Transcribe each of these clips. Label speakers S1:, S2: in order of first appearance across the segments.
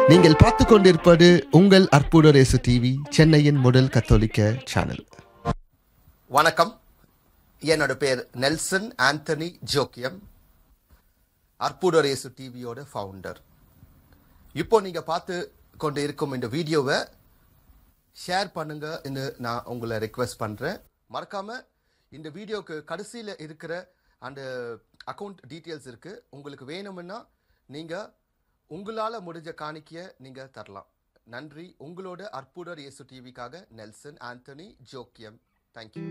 S1: நீங்கள் பார்த்து கொண்டிருப்பது உங்கள் அற்புத ரேசு டிவி சென்னையின் முதல் கத்தோலிக்க சேனல்
S2: வணக்கம் என்னோட பேர் நெல்சன் ஆண்டனி ஜோக்கியம் அற்புதரேசு டிவியோட ஃபவுண்டர் இப்போ நீங்க பார்த்து கொண்டு இருக்கும் இந்த வீடியோவை ஷேர் பண்ணுங்க நான் உங்களை ரெக்வெஸ்ட் பண்றேன் மறக்காம இந்த வீடியோக்கு கடைசியில் இருக்கிற அந்த அக்கௌண்ட் டீட்டெயில்ஸ் இருக்கு உங்களுக்கு வேணும்னா நீங்க உங்களால முடிஞ்ச காணிக்கைய நீங்க தரலாம் நன்றி உங்களோட அற்புதர் இயேசு டிவிக்காக Nelson Antony Joachim thank you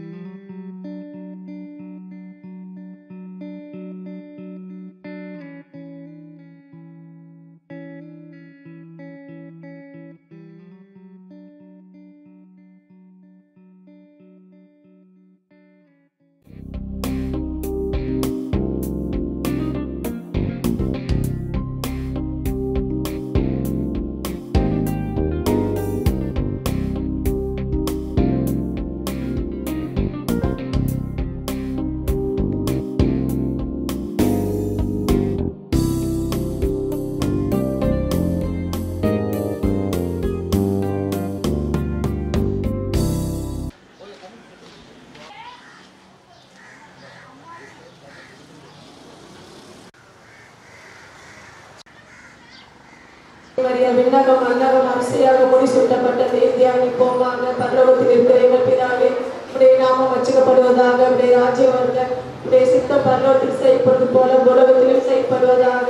S3: Maria விண்ணகம் அன்னகம் அரிசியாக முடி சுட்டப்பட்டதை தியானிப்போமாக பரலோகத்தில் இருக்கிற எங்கள் பிதாவே உடைய நாமம் வச்சுக்கப்படுவதாக உடைய ராஜ்யம் வருக உடைய சித்தம் பரலோகத்தில் செய்யப்படுவது போல உலகத்திலும் செய்யப்படுவதாக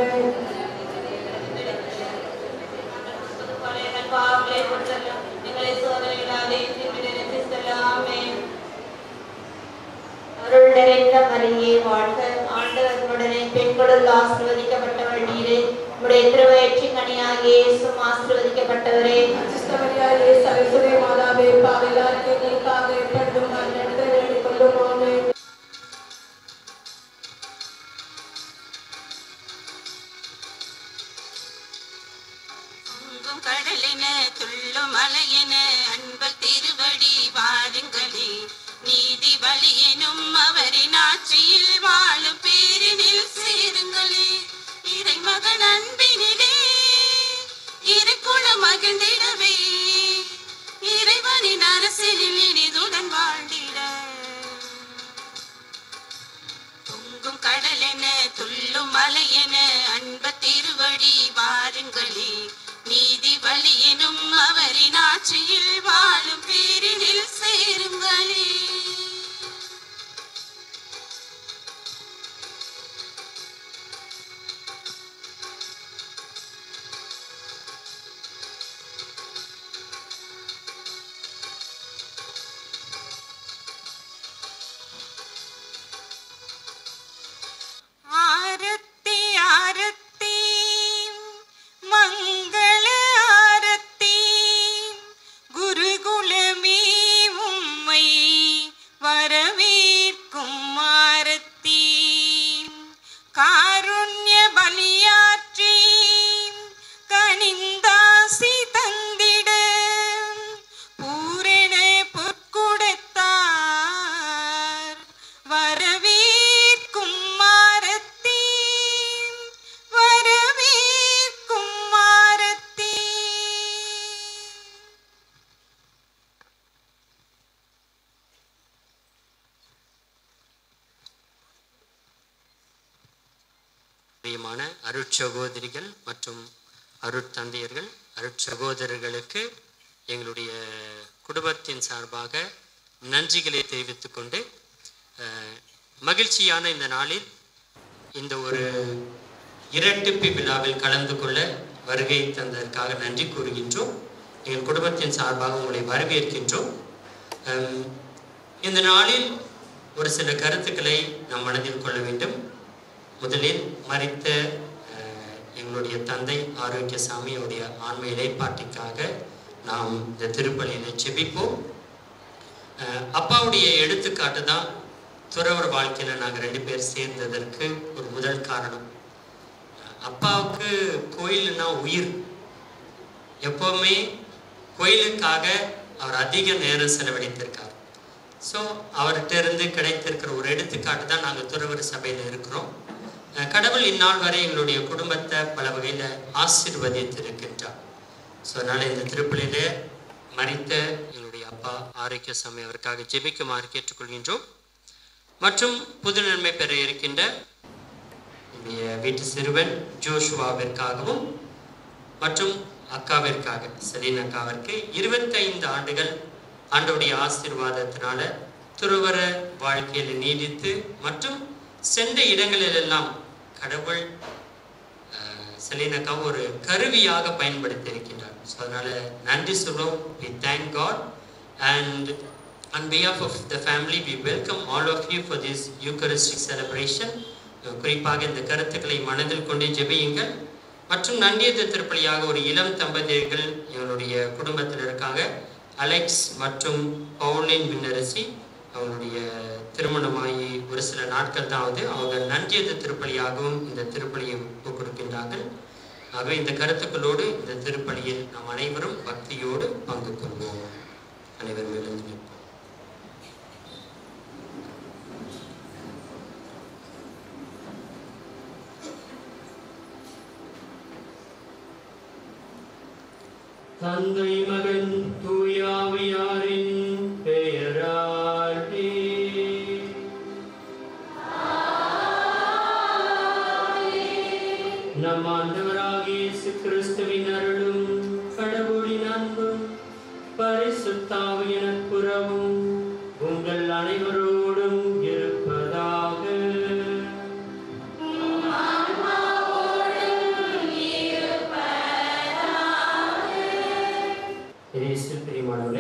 S4: அருள் நிறைந்த மரியே வாழ்க ஆண்டவர்களுடனே பெண்களுள் ஆசீர்வதிக்கப்பட்டவள் நீரே உடைய திருவயிற்றின் கனியாகிய இயேசுவும் ஆசீர்வதிக்கப்பட்டவரே
S3: அச்சிஷ்டமரியா இயேசு அரசுரை மாதாவே பாவிலாருக்கு எங்களுக்காக எப்பொழுதும் நடத்த வேண்டிக் கொள்ளும் ஆமென்.
S5: பொங்கும் கடலென துள்ளும் மலையென அன்பர் திருவடி வாருங்களே நீதி வழியெனும் அவரின் ஆட்சியில் வாழும் பேரினில் சேருங்களே இறைமகன் அன்பினிலே இறைக்குளம் மகிழ்ந்திடவே இறைவனின் அரசினில் இனிதுடன் வாழ்ந்திட பொங்கும் கடலென துள்ளும் மலையென அன்ப திருவடி வாருங்களே நீதி வழியெனும் அவரின் ஆட்சியில் வாழும் பேரினில் சேருங்களே ஆரத்தி ஆரத்தி மங்கள ஆரத்தி குருகுலமே உம்மை வரவேற்கும் ஆரத்தி காருண்ய பலியாற்றி கனிந்தாசி தந்திட பூரண பொற்குடத்தார் வரவேற்கும் ஆரத்தி வரவேற்கும் ஆரத்தி
S6: பிரியமான அருட்சகோதரிகள் மற்றும் அருட்தந்தையர்கள் அருட்சகோதரர்களுக்கு எங்களுடைய குடும்பத்தின் சார்பாக நன்றிகளை தெரிவித்துக் கொண்டு அஹ், மகிழ்ச்சியான இந்த நாளில் இந்த ஒரு இரட்டிப்பு விழாவில் கலந்து கொள்ள வருகை தந்ததற்காக நன்றி கூறுகின்றோம் எங்கள் குடும்பத்தின் சார்பாக உங்களை வரவேற்கின்றோம் அம், இந்த நாளில் ஒரு சில கருத்துக்களை நாம் மனதில் கொள்ள வேண்டும் முதலில் மறித்த அஹ், எங்களுடைய தந்தை ஆரோக்கியசாமியுடைய ஆன்ம இலைப்பாட்டிக்காக நாம் இந்த திருப்பலியில செபிப்போம் அஹ், அப்பாவுடைய எடுத்துக்காட்டு தான் துறவர் வாழ்க்கையில் நாங்கள் ரெண்டு பேர் சேர்ந்ததற்கு ஒரு முதல் காரணம் அஹ், அப்பாவுக்கு கோயில்னா உயிர் எப்போவுமே கோயிலுக்காக அவர் அதிக நேரம் செலவழித்திருக்கார் ஸோ அவர்கிட்ட இருந்து கிடைத்திருக்கிற ஒரு எடுத்துக்காட்டு தான் நாங்கள் துறவர் சபையில் இருக்கிறோம் அஹ் கடவுள் இந்நாள் வரை எங்களுடைய குடும்பத்தை பல வகையில் ஆசீர்வதித்திருக்கின்றார் அதனால் இந்த திருப்பலியிலே மறித்த எங்களுடைய அப்பா ஆரோக்கியசாமி அவருக்காக ஜெபிக்குமாறு கேட்டுக்கொள்கின்றோம் மற்றும் புது நன்மை பெற இருக்கின்ற என்னுடைய வீட்டு சிறுவன் ஜோஷுவாவிற்காகவும் மற்றும் அக்காவிற்காக செலீன் அக்காவிற்கு இருபத்தைந்து ஆண்டுகள் ஆண்டோடைய ஆசீர்வாதத்தினால துறவர வாழ்க்கையில் நீடித்து மற்றும் சென்ற இடங்களிலெல்லாம் கடவுள் அஹ், செலீன் அக்காவை ஒரு கருவியாக பயன்படுத்தி இருக்கின்றார் ஸோ அதனால நன்றி சொல்றோம் we thank God and on behalf of the family we welcome all of you for this eucharistic celebration குறிப்பாக இந்த கருத்துக்களை மனதில் கொண்டு ஜெபியுங்கள் மற்றும் நன்றியது திருப்பலியாக ஒரு இளம் தம்பதியர்கள் எங்களுடைய குடும்பத்தில் இருக்காங்க அலெக்ஸ் மற்றும் பவுலின் விண்ணரசி அவங்களுடைய திருமணமாகி ஒரு சில நாட்கள் தான் ஆகுது அவங்க நன்றியது திருப்பலியாகவும் இந்த திருப்பலியை ஒப்புக் கொடுக்கின்றார்கள் ஆகவே இந்த கருத்துக்களோடு இந்த திருப்பலியில் நாம் அனைவரும் பக்தியோடு பங்கு கொள்வோம் அனைவரும் எழுந்து நிற்போம் தந்தை மகன் தூயாவியாரின் பெயராலே நம் ஆண்டவராகிய இயேசு கிறிஸ்துவின் அருளும் கடவுளின் அன்பும் பரிசுத்தாவியின் புறவும் உங்கள் அனைவரோடும் இருப்பதாக இயேசு பிரியமானவர்களே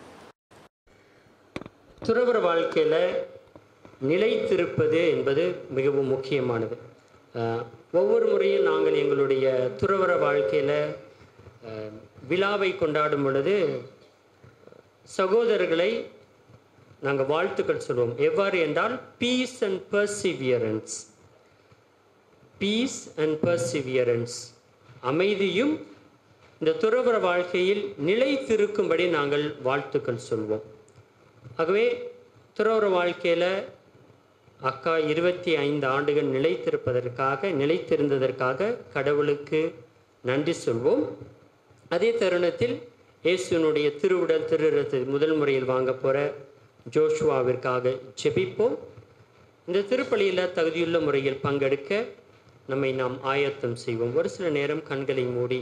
S6: துறவர வாழ்க்கையில் நிலைத்திருப்பது என்பது மிகவும் முக்கியமானது அஹ், ஒவ்வொரு முறையும் நாங்கள் எங்களுடைய துறவர வாழ்க்கையில் விழாவை கொண்டாடும் பொழுது சகோதரர்களை நாங்கள் வாழ்த்துக்கள் சொல்வோம் எவ்வாறு என்றால் peace and perseverance peace and perseverance அமைதியும் இந்த துறவர வாழ்க்கையில் நிலைத்திருக்கும்படி நாங்கள் வாழ்த்துக்கள் சொல்வோம் ஆகவே துறவர வாழ்க்கையில் அக்கா இருபத்தி ஐந்து ஆண்டுகள் நிலைத்திருப்பதற்காக நிலைத்திருந்ததற்காக கடவுளுக்கு நன்றி சொல்வோம் அதே தருணத்தில் இயேசுனுடைய திருவுடல் திருரத்தை முதல் முறையில் வாங்க போகிற ஜோஷுவாவிற்காக ஜெபிப்போம் இந்த திருப்பலியில் தகுதியுள்ள முறையில் பங்கெடுக்க நம்மை நாம் ஆயத்தம் செய்வோம் ஒரு சில நேரம் கண்களை மூடி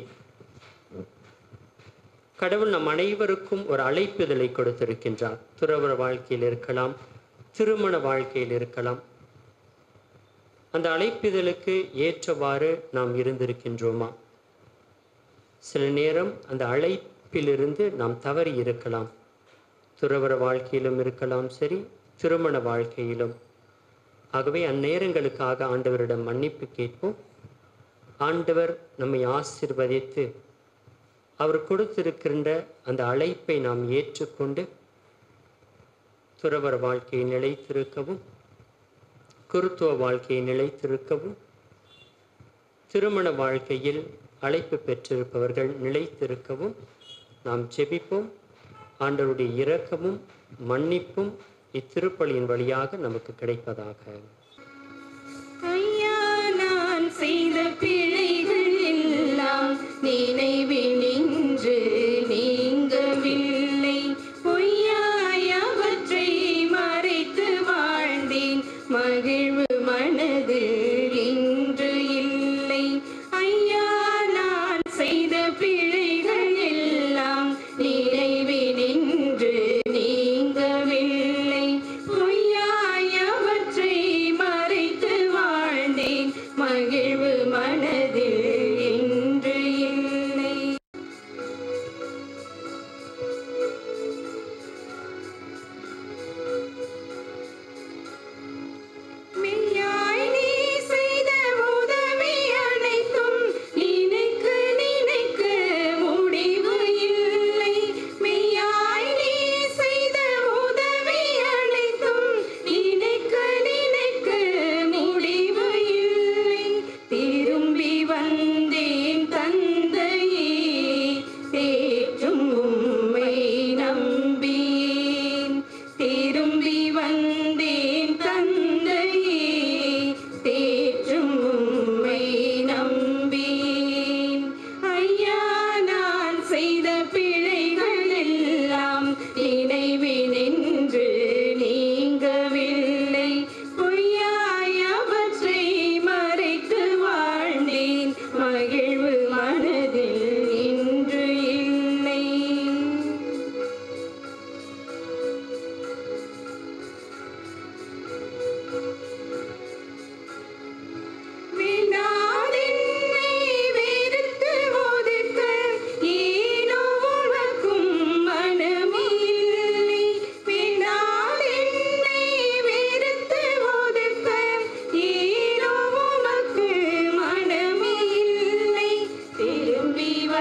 S6: கடவுள் நம் அனைவருக்கும் ஒரு அழைப்புதலை கொடுத்திருக்கின்றார் துறவர வாழ்க்கையில் இருக்கலாம் திருமண வாழ்க்கையில் இருக்கலாம் அந்த அழைப்புதலுக்கு ஏற்றவாறு நாம் இருந்திருக்கின்றோமா சில நேரம் அந்த அழைப்பிலிருந்து நாம் தவறி இருக்கலாம் துறவர வாழ்க்கையிலும் இருக்கலாம் சரி திருமண வாழ்க்கையிலும் ஆகவே அந்நேரங்களுக்காக ஆண்டவரிடம் மன்னிப்பு கேட்போம் ஆண்டவர் நம்மை ஆசிர்வதித்து அவர் கொடுத்திருக்கின்ற அந்த அழைப்பை நாம் ஏற்றுக்கொண்டு துறவர வாழ்க்கையை நிலைத்திருக்கவும் குருத்துவ வாழ்க்கையை நிலைத்திருக்கவும் திருமண வாழ்க்கையில் அழைப்பு பெற்றிருப்பவர்கள் நிலைத்திருக்கவும் நாம் ஜெபிப்போம் ஆண்டவருடைய இரக்கமும் மன்னிப்பும் இத்திருப்பலியின் வழியாக நமக்கு கிடைப்பதாக
S7: ஐயா நான் செய்த பிழைகள் எல்லாம் நினைவில் நின்று நீங்கவில்லை பொய்யாய் அவற்றை மறைத்து வாழ்ந்தேன் மகிழ்வு மனதில் இன்று இல்லை ஐயா நான் செய்த பிழைகள் எல்லாம் நினைவில் நின்று நீங்கவில்லை பொய்யாய் அவற்றை மறைத்து வாழ்ந்தேன் மகிழ்வு மனதில் இன்று இல்லை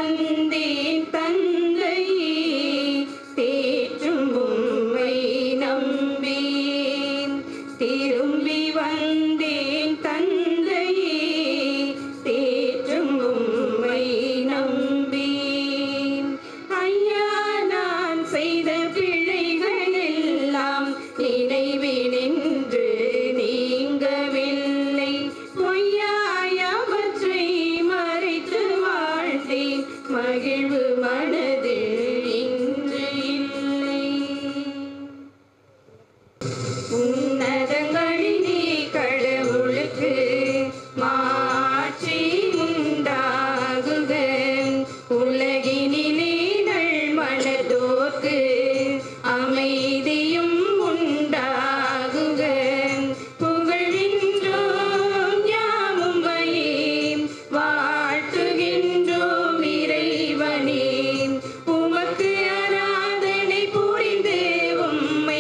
S7: வந்தேன் தந்தையே தேற்றும் உம்மை நம்பேன் திரும்பி வந்தேன் தந்தையே தேற்றும் உம்மை நம்பேன் ஐயா நான் செய்த பிழைகள் எல்லாம் நினைவினின்று நீங்கவில்லை பொய்யாயவற்றை மறைத்து வாழ்ந்தேன் மகிழ்வு மனதில் இன்று இல்லை உன்னதங்களிலே கடவுளுக்கு மாற்றி உண்டாகுக உலகினிலே நல் மனதோர்க்கு அமைதியும் உண்டாகுக புகழ்கின்றோம் யாமும் வயேம் வாழ்த்துகின்றோம் இறைவனே உமக்கு ஆராதனை புரிந்து உம்மை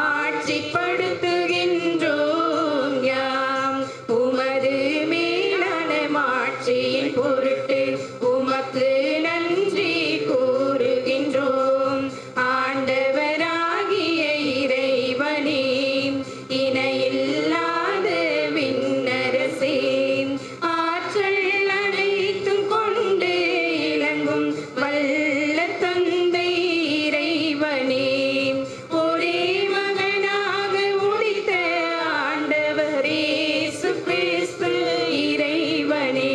S7: மாட்சிப்படுத்துகின்றோம் யாம் உமது மேலான மாட்சியின் பொருட்டு உமக்கு நன்றி கூறுகின்றோம் ஆண்டவராகிய இறைவனே இணையில்லாத விண்ணரசே ஆற்றல் அனைத்தும் கொண்டு இளங்கும் வல்ல தந்தை இறைவனே ஒரே மகனாக உதித்த ஆண்டவரே கிறிஸ்து இறைவனே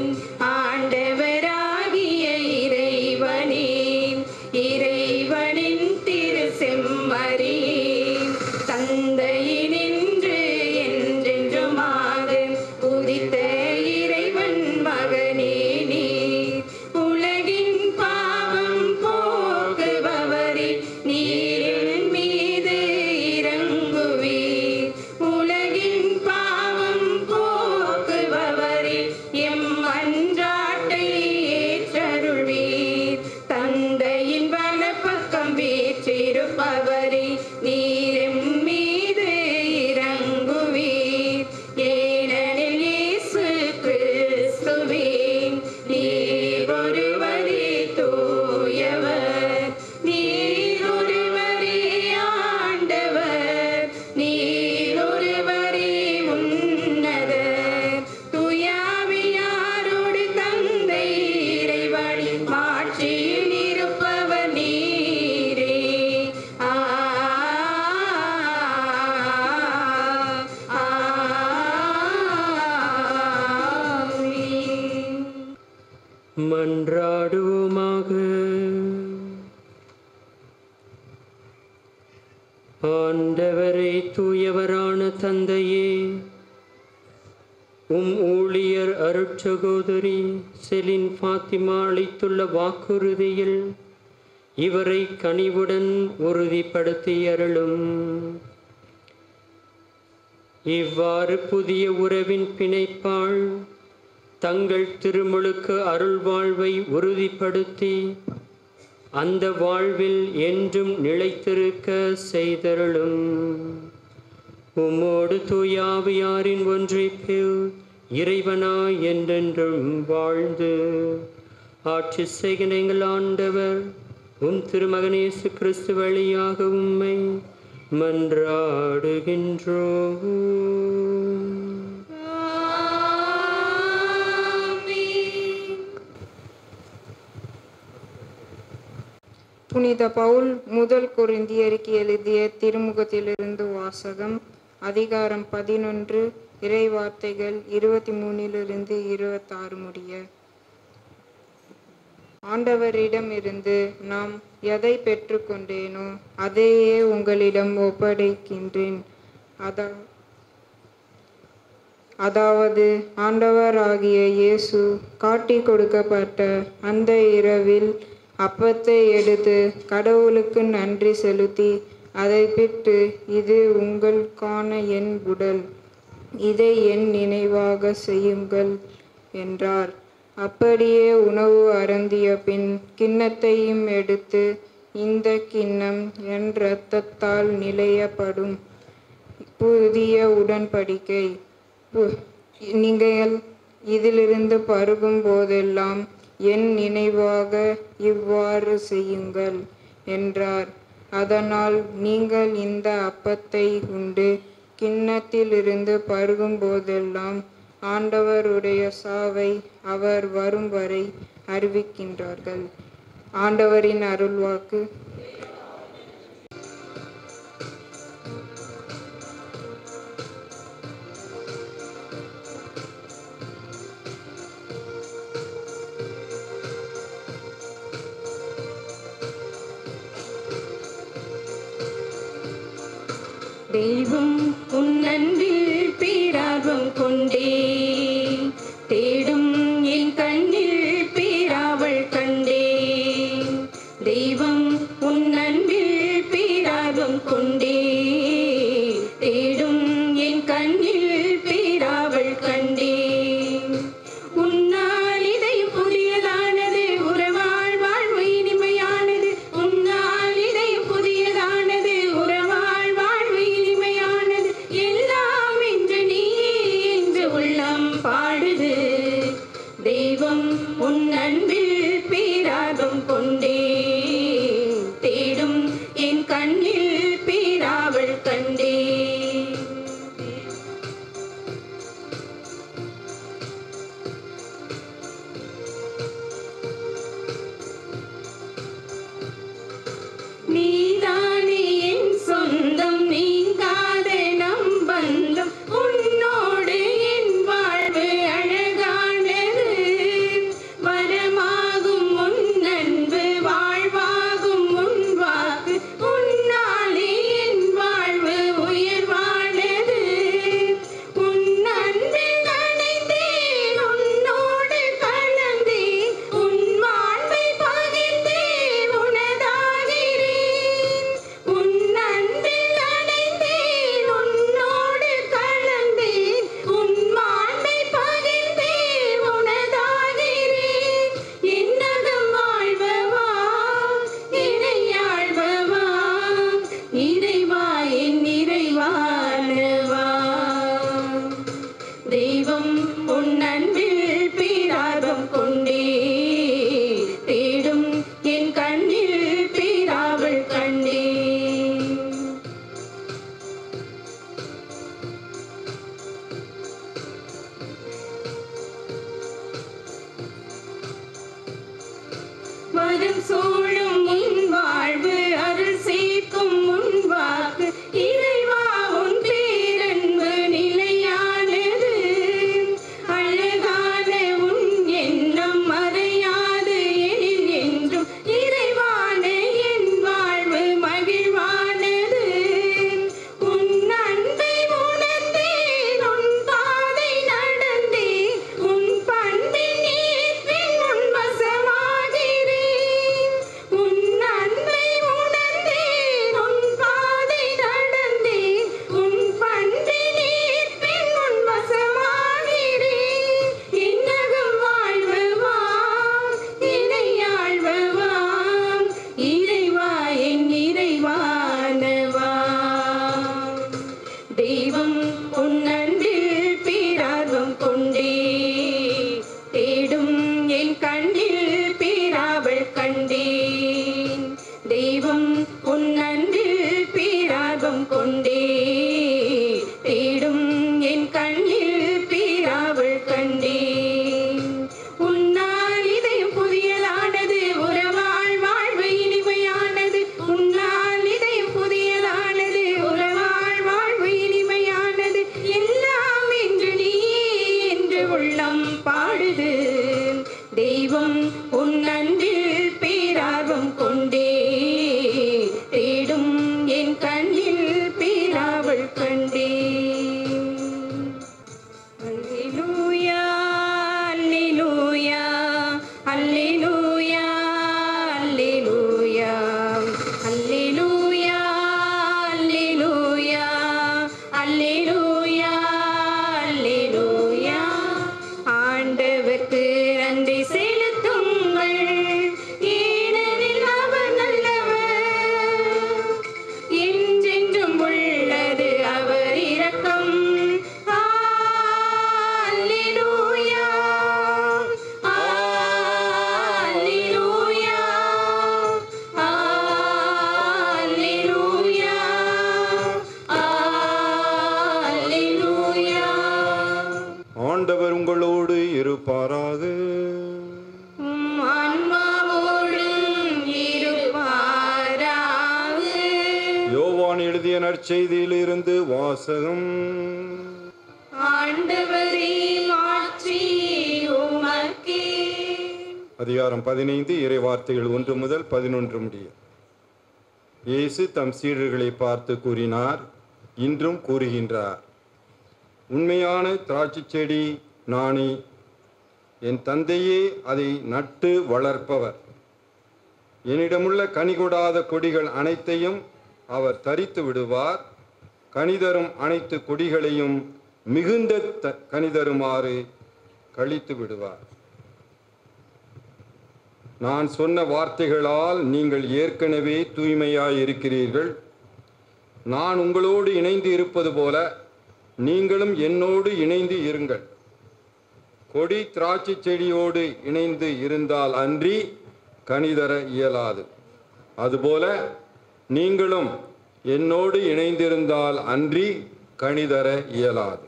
S7: ஆண்டவராகிய இறைவனே இறைவனின் திரு செம்மறியே தந்தையினின்று என்றென்றுமாக உதித்த இறைவன் மகனே நீ உலகின் பாவம் போக்குபவரே நீரின் மீது இறங்குவீர் உலகின் பாவம் போக்குபவரே எம் அன்றாட்டை ஏற்றருள்வீர் தந்தையின் வலப்பக்கம் வீற்றிருப்பவரே நீரும் மீது இறங்குவீர் ஏனெனில் இயேசு கிறிஸ்துவே நீர் ஒருவரே தூயவர் நீர் ஒருவரே ஆண்டவர் நீர் ஒருவரே உன்னதர் துயாவியாரோடு தந்தை இறைவனின் மாட்சியில் இருப்பவர் நீரே ஆ ஆமென்.
S6: மன்றாடுவோமாக ஆண்டவரே தூயவரான தந்தையே உம் ஊழியர் அருட்சகோதரி செலின் ஃபாத்திமா அளித்துள்ள வாக்குறுதியில் இவரை கனிவுடன் உறுதிப்படுத்தி அருளும் இவ்வாறு புதிய உறவின் பிணைப்பாள் தங்கள் திருமுழுக்கு அருள் வாழ்வை உறுதிப்படுத்தி அந்த வாழ்வில் என்றும் நிலைத்திருக்க செய்தருளும் உம்மோடு தூயாவியாரின் ஒன்றிப்பில் இறைவனாய் என்றென்றும் வாழ்ந்து ஆட்சி செய்கிற எங்கள் ஆண்டவர் உம் திருமகனேசு கிறிஸ்து வழியாக உம்மை மன்றாடுகின்றோம்
S8: புனித பவுல் முதல் கொரிந்தியருக்கு எழுதிய திருமுகத்திலிருந்து வாசகம் அதிகாரம் பதினொன்று இறைவார்த்தைகள் இருபத்தி மூணிலிருந்து இருபத்தாறு முடிய ஆண்டவரிடமிருந்து நாம் எதை பெற்றுக்கொண்டேனோ அதையே உங்களிடம் ஒப்படைக்கின்றேன் அதா அதாவது ஆண்டவராகிய இயேசு காட்டிக் கொடுக்கப்பட்ட அந்த இரவில் அப்பத்தை எடுத்து கடவுளுக்கு நன்றி செலுத்தி அதை பிட்டு இது உங்களுக்கான என் உடல் இதை என் நினைவாக செய்யுங்கள் என்றார் அப்படியே உணவு அருந்திய பின் கிண்ணத்தையும் எடுத்து இந்த கிண்ணம் என் இரத்தத்தால் நிலையப்படும் புதிய உடன்படிக்கை பு- நீங்கள் இதிலிருந்து பருகும் போதெல்லாம் என் நினைவாக இவ்வாறு செய்யுங்கள் என்றார் அதனால் நீங்கள் இந்த அப்பத்தை உண்டு கிண்ணத்திலிருந்து பருகும் போதெல்லாம் ஆண்டவருடைய சாவை அவர் வரும் வரை அறிவிக்கின்றார்கள் ஆண்டவரின் அருள்வாக்கு
S7: தெய்வம் உன் அன்பில் பேரார்வம் கொண்டே தேடும் என் கண்ணில் பேராவள் கண்டே தெய்வம் உன் அன்பில் பேரார்வம் கொண்டே தேடும் என் கண்ணில் பேராவள் கண்டே உன்னால் இதயம் புதியதானது உறவாள் வாழ்வு இனிமையானது உன்னால் இதயம் புதியதானது உறவாள் வாழ்வு இனிமையானது எல்லாம் என்று நீ என்று உள்ளம் பாடுது தெய்வம் உன் அன்பில் பேராகம் கொண்டே தேடும் என் கண்ணில் பேராவள் கண்டே நீதானே என் சொந்தம் நீங்காத நம் பந்தம் உன்னோடு என் வாழ்வு அழகானது வரமாகும் உன் அன்பு வாழ்வாகும் உன் வாக்கு உன்னாலே என் வாழ்வு உயர்வானது உன் அன்பில் நனைந்தேன் உன்னோடு கலந்தேன் உன் வாழ்வை பகிர்ந்தேன் உனதாகிறேன் உன் அன்பில் நனைந்தேன் உன்னோடு கலந்தேன் உன் வாழ்வை பகிர்ந்தேன் உனதாகிறேன் என்னகம் வாழ்வவா இணையாழ்வவா இறைவா என் இறைவானவா தெய்வம் உன் அன்பில் பேரார்வம் கொண்டே தேடும் என் கண்ணில் பேராவள் கண்டே மரம் சூழும் உன் வாழ்வு அருள் சேர்க்கும் உன் வாக்கு இறைவா உன் பேரன்பு நிலையானது அழகான உன் எண்ணம் மறையாது எனில் என்றும் இறைவான என் வாழ்வு மகிழ்வானது உன் அன்பை உணர்ந்தேன் உன் பாதை நடந்தேன் உன் பண்பின் ஈர்ப்பின் உன் வசமாகிறேன் உன் அன்பை உணர்ந்தேன் உன் பாதை நடந்தேன் உன் பண்பின் ஈர்ப்பின் உன் வசமாகிறேன் இன்னகம் வாழ்வவாம் இணையாழ்வவாம் இறைவா என் இறைவானவா தெய்வம் உன் அன்பில் பேரார்வம் கொண்டே தேடும் என் கண்ணில் பேராவள் கண்டேன் தெய்வம் உன் அன்பில் பேரார்வம் கொண்டே தேடும் என் கண்ணில் பேராவள் கண்டேன் உன்னால் இதயம் புதியதானது உறவாள் வாழ்வு இனிமையானது உன்னால் இதயம் புதியதானது உறவாள் வாழ்வு இனிமையானது எல்லாம் என்று நீ என்று உள்ளம் பாடுது தெய்வம் உன் அன்பில் பேரார்வம் கொண்டே தேடும்
S9: எழுதிய நற்செய்தியிலிருந்து வாசகம்
S7: ஆண்டவரே மாற்றி உமக்கே
S9: அதிகாரம் பதினைந்து இறை வார்த்தைகள் ஒன்று முதல் பதினொன்று முடிய இயேசு தம் சீடர்களை பார்த்து கூறினார் இன்றும் கூறுகின்றார் உண்மையான திராட்சைச் செடி நானே என் தந்தையே அதை நட்டு வளர்ப்பவர் என்னிடமுள்ள கனி கொடாத கொடிகள் அனைத்தையும் அவர் தரித்து விடுவார் கனிதரும் அனைத்து கொடிகளையும் மிகுந்த த கனிதருமாறு கழித்து விடுவார் நான் சொன்ன வார்த்தைகளால் நீங்கள் ஏற்கனவே தூய்மையாய் இருக்கிறீர்கள் நான் உங்களோடு இணைந்து இருப்பது போல நீங்களும் என்னோடு இணைந்து இருங்கள் கொடி திராட்சை செடியோடு இணைந்து இருந்தால் அன்றி கனிதர இயலாது அதுபோல நீங்களும் என்னோடு இணைந்திருந்தால் அன்றி கனிதர இயலாது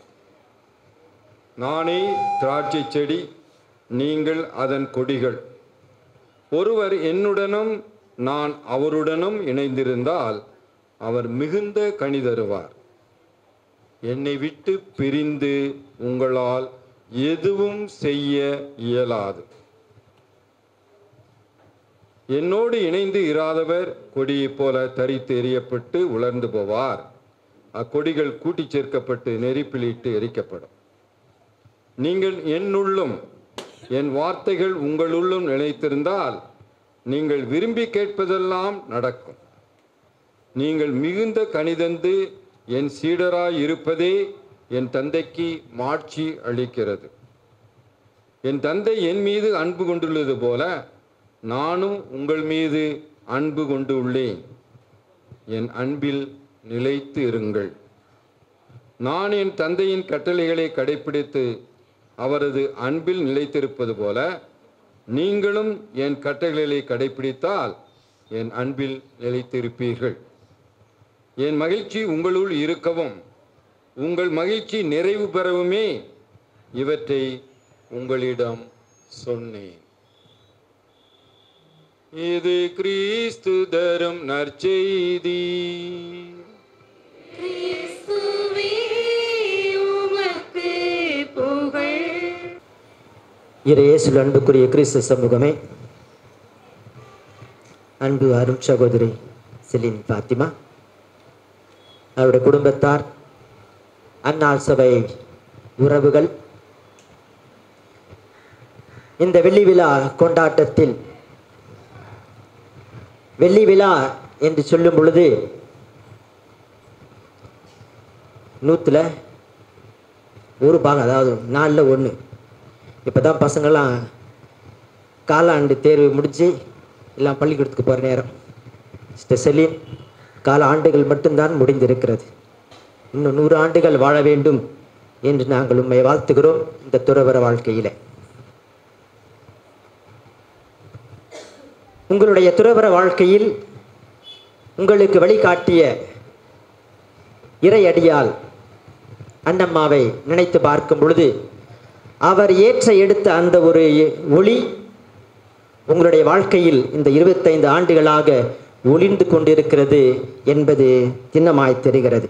S9: நானே திராட்சை செடி நீங்கள் அதன் கொடிகள் ஒருவர் என்னுடனும் நான் அவருடனும் இணைந்திருந்தால் அவர் மிகுந்த கனி தருவார் என்னை விட்டு பிரிந்து உங்களால் எதுவும் செய்ய இயலாது என்னோடு இணைந்து இராதவர் கொடியைப் போல தரித்து எறியப்பட்டு உலர்ந்து போவார் அக்கொடிகள் கூட்டிச் சேர்க்கப்பட்டு நெருப்பிலிட்டு எரிக்கப்படும் நீங்கள் என்னுள்ளும் என் வார்த்தைகள் உங்களுள்ளும் நிலைத்திருந்தால் நீங்கள் விரும்பி கேட்பதெல்லாம் நடக்கும் நீங்கள் மிகுந்த கனிதந்து என் சீடராய் இருப்பதே என் தந்தைக்கு மாட்சி அளிக்கிறது என் தந்தை என் மீது அன்பு கொண்டுள்ளது போல நானும் உங்கள் மீது அன்பு கொண்டு உள்ளேன் என் அன்பில் நிலைத்து இருங்கள் நான் என் தந்தையின் கட்டளைகளை கடைப்பிடித்து அவரது அன்பில் நிலைத்திருப்பது போல நீங்களும் என் கட்டளைகளை கடைப்பிடித்தால் என் அன்பில் நிலைத்திருப்பீர்கள் என் மகிழ்ச்சி உங்களுள் இருக்கவும் உங்கள் மகிழ்ச்சி நிறைவு பெறவுமே இவற்றை உங்களிடம் சொன்னேன் இது கிறிஸ்து தரும் நற்செய்தி
S7: கிறிஸ்துவே உமக்கு புகழ்
S10: இறையேசுல அன்புக்குரிய கிறிஸ்து சமூகமே அன்பு அருண் சகோதரி செலின் பாத்திமா அவருடைய குடும்பத்தார் அன்னாள் சபை உறவுகள் இந்த வெள்ளி விழா கொண்டாட்டத்தில் வெள்ளி விழா என்று சொல்லும் பொழுது நூற்றில் ஒரு பாகம் அதாவது நாலில் ஒன்று இப்போ தான் பசங்கள்லாம் காலாண்டு தேர்வு முடித்து எல்லாம் பள்ளிக்கூடத்துக்கு போகிற நேரம் சிஸ்டர் செலின் கால ஆண்டுகள் மட்டும்தான் முடிந்திருக்கிறது இன்னும் நூறு ஆண்டுகள் வாழ வேண்டும் என்று நாங்கள் உண்மை வாழ்த்துகிறோம் இந்த துறவர வாழ்க்கையில் உங்களுடைய துறவர வாழ்க்கையில் உங்களுக்கு வழிகாட்டிய இறையடியால் அண்ணம்மாவை நினைத்து பார்க்கும் பொழுது அவர் ஏற்ற எடுத்த அந்த ஒரு ஒளி உங்களுடைய வாழ்க்கையில் இந்த இருபத்தைந்து ஆண்டுகளாக ஒளிர்ந்து கொண்டிருக்கிறது என்பது திண்ணமாய் தெரிகிறது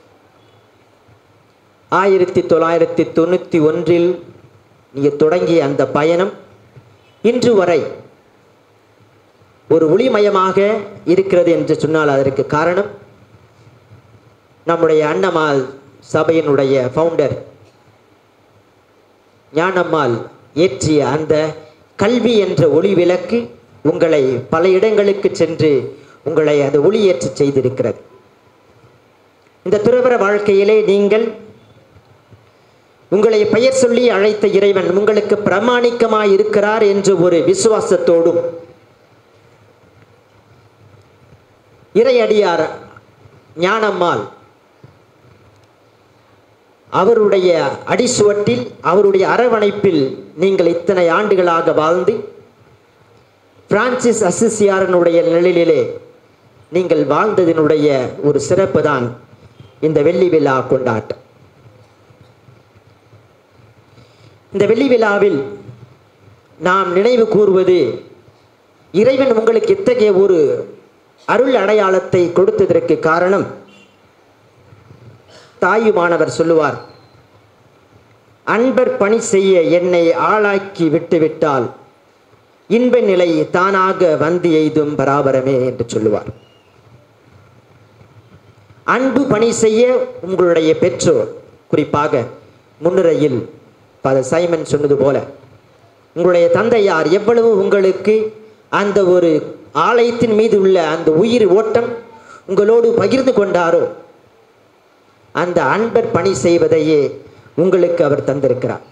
S10: ஆயிரத்தி தொள்ளாயிரத்தி தொண்ணூற்றி ஒன்றில் நீங்கள் தொடங்கிய அந்த பயணம் இன்று வரை ஒரு ஒளிமயமாக இருக்கிறது என்று சொன்னால் அதற்கு காரணம் நம்முடைய அண்ணமால் சபையினுடைய ஃபவுண்டர் ஞானம்மாள் ஏற்றிய அந்த கல்வி என்ற ஒளி விளக்கு உங்களை பல இடங்களுக்கு சென்று உங்களை அது ஒளியேற்ற செய்திருக்கிறது இந்த துறவர வாழ்க்கையிலே நீங்கள் உங்களை பெயர் சொல்லி அழைத்த இறைவன் உங்களுக்கு பிரமாணிக்கமாய் இருக்கிறார் என்று ஒரு விசுவாசத்தோடும் இறையடியார் ஞானம்மாள் அவருடைய அடிசுவட்டில் அவருடைய அரவணைப்பில் நீங்கள் இத்தனை ஆண்டுகளாக வாழ்ந்து பிரான்சிஸ் அசிசியாரனுடைய நிழலிலே நீங்கள் வாழ்ந்ததினுடைய ஒரு சிறப்பு தான் இந்த வெள்ளி விழா கொண்டாட்டம் இந்த வெள்ளி விழாவில் நாம் நினைவு கூறுவது இறைவன் உங்களுக்கு இத்தகைய ஒரு அருள் அடையாளத்தை கொடுத்ததற்கு காரணம் தாயுமானவர் சொல்லுவார் அன்பர் பணி செய்ய என்னை ஆளாக்கி விட்டுவிட்டால் இன்ப நிலை தானாக வந்து எய்தும் பராபரமே என்று சொல்லுவார் அன்பு பணி செய்ய உங்களுடைய பெற்றோர் குறிப்பாக முன்னுரையில் பல சைமன் சொன்னது போல உங்களுடைய தந்தையார் எவ்வளவு உங்களுக்கு அந்த ஒரு ஆலயத்தின் மீது உள்ள அந்த உயிர் ஓட்டம் உங்களோடு பகிர்ந்து கொண்டாரோ அந்த அன்பர் பணி செய்வதையே உங்களுக்கு அவர் தந்திருக்கிறார்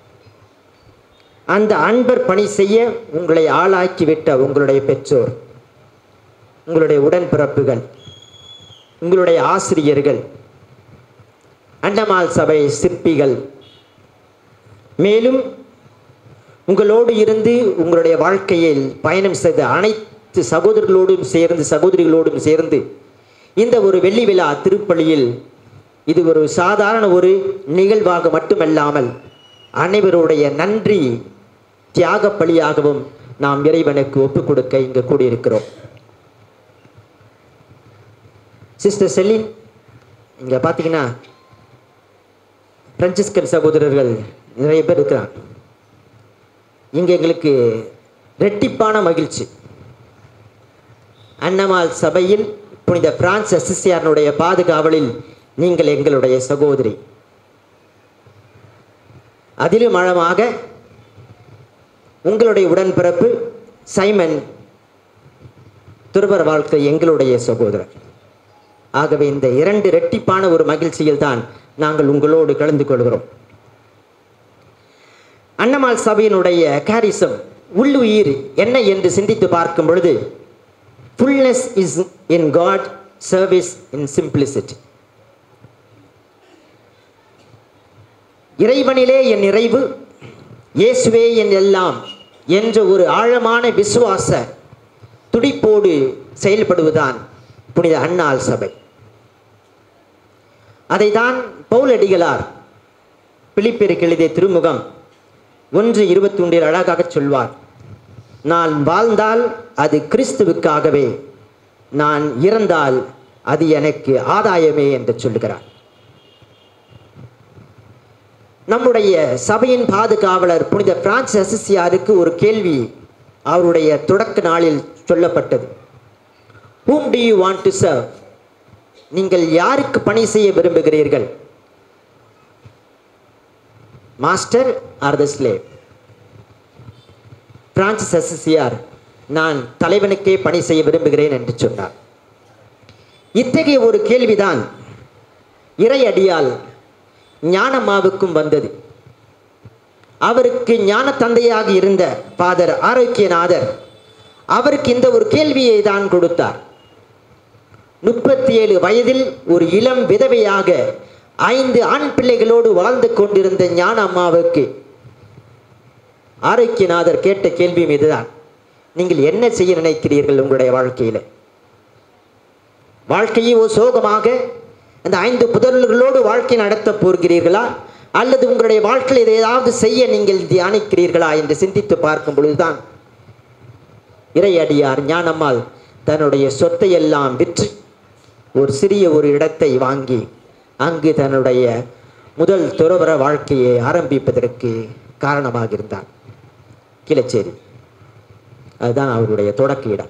S10: அந்த அன்பர் பணி செய்ய உங்களை ஆளாக்கிவிட்ட உங்களுடைய பெற்றோர் உங்களுடைய உடன்பிறப்புகள் உங்களுடைய ஆசிரியர்கள் அண்டமால் சபை சிற்பிகள் மேலும் உங்களோடு இருந்து உங்களுடைய வாழ்க்கையில் பயணம் செய்த அனைத்து சகோதரர்களோடும் சேர்ந்து சகோதரிகளோடும் சேர்ந்து இந்த ஒரு வெள்ளி விழா திருப்பலியில் இது ஒரு சாதாரண ஒரு நிகழ்வாக மட்டுமல்லாமல் அனைவருடைய நன்றி தியாக பலியாகவும் நாம் இறைவனுக்கு ஒப்புக் கொடுக்க இங்கு கூடியிருக்கிறோம் சிஸ்டர் செலின் இங்கே பார்த்தீங்கன்னா பிரான்சிஸ்கன் சகோதரர்கள் நிறைய பேர் இருக்கிறாங்க இங்கே எங்களுக்கு ரெட்டிப்பான மகிழ்ச்சி அன்னமால் சபையில் புனித பிரான்ஸ் அசிசியாரனுடைய பாதுகாவலில் நீங்கள் எங்களுடைய சகோதரி அதிலும் ஆழமாக உங்களுடைய உடன்பிறப்பு சைமன் துருவர் வாழ்க்கை எங்களுடைய சகோதரர் ஆகவே இந்த இரண்டு இரட்டிப்பான ஒரு மகிழ்ச்சியில் தான் நாங்கள் உங்களோடு கலந்து கொள்கிறோம் அன்னமால் சபையினுடைய கேரிசம் உள்ளுயிர் என்ன என்று சிந்தித்து பார்க்கும் பொழுது fullness is in God service in simplicity இறைவனிலே என் நிறைவு இயேசுவே என் எல்லாம் என்ற ஒரு ஆழமான விசுவாச துடிப்போடு செயல்படுவதுதான் புனித அன்னாள் சபை அதைதான் பவுலடிகளார் பிலிப்பிற்கு எழுதிய திருமுகம் ஒன்று இருபத்தி ஒன்றில் அழகாக சொல்வார் நான் வாழ்ந்தால் அது கிறிஸ்துவுக்காகவே நான் இறந்தால் அது எனக்கு ஆதாயமே என்று சொல்லுகிறார் நம்முடைய சபையின் பாதுகாவலர் புனித பிரான்ஸ் அசிசியாருக்கு ஒரு கேள்வி அவருடைய தொடக்க நாளில் சொல்லப்பட்டது whom do you want to serve நீங்கள் யாருக்கு பணி செய்ய விரும்புகிறீர்கள் master or the slave Francis அசிசியார் நான் தலைவனுக்கே பணி செய்ய விரும்புகிறேன் என்று சொன்னார் இத்தகைய ஒரு கேள்விதான் இறை அடியால் ஞானம்மாவுக்கும் வந்தது அவருக்கு ஞான தந்தையாக இருந்த ஃபாதர் ஆரோக்கியநாதர் அவருக்கு இந்த ஒரு கேள்வியை தான் கொடுத்தார் முப்பத்தி ஏழு வயதில் ஒரு இளம் விதவையாக ஐந்து ஆண் பிள்ளைகளோடு வாழ்ந்து கொண்டிருந்த ஞான அம்மாவுக்கு ஆரோக்கியநாதர் கேட்ட கேள்வியும் இதுதான் நீங்கள் என்ன செய்ய நினைக்கிறீர்கள் உங்களுடைய வாழ்க்கையில் வாழ்க்கையை ஒரு சோகமாக அந்த ஐந்து புதல்களோடு வாழ்க்கை நடத்தப் போகிறீர்களா அல்லது உங்களுடைய வாழ்க்கையில் இதை ஏதாவது செய்ய நீங்கள் தியானிக்கிறீர்களா என்று சிந்தித்து பார்க்கும் பொழுதுதான் இறையடியார் ஞானம்மாள் தன்னுடைய சொத்தை எல்லாம் விற்று ஒரு சிறிய ஒரு இடத்தை வாங்கி அங்கு தன்னுடைய முதல் துறவர வாழ்க்கையை ஆரம்பிப்பதற்கு காரணமாக இருந்தார் கிளச்சேரி அதுதான் அவருடைய தொடக்க இடம்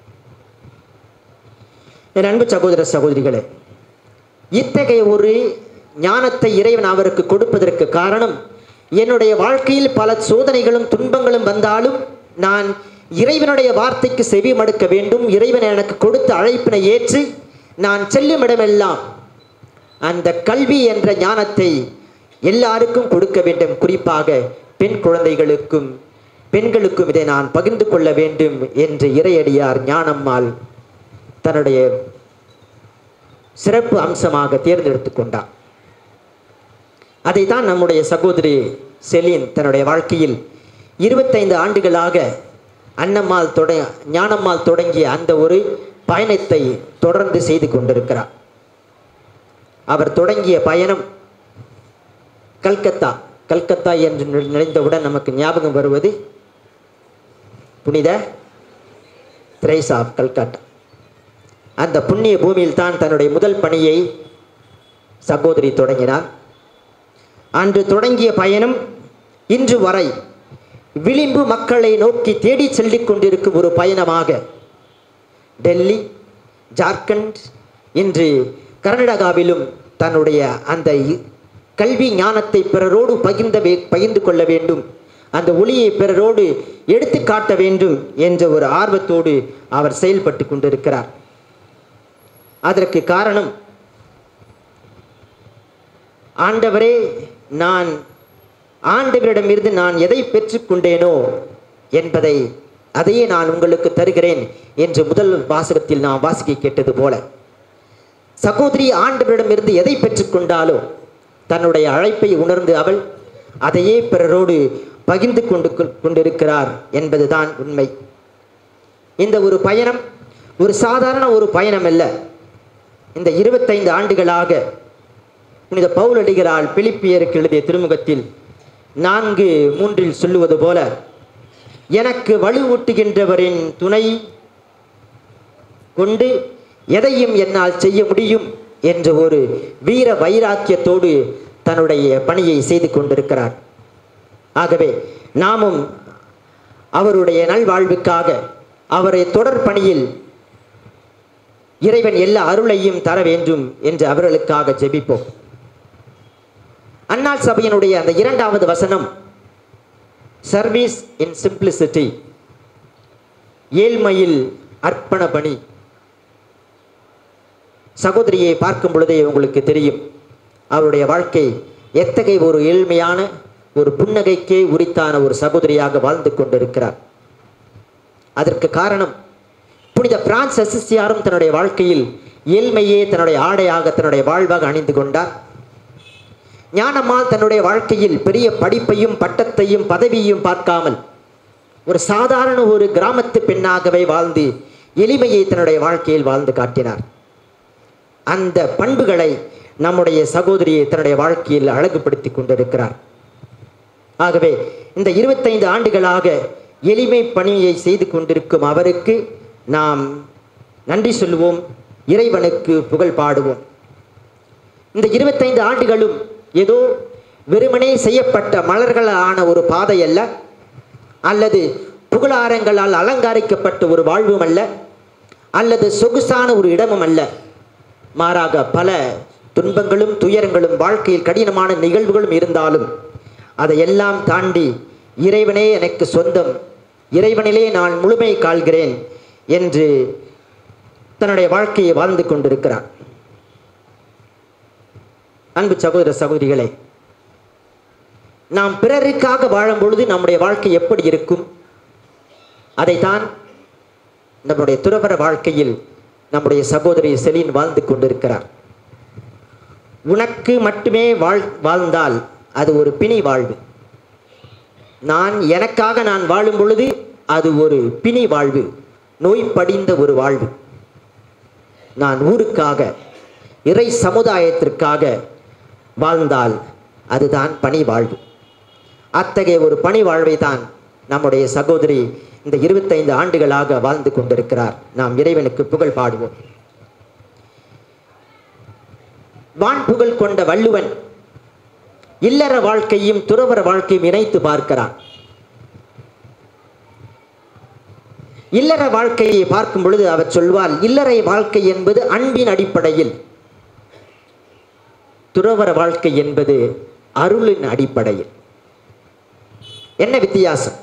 S10: என் அன்பு சகோதர சகோதரிகளே இத்தகைய ஒரு ஞானத்தை இறைவன் அவருக்கு கொடுப்பதற்கு காரணம் என்னுடைய வாழ்க்கையில் பல சோதனைகளும் துன்பங்களும் வந்தாலும் நான் இறைவனுடைய வார்த்தைக்கு செவி மடுக்க வேண்டும் இறைவன் எனக்கு கொடுத்த அழைப்பினை ஏற்று நான் செல்லும் இடமெல்லாம் அந்த கல்வி என்ற ஞானத்தை எல்லாருக்கும் கொடுக்க வேண்டும் குறிப்பாக பெண் குழந்தைகளுக்கும் பெண்களுக்கும் இதை நான் பகிர்ந்து கொள்ள வேண்டும் என்று இறையடியார் ஞானம்மாள் தன்னுடைய சிறப்பு அம்சமாக தேர்ந்தெடுத்து கொண்டார் அதைத்தான் நம்முடைய சகோதரி செலின் தன்னுடைய வாழ்க்கையில் இருபத்தைந்து ஆண்டுகளாக அன்னம்மாள் தொட ஞானம்மாள் தொடங்கிய அந்த ஒரு பயணத்தை தொடர்ந்து செய்து கொண்டிருக்கிறார் அவர் தொடங்கிய பயணம் கல்கத்தா கல்கத்தா என்று நினைந்தவுடன் நமக்கு ஞாபகம் வருவது புனித திரைசா ஆஃப் கல்கட்டா அந்த புண்ணிய பூமியில் தான் தன்னுடைய முதல் பணியை சகோதரி தொடங்கினார் அன்று தொடங்கிய பயணம் இன்று வரை விளிம்பு மக்களை நோக்கி தேடி செல்லிக் கொண்டிருக்கும் ஒரு பயணமாக டெல்லி ஜார்க்கண்ட் இன்று கர்நாடகாவிலும் தன்னுடைய அந்த இ- கல்வி ஞானத்தை பிறரோடு பகிர்ந்த வே- பகிர்ந்து கொள்ள வேண்டும் அந்த ஒளியை பிறரோடு எடுத்து காட்ட வேண்டும் என்ற ஒரு ஆர்வத்தோடு அவர் செயல்பட்டு கொண்டிருக்கிறார் அதற்கு காரணம் ஆண்டவரே நான் ஆண்டவரிடமிருந்து நான் எதை பெற்றுக்கொண்டேனோ என்பதை அதையே நான் உங்களுக்கு தருகிறேன் என்று முதல் வாசகத்தில் நான் வாசிக்க கேட்டது போல சகோதரி ஆண்டவரிடமிருந்து எதை பெற்றுக்கொண்டாலோ தன்னுடைய அழைப்பை உணர்ந்து அவள் அதையே பிறரோடு பகிர்ந்து கொண்டு கொண்டிருக்கிறார் என்பதுதான் உண்மை இந்த ஒரு பயணம் ஒரு சாதாரண ஒரு பயணம் அல்ல இந்த இருபத்தைந்து ஆண்டுகளாக புனித பவுலடிகளால் பிலிப்பியருக்கு எழுதிய திருமுகத்தில் நான்கு மூன்றில் சொல்லுவது போல எனக்கு வலுவூட்டுகின்றவரின் துணை கொண்டு எதையும் என்னால் செய்ய முடியும் என்ற ஒரு வீர வைராக்கியத்தோடு தன்னுடைய பணியை செய்து கொண்டிருக்கிறார் ஆகவே நாமும் அவருடைய நல்வாழ்வுக்காக அவரை தொடர் பணியில் இறைவன் எல்லா அருளையும் தர வேண்டும் என்று அவர்களுக்காக ஜெபிப்போம் அன்னாள் சபையினுடைய அந்த இரண்டாவது வசனம் சர்வீஸ் இன் சிம்பிளிசிட்டி ஏழ்மையில் அர்ப்பண பணி சகோதரியை பார்க்கும் பொழுதே உங்களுக்கு தெரியும் அவருடைய வாழ்க்கை எத்தகைய ஒரு ஏழ்மையான ஒரு புன்னகைக்கே உரித்தான ஒரு சகோதரியாக வாழ்ந்து கொண்டிருக்கிறார் அதற்கு காரணம் புனித பிரான்ஸ் அசிசியாரும் தன்னுடைய வாழ்க்கையில் ஏழ்மையே தன்னுடைய ஆடையாக தன்னுடைய வாழ்வாக அணிந்து கொண்டார் ஞானம்மாள் தன்னுடைய வாழ்க்கையில் பெரிய படிப்பையும் பட்டத்தையும் பதவியையும் பார்க்காமல் ஒரு சாதாரண ஒரு கிராமத்து பெண்ணாகவே வாழ்ந்து எளிமையை தன்னுடைய வாழ்க்கையில் வாழ்ந்து காட்டினார் அந்த பண்புகளை நம்முடைய சகோதரியை தன்னுடைய வாழ்க்கையில் அழகுபடுத்தி கொண்டிருக்கிறார் ஆகவே இந்த இருபத்தைந்து ஆண்டுகளாக எளிமை பணியை செய்து கொண்டிருக்கும் அவருக்கு நாம் நன்றி சொல்லுவோம் இறைவனுக்கு புகழ் பாடுவோம் இந்த இருபத்தைந்து ஆண்டுகளும் ஏதோ வெறுமனே செய்யப்பட்ட மலர்களான ஒரு பாதை அல்ல அல்லது புகழாரங்களால் அலங்கரிக்கப்பட்ட ஒரு வாழ்வும் அல்ல அல்லது சொகுசான ஒரு இடமும் அல்ல மாறாக பல துன்பங்களும் துயரங்களும் வாழ்க்கையில் கடினமான நிகழ்வுகளும் இருந்தாலும் அதையெல்லாம் தாண்டி இறைவனே எனக்கு சொந்தம் இறைவனிலே நான் முழுமை காள்கிறேன் என்று தன்னுடைய வாழ்க்கையை வாழ்ந்து கொண்டிருக்கிறார் அன்பு சகோதர சகோதரிகளே நாம் பிறருக்காக வாழும் பொழுது நம்முடைய வாழ்க்கை எப்படி இருக்கும் அதைத்தான் நம்முடைய துறவர வாழ்க்கையில் நம்முடைய சகோதரி செலின் வாழ்ந்து கொண்டிருக்கிறார் உனக்கு மட்டுமே வாழ் வாழ்ந்தால் அது ஒரு பிணி வாழ்வு நான் எனக்காக நான் வாழும் பொழுது அது ஒரு பிணி வாழ்வு நோய் படிந்த ஒரு வாழ்வு நான் ஊருக்காக இறை சமுதாயத்திற்காக வாழ்ந்தால் அதுதான் பணி வாழ்வு அத்தகைய ஒரு பணி வாழ்வை தான் நம்முடைய சகோதரி இந்த இருபத்தைந்து ஆண்டுகளாக வாழ்ந்து கொண்டிருக்கிறார் நாம் இறைவனுக்கு புகழ் பாடுவோம் வான் புகழ் கொண்ட வள்ளுவன் இல்லற வாழ்க்கையும் துறவர வாழ்க்கையும் இணைத்து பார்க்கிறான் இல்லற வாழ்க்கையை பார்க்கும் பொழுது அவர் சொல்வார் இல்லறை வாழ்க்கை என்பது அன்பின் அடிப்படையில் துறவர வாழ்க்கை என்பது அருளின் அடிப்படையில் என்ன வித்தியாசம்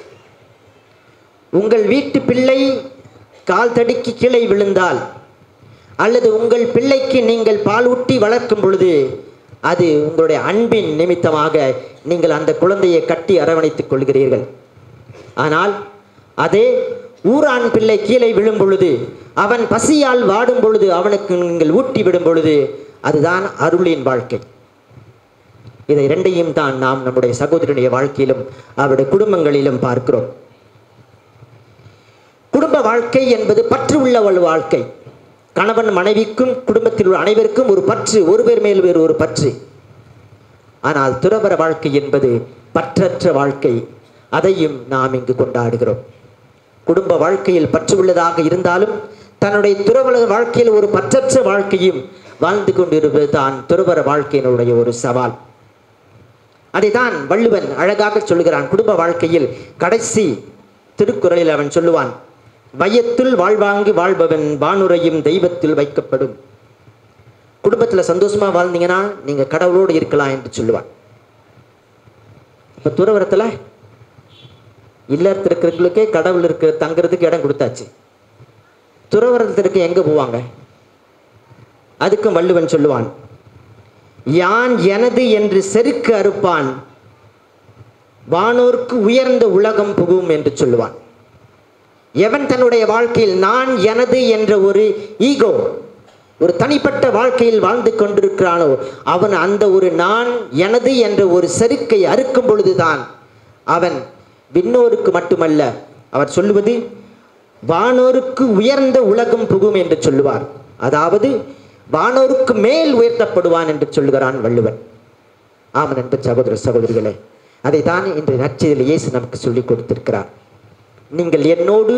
S10: உங்கள் வீட்டு பிள்ளை கால் தடுக்கி கீழே விழுந்தால் அல்லது உங்கள் பிள்ளைக்கு நீங்கள் பால் ஊட்டி வளர்க்கும் பொழுது அது உங்களுடைய அன்பின் நிமித்தமாக நீங்கள் அந்த குழந்தையை கட்டி அரவணைத்துக் கொள்கிறீர்கள் ஆனால் அதே ஊரான் பிள்ளை கீழே விழும் பொழுது அவன் பசியால் வாடும் பொழுது அவனுக்கு நீங்கள் ஊட்டி விடும் பொழுது அதுதான் அருளின் வாழ்க்கை இதை இரண்டையும் தான் நாம் நம்முடைய சகோதரனுடைய வாழ்க்கையிலும் அவருடைய குடும்பங்களிலும் பார்க்கிறோம் குடும்ப வாழ்க்கை என்பது பற்று உள்ள ஒரு வாழ்க்கை கணவன் மனைவிக்கும் குடும்பத்தில் உள்ள அனைவருக்கும் ஒரு பற்று ஒரு பேர் மேல் வேறு ஒரு பற்று ஆனால் துறவர வாழ்க்கை என்பது பற்றற்ற வாழ்க்கை அதையும் நாம் இங்கு கொண்டாடுகிறோம் குடும்ப வாழ்க்கையில் பற்று உள்ளதாக இருந்தாலும் தன்னுடைய துறவர வாழ்க்கையில் ஒரு பற்றற்ற வாழ்க்கையும் வாழ்ந்து கொண்டிருப்பது தான் துறவர வாழ்க்கையினுடைய ஒரு சவால் அதைதான் வள்ளுவன் அழகாக சொல்லுகிறான் குடும்ப வாழ்க்கையில் கடைசி திருக்குறளில் அவன் சொல்லுவான் வையத்துள் வாழ்வாங்கு வாழ்பவன் வானுரையும் தெய்வத்தில் வைக்கப்படும் குடும்பத்தில் சந்தோஷமா வாழ்ந்தீங்கன்னா நீங்க கடவுளோடு இருக்கலாம் என்று சொல்லுவான் இப்ப துறவரத்தில் இல்லறத்தில் இருக்கிறவங்களுக்கே கடவுள் இருக்கிற தங்குறதுக்கு இடம் கொடுத்தாச்சு துறவரத்திற்கு எங்க போவாங்க அதுக்கும் வள்ளுவன் சொல்லுவான் யான் எனது என்று செருக்கு அறுப்பான் வானோர்க்கு உயர்ந்த உலகம் புகும் என்று சொல்லுவான் எவன் தன்னுடைய வாழ்க்கையில் நான் எனது என்ற ஒரு ஈகோ ஒரு தனிப்பட்ட வாழ்க்கையில் வாழ்ந்து கொண்டிருக்கிறானோ அவன் அந்த ஒரு நான் எனது என்ற ஒரு செருக்கை அறுக்கும் பொழுதுதான் அவன் விண்ணோருக்கு மட்டுமல்ல அவர் சொல்லுவது வானோருக்கு உயர்ந்த உலகம் புகும் என்று சொல்லுவார் அதாவது வானோருக்கு மேல் உயர்த்தப்படுவான் என்று சொல்லுகிறான் வள்ளுவன் ஆமன் அன்பு சகோதர சகோதரிகளே அதைத்தான் இன்று நற்செய்தியில் இயேசு நமக்கு சொல்லிக் கொடுத்திருக்கிறார் நீங்கள் என்னோடு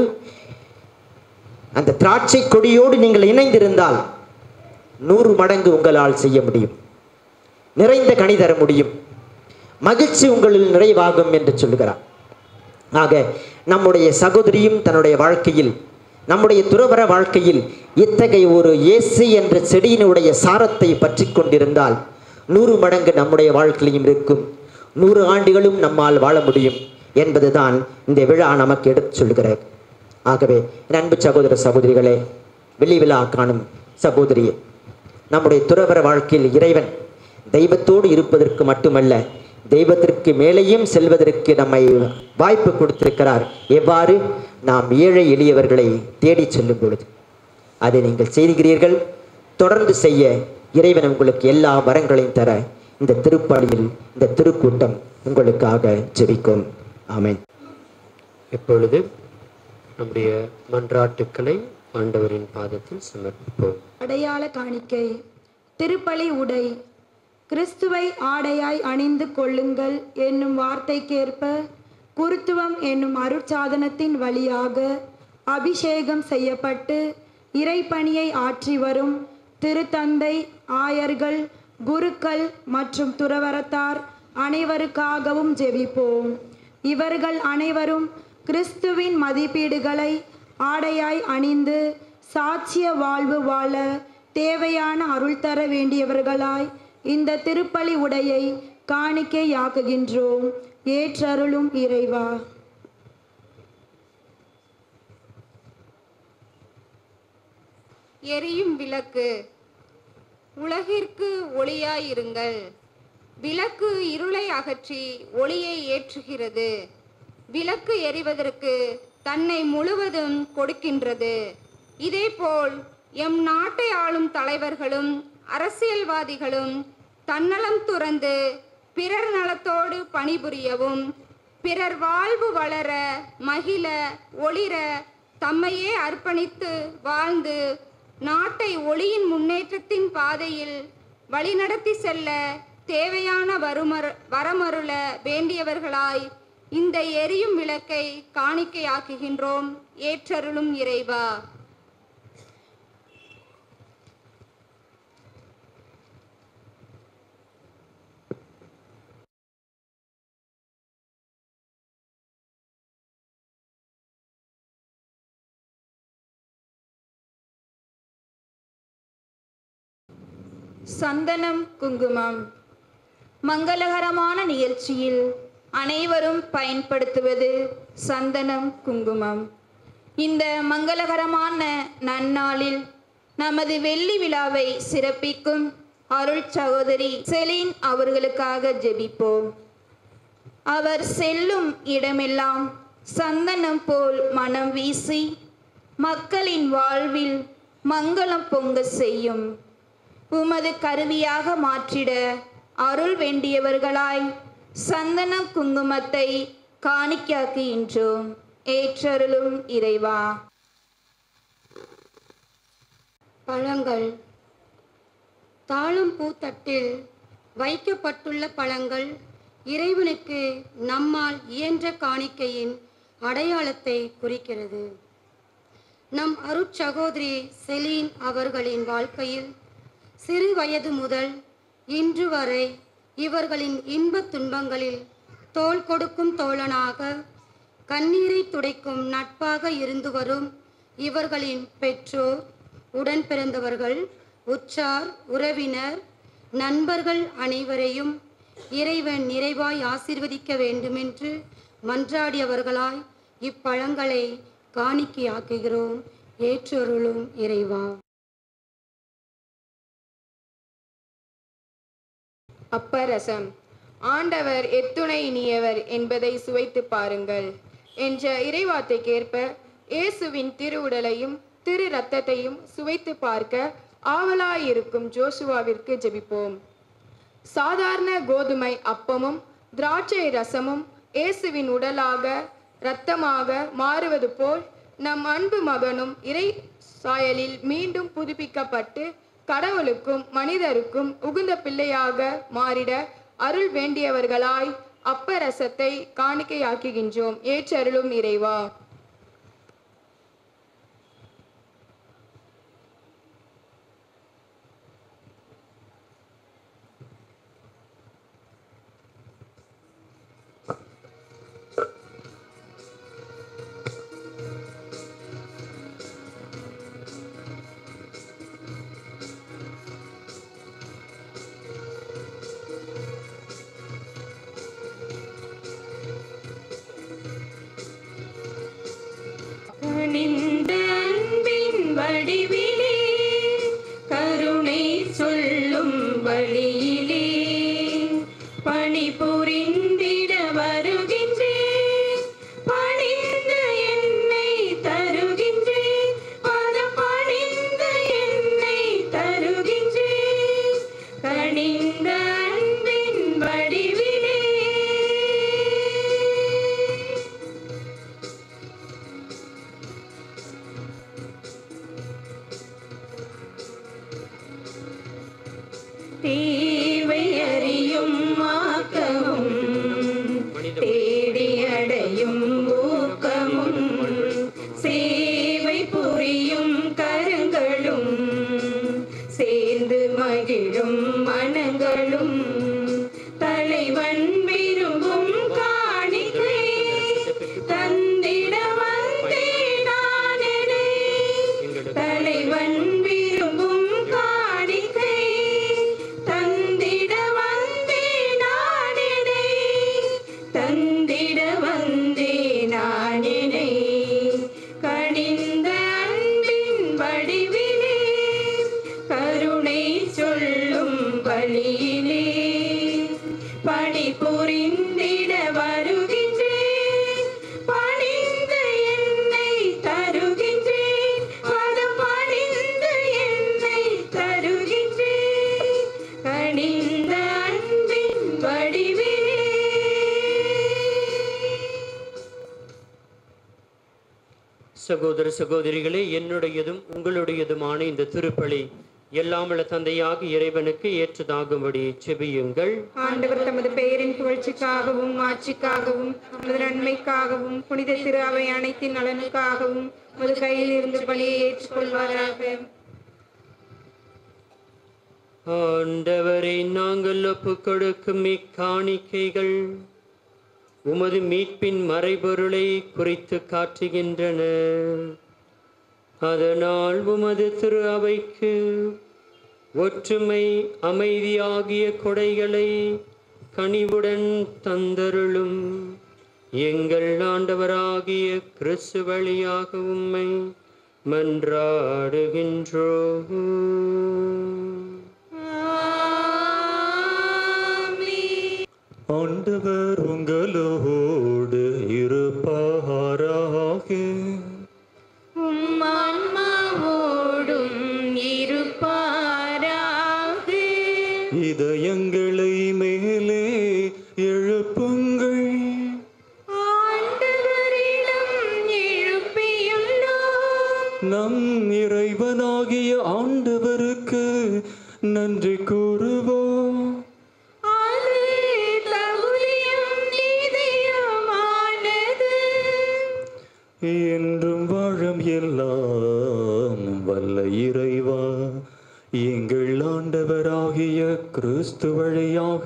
S10: அந்த திராட்சை கொடியோடு நீங்கள் இணைந்திருந்தால் நூறு மடங்கு உங்களால் செய்ய முடியும் நிறைந்த கனி தர முடியும் மகிழ்ச்சி உங்களில் நிறைவாகும் என்று சொல்லுகிறார் ஆக நம்முடைய சகோதரியும் தன்னுடைய வாழ்க்கையில் நம்முடைய துறவர வாழ்க்கையில் இத்தகைய ஒரு இயேசு என்ற செடியினுடைய சாரத்தை பற்றி கொண்டிருந்தால் நூறு மடங்கு நம்முடைய வாழ்க்கையிலும் இருக்கும் நூறு ஆண்டுகளும் நம்மால் வாழ முடியும் என்பதுதான் இந்த விழா நமக்கு எடுத்து சொல்கிறது ஆகவே என் அன்பு சகோதர சகோதரிகளே வெள்ளி விழா காணும் சகோதரியே நம்முடைய துறவர வாழ்க்கையில் இறைவன் தெய்வத்தோடு இருப்பதற்கு மட்டுமல்ல தெய்வத்திற்கு மேலேயும் செல்வதற்கு நம்மை வாய்ப்பு கொடுத்திருக்கிறார் எவ்வாறு நாம் ஏழை எளியவர்களை தேடிச் செல்லும் பொழுது அதை நீங்கள் செய்கிறீர்கள் தொடர்ந்து செய்ய இறைவன் உங்களுக்கு எல்லா வரங்களையும் தர இந்த திருப்பலியில் இந்த திருக்கூட்டம் உங்களுக்காக ஜெபிக்கும் ஆமென்
S6: இப்பொழுது நம்முடைய மன்றாட்டுக்களை ஆண்டவரின் பாதத்தில் சமர்ப்பிப்போம்
S11: அடையாள காணிக்கை திருப்பலி உடை கிறிஸ்துவை ஆடையாய் அணிந்து கொள்ளுங்கள் என்னும் வார்த்தைக்கேற்ப குருத்துவம் என்னும் அருட்சாதனத்தின் வழியாக அபிஷேகம் செய்யப்பட்டு இறைப்பணியை ஆற்றி வரும் திருத்தந்தை ஆயர்கள் குருக்கள் மற்றும் துறவரத்தார் அனைவருக்காகவும் ஜெபிப்போம் இவர்கள் அனைவரும் கிறிஸ்துவின் மதிப்பீடுகளை ஆடையாய் அணிந்து சாட்சிய வாழ்வு வாழ தேவையான அருள் தர வேண்டியவர்களாய் இந்த திருப்பலி உடையை காணிக்கையாக்குகின்றோம் ஏற்றருளும் இறைவா
S8: எரியும் விளக்கு உலகிற்கு ஒளியாயிருங்கள் விளக்கு இருளை அகற்றி ஒளியை ஏற்றுகிறது விளக்கு எரிவதற்கு தன்னை முழுவதும் கொடுக்கின்றது இதேபோல் எம் நாட்டை ஆளும் தலைவர்களும் அரசியல்வாதிகளும் தன்னலம் துறந்து பிறர் நலத்தோடு பணிபுரியவும் பிறர் வாழ்வு வளர மகிழ ஒளிர தம்மையே அர்ப்பணித்து வாழ்ந்து நாட்டை ஒளியின் முன்னேற்றத்தின் பாதையில் வழிநடத்தி செல்ல தேவையான வருமரு வரமருள வேண்டியவர்களாய் இந்த எரியும் விளக்கை காணிக்கையாக்குகின்றோம் ஏற்றருளும் இறைவா
S11: சந்தனம் குங்குமம் மங்களகரமான நிகழ்ச்சியில் அனைவரும் பயன்படுத்துவது சந்தனம் குங்குமம் இந்த மங்களகரமான நன்னாளில் நமது வெள்ளி விழாவை சிறப்பிக்கும் அருள் சகோதரி செலீன் அவர்களுக்காக ஜெபிப்போம் அவர் செல்லும் இடமெல்லாம் சந்தனம் போல் மனம் வீசி மக்களின் வாழ்வில் மங்களம் பொங்க செய்யும் உமது கருவியாக மாற்றிட அருள் வேண்டியவர்களாய் சந்தன குங்குமத்தை காணிக்காக்குகின்றோம் ஏற்றருளும் இறைவா
S12: பழங்கள் தாழும் பூத்தட்டில் வைக்கப்பட்டுள்ள பழங்கள் இறைவனுக்கு நம்மால் இயன்ற காணிக்கையின் அடையாளத்தை குறிக்கிறது நம் அருட்சகோதரி செலீன் அவர்களின் வாழ்க்கையில் சிறு வயது முதல் இன்று வரை இவர்களின் இன்பத் துன்பங்களில் தோள் கொடுக்கும் தோழனாக கண்ணீரை துடைக்கும் நட்பாக இருந்து வரும் இவர்களின் பெற்றோர் உடன் பிறந்தவர்கள் உற்றார் உறவினர் நண்பர்கள் அனைவரையும் இறைவன் நிறைவாய் ஆசீர்வதிக்க வேண்டுமென்று மன்றாடியவர்களாய் இப்பழங்களை காணிக்கையாக்குகிறோம் ஏற்றருளும் இறைவா
S11: அப்பரசம் ஆண்டவர் எத்துணை இனியவர் என்பதை சுவைத்து பாருங்கள் என்ற இறைவார்த்தைக்கேற்ப இயேசுவின் திருவுடலையும் திரு ரத்தத்தையும் சுவைத்து பார்க்க ஆவலாயிருக்கும் ஜோசுவாவிற்கு ஜெபிப்போம் சாதாரண கோதுமை அப்பமும் திராட்சை ரசமும் இயேசுவின் உடலாக இரத்தமாக மாறுவது போல் நம் அன்பு மகனும் இறை சாயலில் மீண்டும் புதுப்பிக்கப்பட்டு கடவுளுக்கும் மனிதருக்கும் உகுந்த பிள்ளையாக மாறிட அருள் வேண்டியவர்களாய் அப்பரசத்தை காணிக்கையாக்குகின்றோம் ஏற்றருளும் இறைவா
S7: கனிந்த அன்பின் வடிவிலே கருணை சொல்லும் வழியிலே பணி புரிந்திட வருகின்றேன் பணிந்த என்னை தருகின்றேன் பதம் பணிந்த என்னை தருகின்றேன் கனிந்த அன்பின் வடிவிலே தேவை அறியும் ஆக்கவும் தேடி அடையும் ஊக்கமும் சேவை புரியும் கரங்களும் சேர்ந்து மகிழும் மனங்களும் தலைவன் விரும்பும் காணிக்கை தந்திட வந்தேன் நான் என்னை. தலைவன் விரும்பும் காணிக்கை தந்திட வந்தே நானினை தந்திட வந்தே நானினை கனிந்த அன்பின் வடிவிலே கருணை சொல்லும் வழியிலே பணி புரிந்திட வருகின்றேன் பணிந்த என்னை தருகின்றேன் பதம் பணிந்த என்னை தருகின்றேன் கனிந்த அன்பின் வடிவிலே
S6: சகோதர சகோதரிகளே என்னுடையதும் உங்களுடையதுமான இந்த திருப்பலி எல்லாமல்ல தந்தையாக இறைவனுக்கு ஏற்றதாகும்படி செபியுங்கள்
S11: ஆண்டவர் தமது பெயரின் புகழ்ச்சிக்காகவும் ஆட்சிக்காகவும் நமது நன்மைக்காகவும் புனித திரு அவை அனைத்தின் நலனுக்காகவும் உமது கையில் இருந்து பலியை ஏற்றுக்கொள்வாராக
S6: ஆண்டவரை நாங்கள் ஒப்புக் கொடுக்கும் இக்காணிக்கைகள் உமது மீட்பின் மறைபொருளை குறித்து காட்டுகின்றன அதனால் உமது திரு அவைக்கு ஒற்றுமை அமைதியாகிய கொடைகளை கனிவுடன் தந்தருளும் எங்கள் ஆண்டவராகிய கிறிஸ்து வழியாக உம்மை மன்றாடுகின்றோம்
S13: ஆண்டவர் உங்களோடு இருப்பாராக
S7: உம் ஆன்மாவோடும் இருப்பாராக
S13: இதயங்களை மேலே எழுப்புங்கள்
S7: ஆண்டவரிடம் எழுப்பியுள்ளோம்
S13: நம் இறைவனாகிய ஆண்டவருக்கு நன்றி கூறுவோம்
S7: அது தகுதியும் நீதியுமானது
S13: என்றும் வாழும் எல்லாம் வல்ல இறைவா எங்கள் ஆண்டவராகிய கிறிஸ்து வழியாக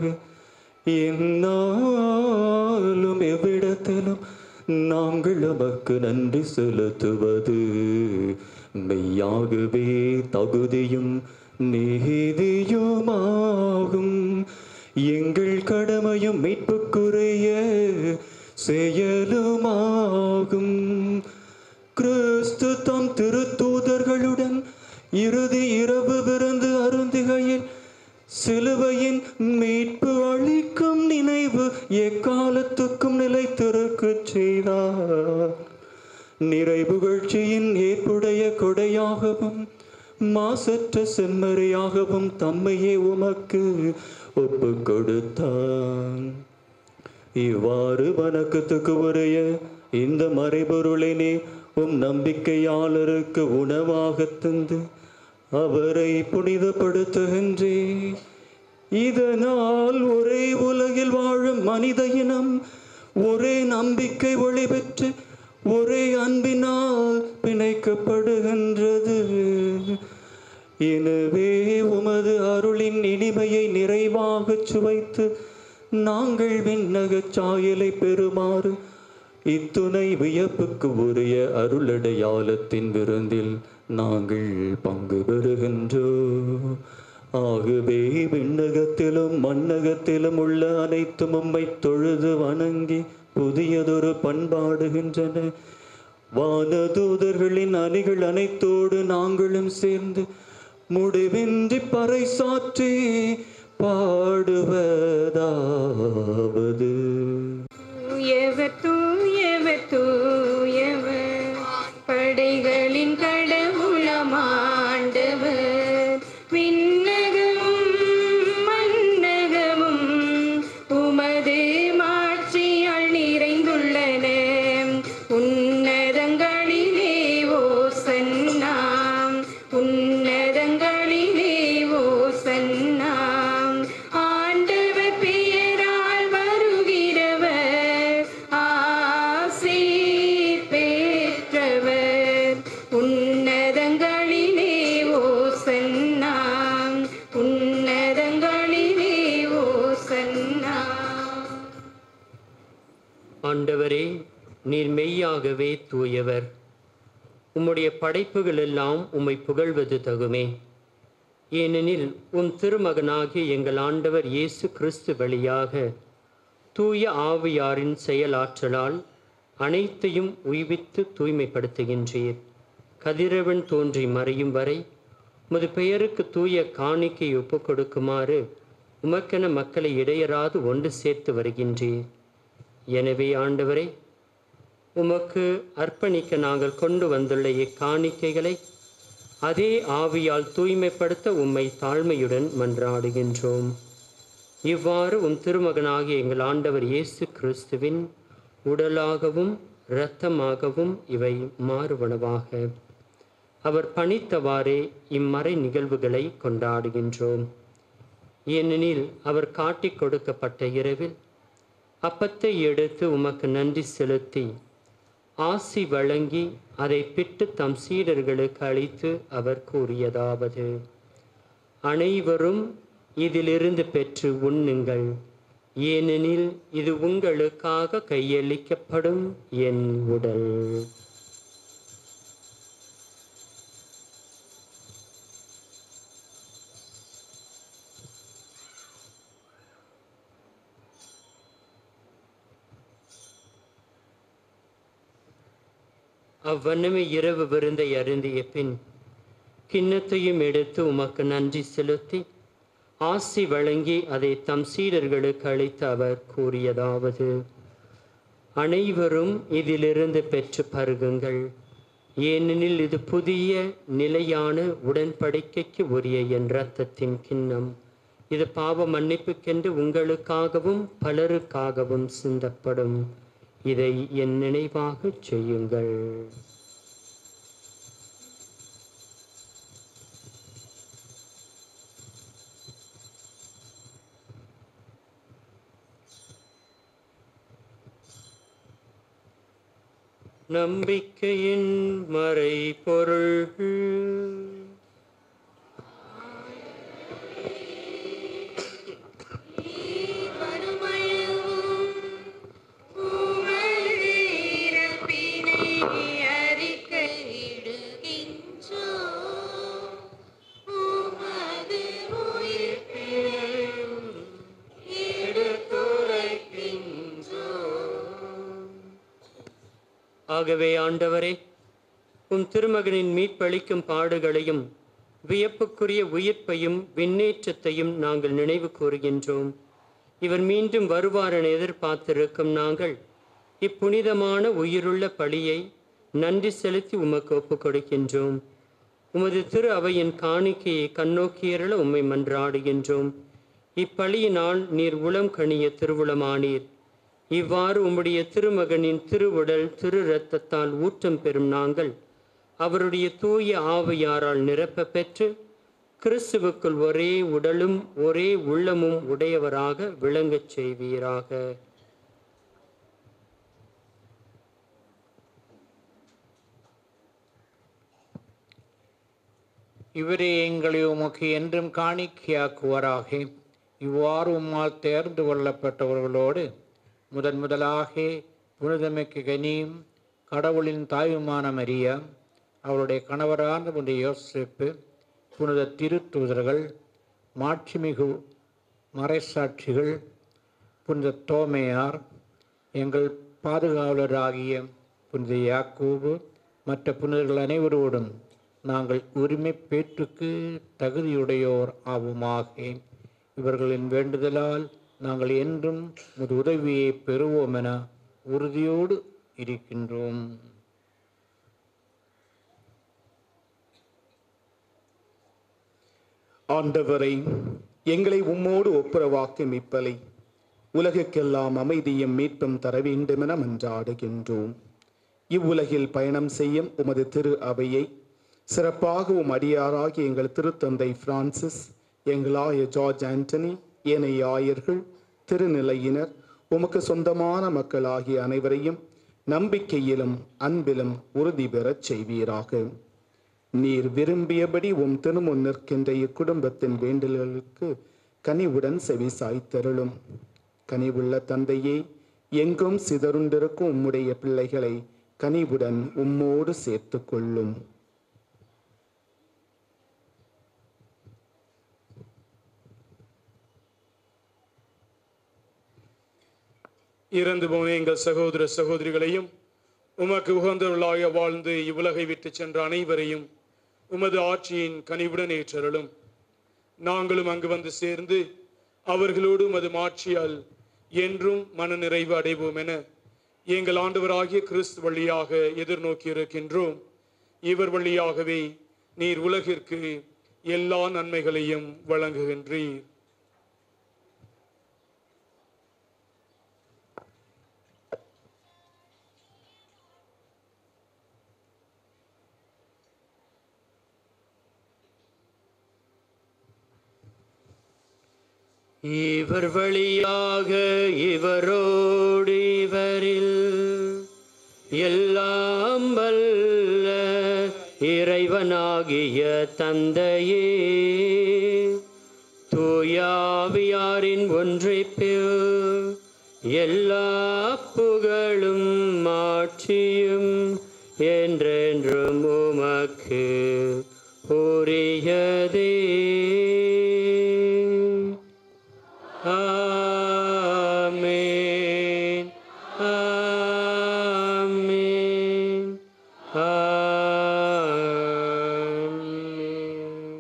S13: என்னாலும் எவ்விடத்திலும் நாங்கள் உமக்கு நன்றி செலுத்துவது மெய்யாகவே தகுதியும் நீதியுமாகும் எங்கள் கடமையும் மீட்புக்குரிய செயலுமாகும் கிறிஸ்து தம் திருத்தூதர்களுடன் இறுதி இரவு விருந்து அருந்துகையில் சிலுவையின் மீட்பு அளிக்கும் நினைவு எக்காலத்துக்கும் நிலைத்திருக்கச் செய்தார் நிறைவுகழ்ச்சியின் ஏற்புடைய கொடையாகவும் மாசற்ற செம்மறையாகவும் தம்மையே உமக்கு ஒப்பு கொடுத்தான் இவ்வாறு வணக்கத்துக்கு உரிய இந்த மறைபொருளினே உம் நம்பிக்கையாளருக்கு உணவாகத் தந்து அவரை புனிதப்படுத்துகின்றே இதனால் ஒரே உலகில் வாழும் மனித இனம் ஒரே நம்பிக்கை ஒளி பெற்று ஒரே அன்பினால் பிணைக்கப்படுகின்றது எனவே உமது அருளின் இனிமையை நிறைவாகச் சுவைத்து நாங்கள் விண்ணகச் சாயலை பெறுமாறு இத்துணை வியப்புக்கு உரிய அருளடையாளத்தின் விருந்தில் நாங்கள் பங்கு பெறுகின்றோ ஆகவே விண்ணகத்திலும் மண்ணகத்திலும் உள்ள அனைத்தும் உம்மை தொழுது வணங்கி புதியதொரு பண்பாடுகின்றன வானதூதர்களின் அணிகள் அனைத்தோடு நாங்களும் சேர்ந்து முடிவின்றி பறைசாற்றி பாடுவதாவது
S11: தூயவர் தூயவர் தூயவர் படைகளின் கடவுளமாண்டவர் விண்ணகமும் மன்னகமும் உமது மாட்சியால் நிறைந்துள்ளன உன்னதங்களிலே ஓசன்னாம் உன்னதங்களிலே ஓசன்னாம் ஆண்டவர் பெயரால் வருகிறவர் ஆசி பெற்றவர் உன்னதங்களிலே ஓசன்னாம் உன்னதங்களிலே ஓசன்னாம்
S6: ஆண்டவரே நீர் மெய்யாகவே தூயவர் உம்முடைய படைப்புகள் எல்லாம் உம்மை புகழ்வது தகுமே ஏனெனில் உம் திருமகனாகிய எங்கள் ஆண்டவர் இயேசு கிறிஸ்து வழியாக தூய ஆவியாரின் செயலாற்றலால் அனைத்தையும் உய்வித்து தூய்மைப்படுத்துகின்றீர் கதிரவன் தோன்றி மறையும் வரை உமது பெயருக்கு தூய காணிக்கை ஒப்புக் கொடுக்குமாறு உமக்கென மக்களை இடையராது ஒன்று சேர்த்து வருகின்றீர் எனவே ஆண்டவரே உமக்கு அர்ப்பணிக்க நாங்கள் கொண்டு வந்துள்ள இக்காணிக்கைகளை அதே ஆவியால் தூய்மைப்படுத்த உம்மை தாழ்மையுடன் மன்றாடுகின்றோம் இவ்வாறு உம் திருமகனாகிய எங்கள் ஆண்டவர் இயேசு கிறிஸ்துவின் உடலாகவும் இரத்தமாகவும் இவை மாறுவனவாக அவர் பணித்தவாறே இம்மறை நிகழ்வுகளை கொண்டாடுகின்றோம் ஏனெனில் அவர் காட்டிக் கொடுக்கப்பட்ட இரவில் அப்பத்தை எடுத்து உமக்கு நன்றி செலுத்தி ஆசி வழங்கி அதை பிட்டு தம் சீடர்களுக்கு அளித்து அவர் கூறியதாவது அனைவரும் இதிலிருந்து பெற்று உண்ணுங்கள் ஏனெனில் இது உங்களுக்காக கையளிக்கப்படும் என் உடல் அவ்வண்ணமே இரவு விருந்தை அருந்திய பின் கிண்ணத்தையும் எடுத்து உமக்கு நன்றி செலுத்தி ஆசி வழங்கி அதை தம் சீடர்களுக்கு அளித்து அவர் கூறியதாவது அனைவரும் இதிலிருந்து பெற்று பருகுங்கள் ஏனெனில் இது புதிய நிலையான உடன்படிக்கைக்கு உரிய என் இரத்தத்தின் கிண்ணம் இது பாவ மன்னிப்புக்கென்று உங்களுக்காகவும் பலருக்காகவும் சிந்தப்படும் இதை என் நினைவாகச் செய்யுங்கள் நம்பிக்கையின் மறை பொருள் ஆகவே ஆண்டவரே உம் திருமகனின் மீட்பளிக்கும் பாடுகளையும் வியப்புக்குரிய உயிர்ப்பையும் விண்ணேற்றத்தையும் நாங்கள் நினைவு கூறுகின்றோம் இவர் மீண்டும் வருவார் என எதிர்பார்த்திருக்கும் நாங்கள் இப்புனிதமான உயிருள்ள பழியை நன்றி செலுத்தி உமக்கு ஒப்புக் கொடுக்கின்றோம் உமது திரு அவையின் காணிக்கையை கண்ணோக்கியருள உம்மை மன்றாடுகின்றோம் இப்பழியினால் நீர் உளம் கணிய திருவுளமானீர் இவ்வாறு உம்முடைய திருமகனின் திருவுடல் திரு இரத்தத்தால் ஊற்றம் பெறும் நாங்கள் அவருடைய தூய ஆவியாரால் நிரப்ப பெற்று கிறிஸ்துவுக்குள் ஒரே உடலும் ஒரே உள்ளமும் உடையவராக விளங்கச் செய்வீராக
S14: இவரே எங்களை உமக்கு என்றும் காணிக்கையாக்குவாராக இவ்வாறு உம்மால் தேர்ந்து கொள்ளப்பட்டவர்களோடு முதன் முதலாக புனிதமிக்க கனியும் கடவுளின் தாயுமான மரியா அவருடைய கணவரான புனித யோசிப்பு புனித திருத்தூதர்கள் மாட்சிமிகு மறைசாட்சிகள் புனித தோமையார் எங்கள் பாதுகாவலராகிய புனித யாக்கூபு மற்ற புனிதர்கள் அனைவரோடும் நாங்கள் உரிமை பேற்றுக்கு தகுதியுடையோர் ஆவோமாக இவர்களின் வேண்டுதலால் நாங்கள் என்றும் முது உதவியை பெறுவோம் என உறுதியோடு இருக்கின்றோம்
S15: ஆண்டவரை எங்களை உம்மோடு ஒப்புரவாக்கும் இப்பலை உலகுக்கெல்லாம் அமைதியும் மீட்பும் தர வேண்டுமென மன்றாடுகின்றோம் இவ்வுலகில் பயணம் செய்யும் உமது திரு அவையை சிறப்பாக உம் அடியாராகிய எங்கள் திருத்தந்தை பிரான்சிஸ் எங்களாய ஜார்ஜ் ஆண்டனி ஏனைய ஆயர்கள் திருநிலையினர் உமக்கு சொந்தமான மக்களாகிய அனைவரையும் நம்பிக்கையிலும் அன்பிலும் உறுதி பெறச் செய்வீராக நீர் விரும்பியபடி உம் திருமுன் நிற்கின்ற இக்குடும்பத்தின் வேண்டல்களுக்கு கனிவுடன் செவி சாய்த்தருளும் கனிவுள்ள தந்தையே எங்கும் சிதறுண்டிருக்கும் உம்முடைய பிள்ளைகளை கனிவுடன் உம்மோடு சேர்த்து கொள்ளும்
S16: இறந்து போன எங்கள் சகோதர சகோதரிகளையும் உமக்கு உகந்தவர்களாக வாழ்ந்து இவ்வுலகை விட்டு சென்ற அனைவரையும் உமது ஆட்சியின் கனிவுடன் ஏற்றருளும் நாங்களும் அங்கு வந்து சேர்ந்து அவர்களோடு உமது மாட்சியால் என்றும் மன நிறைவு அடைவோம் என எங்கள் ஆண்டவராகிய கிறிஸ்து வழியாக எதிர்நோக்கி இருக்கின்றோம் இவர் வழியாகவே நீர் உலகிற்கு எல்லா நன்மைகளையும் வழங்குகின்றீர்
S6: இவர் வழியாக இவரோடு இவரில் எல்லாம் வல்ல இறைவனாகிய தந்தையே தூயாவியாரின் ஒன்றைப்பில் எல்லா புகழும் மாட்சியும் என்றென்றும் உமக்கு உரியதே ஆமென் ஆமென் ஆமென்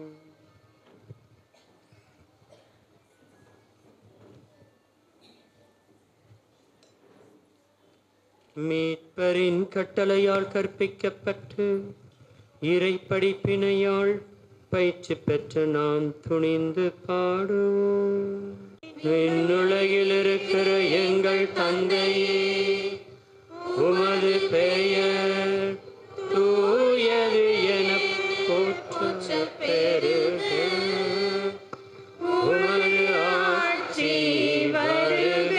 S6: மீட்பரின் கட்டளையால் கற்பிக்கப்பட்டு இறை படிப்பினையால் பயிற்சி பெற்று நாம் துணிந்து பாடுவோம் விண்ணுலகில் இருக்கிற எங்கள் தந்தையே உமது பெயர் தூயது என போற்ற பெருக உமது ஆட்சி வருக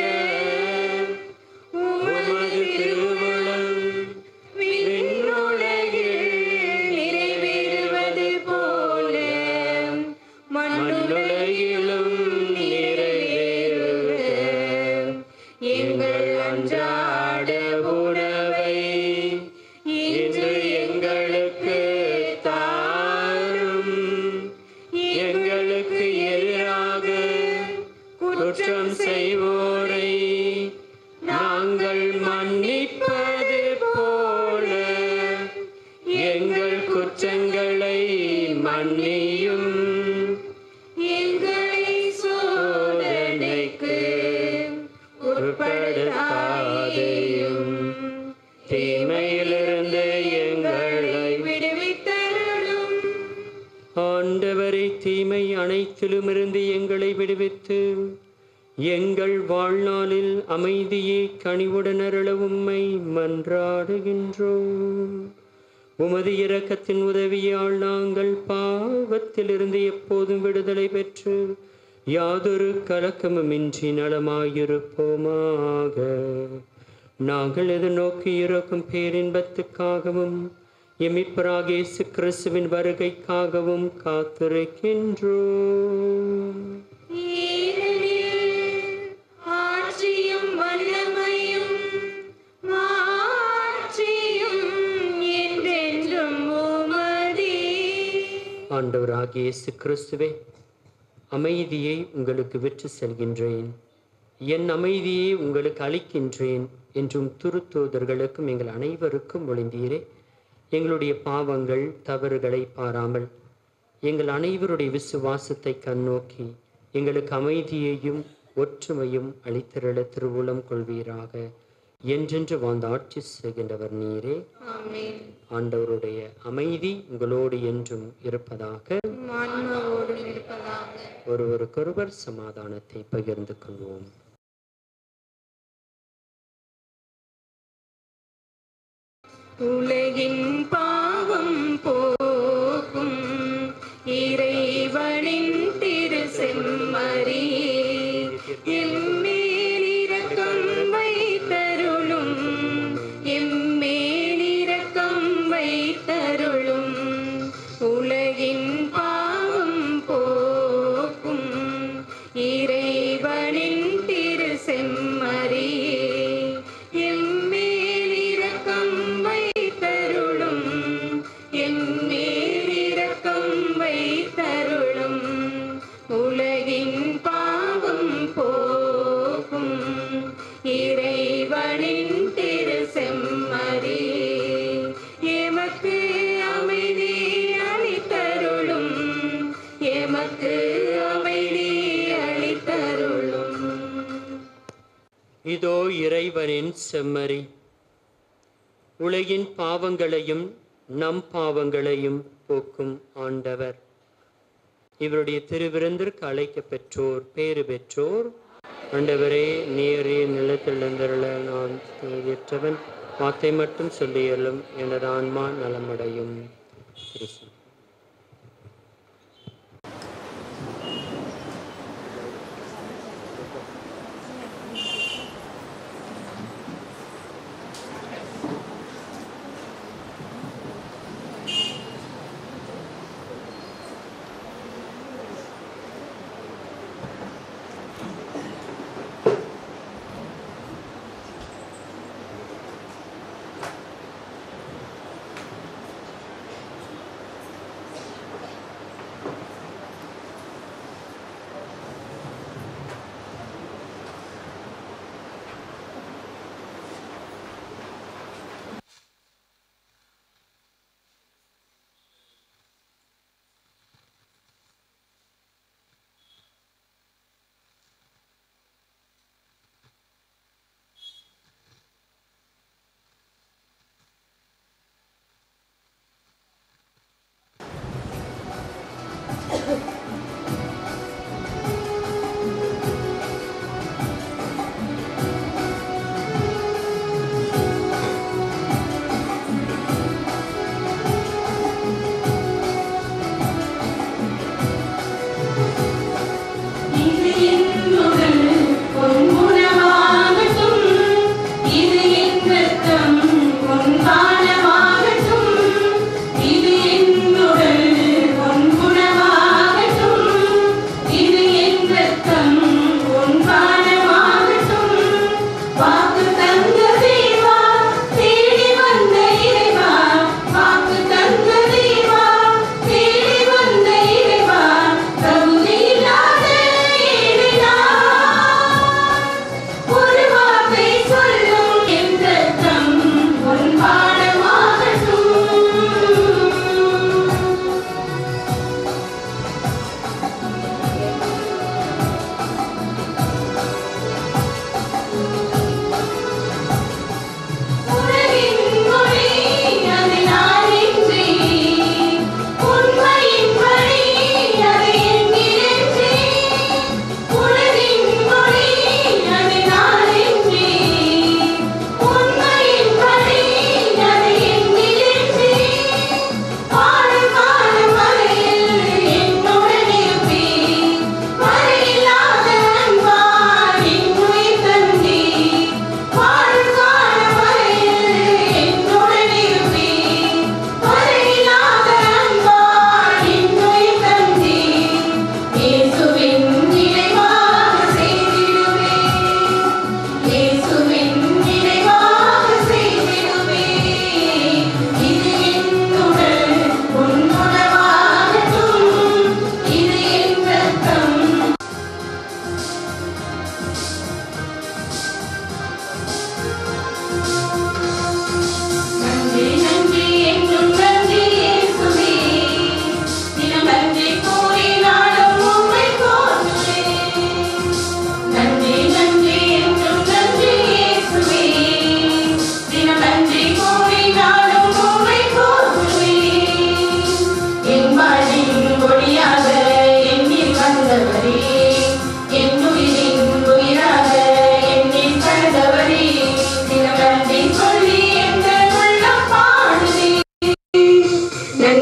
S6: உமது திருவுளம்
S11: விண்ணுலகில் நிறைவேறுவது போல
S6: மண்ணுலகிலும் நிறைவேறுக
S11: எங்கள் அன்றாட
S6: உணவை மன்னியும்
S7: எங்களை சோதனைக்கு உட்படுத்தாதேயும்
S6: தீமையிலிருந்து எங்களை
S7: விடுவித்தருளும்
S6: ஆண்டவரை தீமை அனைத்திலுமிருந்து எங்களை விடுவித்து எங்கள் வாழ்நாளில் அமைதியை கனிவுடன் அருள உம்மை மன்றாடுகின்றோம் உமது இரக்கத்தின் உதவியால் நாங்கள் பாவத்திலிருந்து எப்போதும் விடுதலை பெற்று யாதொரு கலக்கமுமின்றி நலமாயிருப்போமாக நாங்கள் எதிர்நோக்கி இருக்கும் பேரின்பத்துக்காகவும் எமிப்பராக இயேசு கிறிஸ்துவின் வருகைக்காகவும் காத்திருக்கின்றோம்
S7: ஏனெனில் ஆட்சியும் வல்லமையும் மாட்சியும் என்றென்றும் உமதே
S6: ஆண்டவராகிய இயேசு கிறிஸ்துவே அமைதியை உங்களுக்கு விற்று செல்கின்றேன் என் அமைதியை உங்களுக்கு அளிக்கின்றேன் என்றும் துருத்தூதர்களுக்கும் எங்கள் அனைவருக்கும் ஒளிந்தீரே எங்களுடைய பாவங்கள் தவறுகளை பாராமல் எங்கள் அனைவருடைய விசுவாசத்தை கண்ணோக்கி எங்களுக்கு அமைதியையும் ஒற்றுமையும் அளித்திரள திருவுளம் கொள்வீராக என்றென்று வாழ்ந்து ஆட்சி செய்கின்றவர் நீரே
S7: ஆமென்
S6: ஆண்டவருடைய அமைதி உங்களோடு என்றும் இருப்பதாக
S7: ஆன்மாவோடும் இருப்பதாக
S6: ஒருவருக்கொருவர் சமாதானத்தை பகிர்ந்து கொள்வோம்
S7: உலகின் பாவம் போக்கும் இறைவனின் திரு செம்மறியே எம்மேலிரக்கம் வைத்தருளும் எம்மேலிரக்கம் வைத்தருளும் உலகின் பாவம் போக்கும் இறைவனின் திரு செம்மறியே எம்மேலிரக்கம் வைத்தருளும் எம்மேலிரக்கம் வைத்தருளும் உலகின் பாவம் போக்கும் இறைவனின் திரு செம்மறியே எமக்கு அமைதி அளித்தருளும் எமக்கு அமைதி அளித்தருளும்
S6: இதோ இறைவனின் செம்மறி உலகின் பாவங்களையும் நம் பாவங்களையும் போக்கும் ஆண்டவர் இவருடைய திருவிருந்திற்கு அழைக்க பெற்றோர் பேறு பெற்றோர் ஆண்டவரே நீரே நிலத்திலிருந்தருள நான் தேவையற்றவன் வார்த்தை மட்டும் சொல்லியலும் எனது ஆன்மா நலமடையும் கிறிஸ்து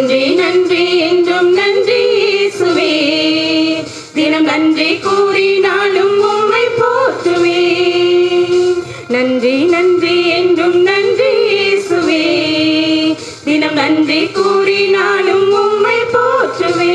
S7: நன்றி நன்றி என்றும் நன்றி இயேசுவே தினம் நன்றி கூறினாலும் உம்மை போற்றுவே நன்றி நன்றி என்றும் நன்றி இயேசுவே தினம் நன்றி கூறினாலும் உம்மை போற்றுவே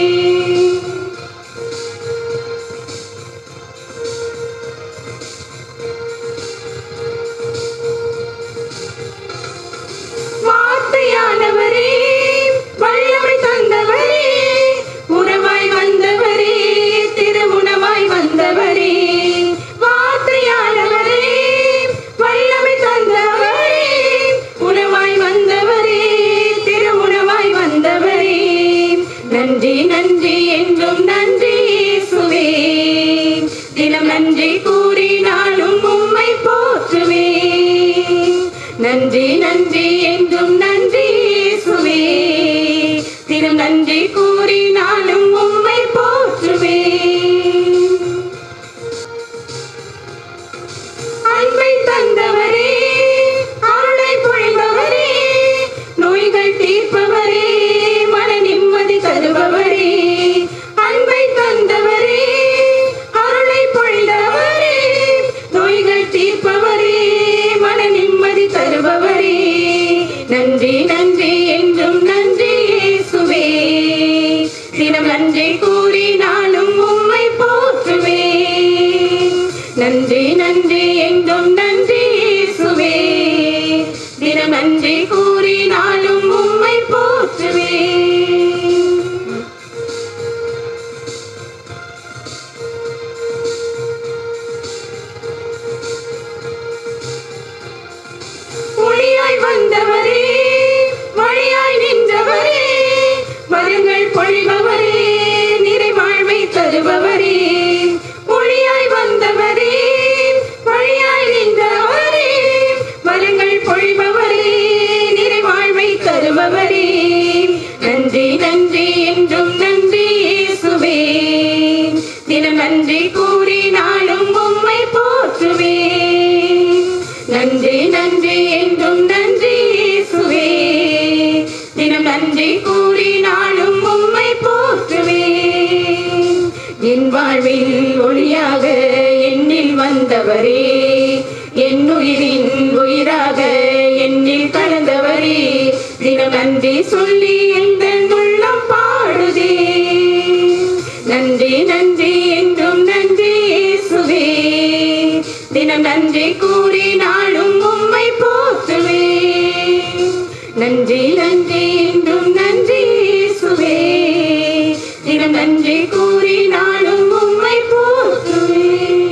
S7: வார்த்தையானவரே வல்லமை தந்தவரே உறவாய் வந்தவரே திருவுணவாய் வந்தவரே வார்த்தையானவரே வல்லமை தந்தவரே உணவாய் வந்தவரே திருவுணவாய் வந்தவரே நன்றி நன்றி என்றும் நன்றி இயேசுவே தினம் நன்றி கூறினாலும் உம்மை போற்றுவே நன்றி நன்றி என்றும் நன்றி இயேசுவே தினம் நன்றி கூறினாலும் உம்மை போற்றுவே அன்பை தந்தவரே அருளை பொழிபவரே நோய்கள் தீர்ப்பவரே மன நிம்மதி தருபவரே அன்பை தந்தவரே அருளை பொழிந்தவரே நோய்கள் தீர்ப்பவரே மன நிம்மதி தருபவரே நன்றி நன்றி என்றும் நன்றி இயேசுவே தினம் நன்றி கூறினாலும் உம்மை போற்றுவே நன்றி நன்றி என்றும் நன்றி இயேசுவே தினம் நன்றி கூறினாலும் உம்மை போற்றுவே ஒளியாய் வந்தவரே வழியாய் நின்றவரே வருங்கள் பொழிபவரே நிறைவாழ்வை தருபவரே ஒளியாய் வந்தவரே வழியாய் நின்றவரே வருங்கள் பொழிபவரே நிறைவாழ்வை தருபவரே நன்றி நன்றி என்றும் நன்றி இயேசுவே தினம் நன்றி கூறினாலும் உம்மை போற்றுவே நன்றி நன்றி என்றும் நன்றி இயேசுவே தினம் நன்றி கூறினாலும் உம்மை போற்றுவே என் வாழ்வில் ஒளியாக என்னில் வந்தவரே என் உயிரின் உயிராக என்னில் கலந்தவரே தினம் நன்றி சொல்லி எந்த உள்ளம் பாடுதே நன்றி நன்றி என்றும் நன்றி இயேசுவே தினம் நன்றி கூறினாலும் உம்மை போற்றுவே நன்றி நன்றி என்றும் நன்றி இயேசுவே தினம் நன்றி கூறினாலும் உம்மை போற்றுவே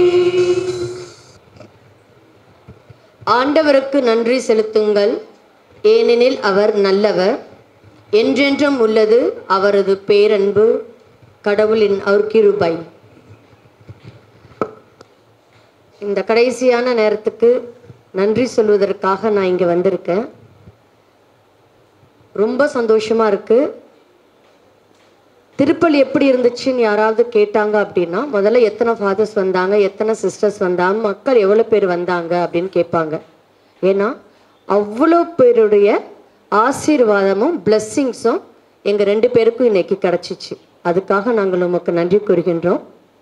S17: ஆண்டவருக்கு நன்றி செலுத்துங்கள் ஏனெனில் அவர் நல்லவர் என்றென்றும் உள்ளது அவரது பேரன்பு கடவுளின் அருக்கிருபை இந்த கடைசியான நேரத்துக்கு நன்றி சொல்வதற்காக நான் இங்கே வந்திருக்கேன் ரொம்ப சந்தோஷமாக இருக்குது திருப்பலி எப்படி இருந்துச்சுன்னு யாராவது கேட்டாங்க அப்படின்னா முதல்ல எத்தனை ஃபாதர்ஸ் வந்தாங்க எத்தனை சிஸ்டர்ஸ் வந்தாங்க மக்கள் எவ்வளோ பேர் வந்தாங்க அப்படின்னு கேட்பாங்க ஏன்னா அவ்வளோ பேருடைய ஆசீர்வாதமும் பிளெஸ்ஸிங்ஸும் எங்கள் ரெண்டு பேருக்கும் இன்னைக்கு கிடச்சிச்சு அதுக்காக நாங்கள் உமக்கு நன்றி கூறுகின்றோம்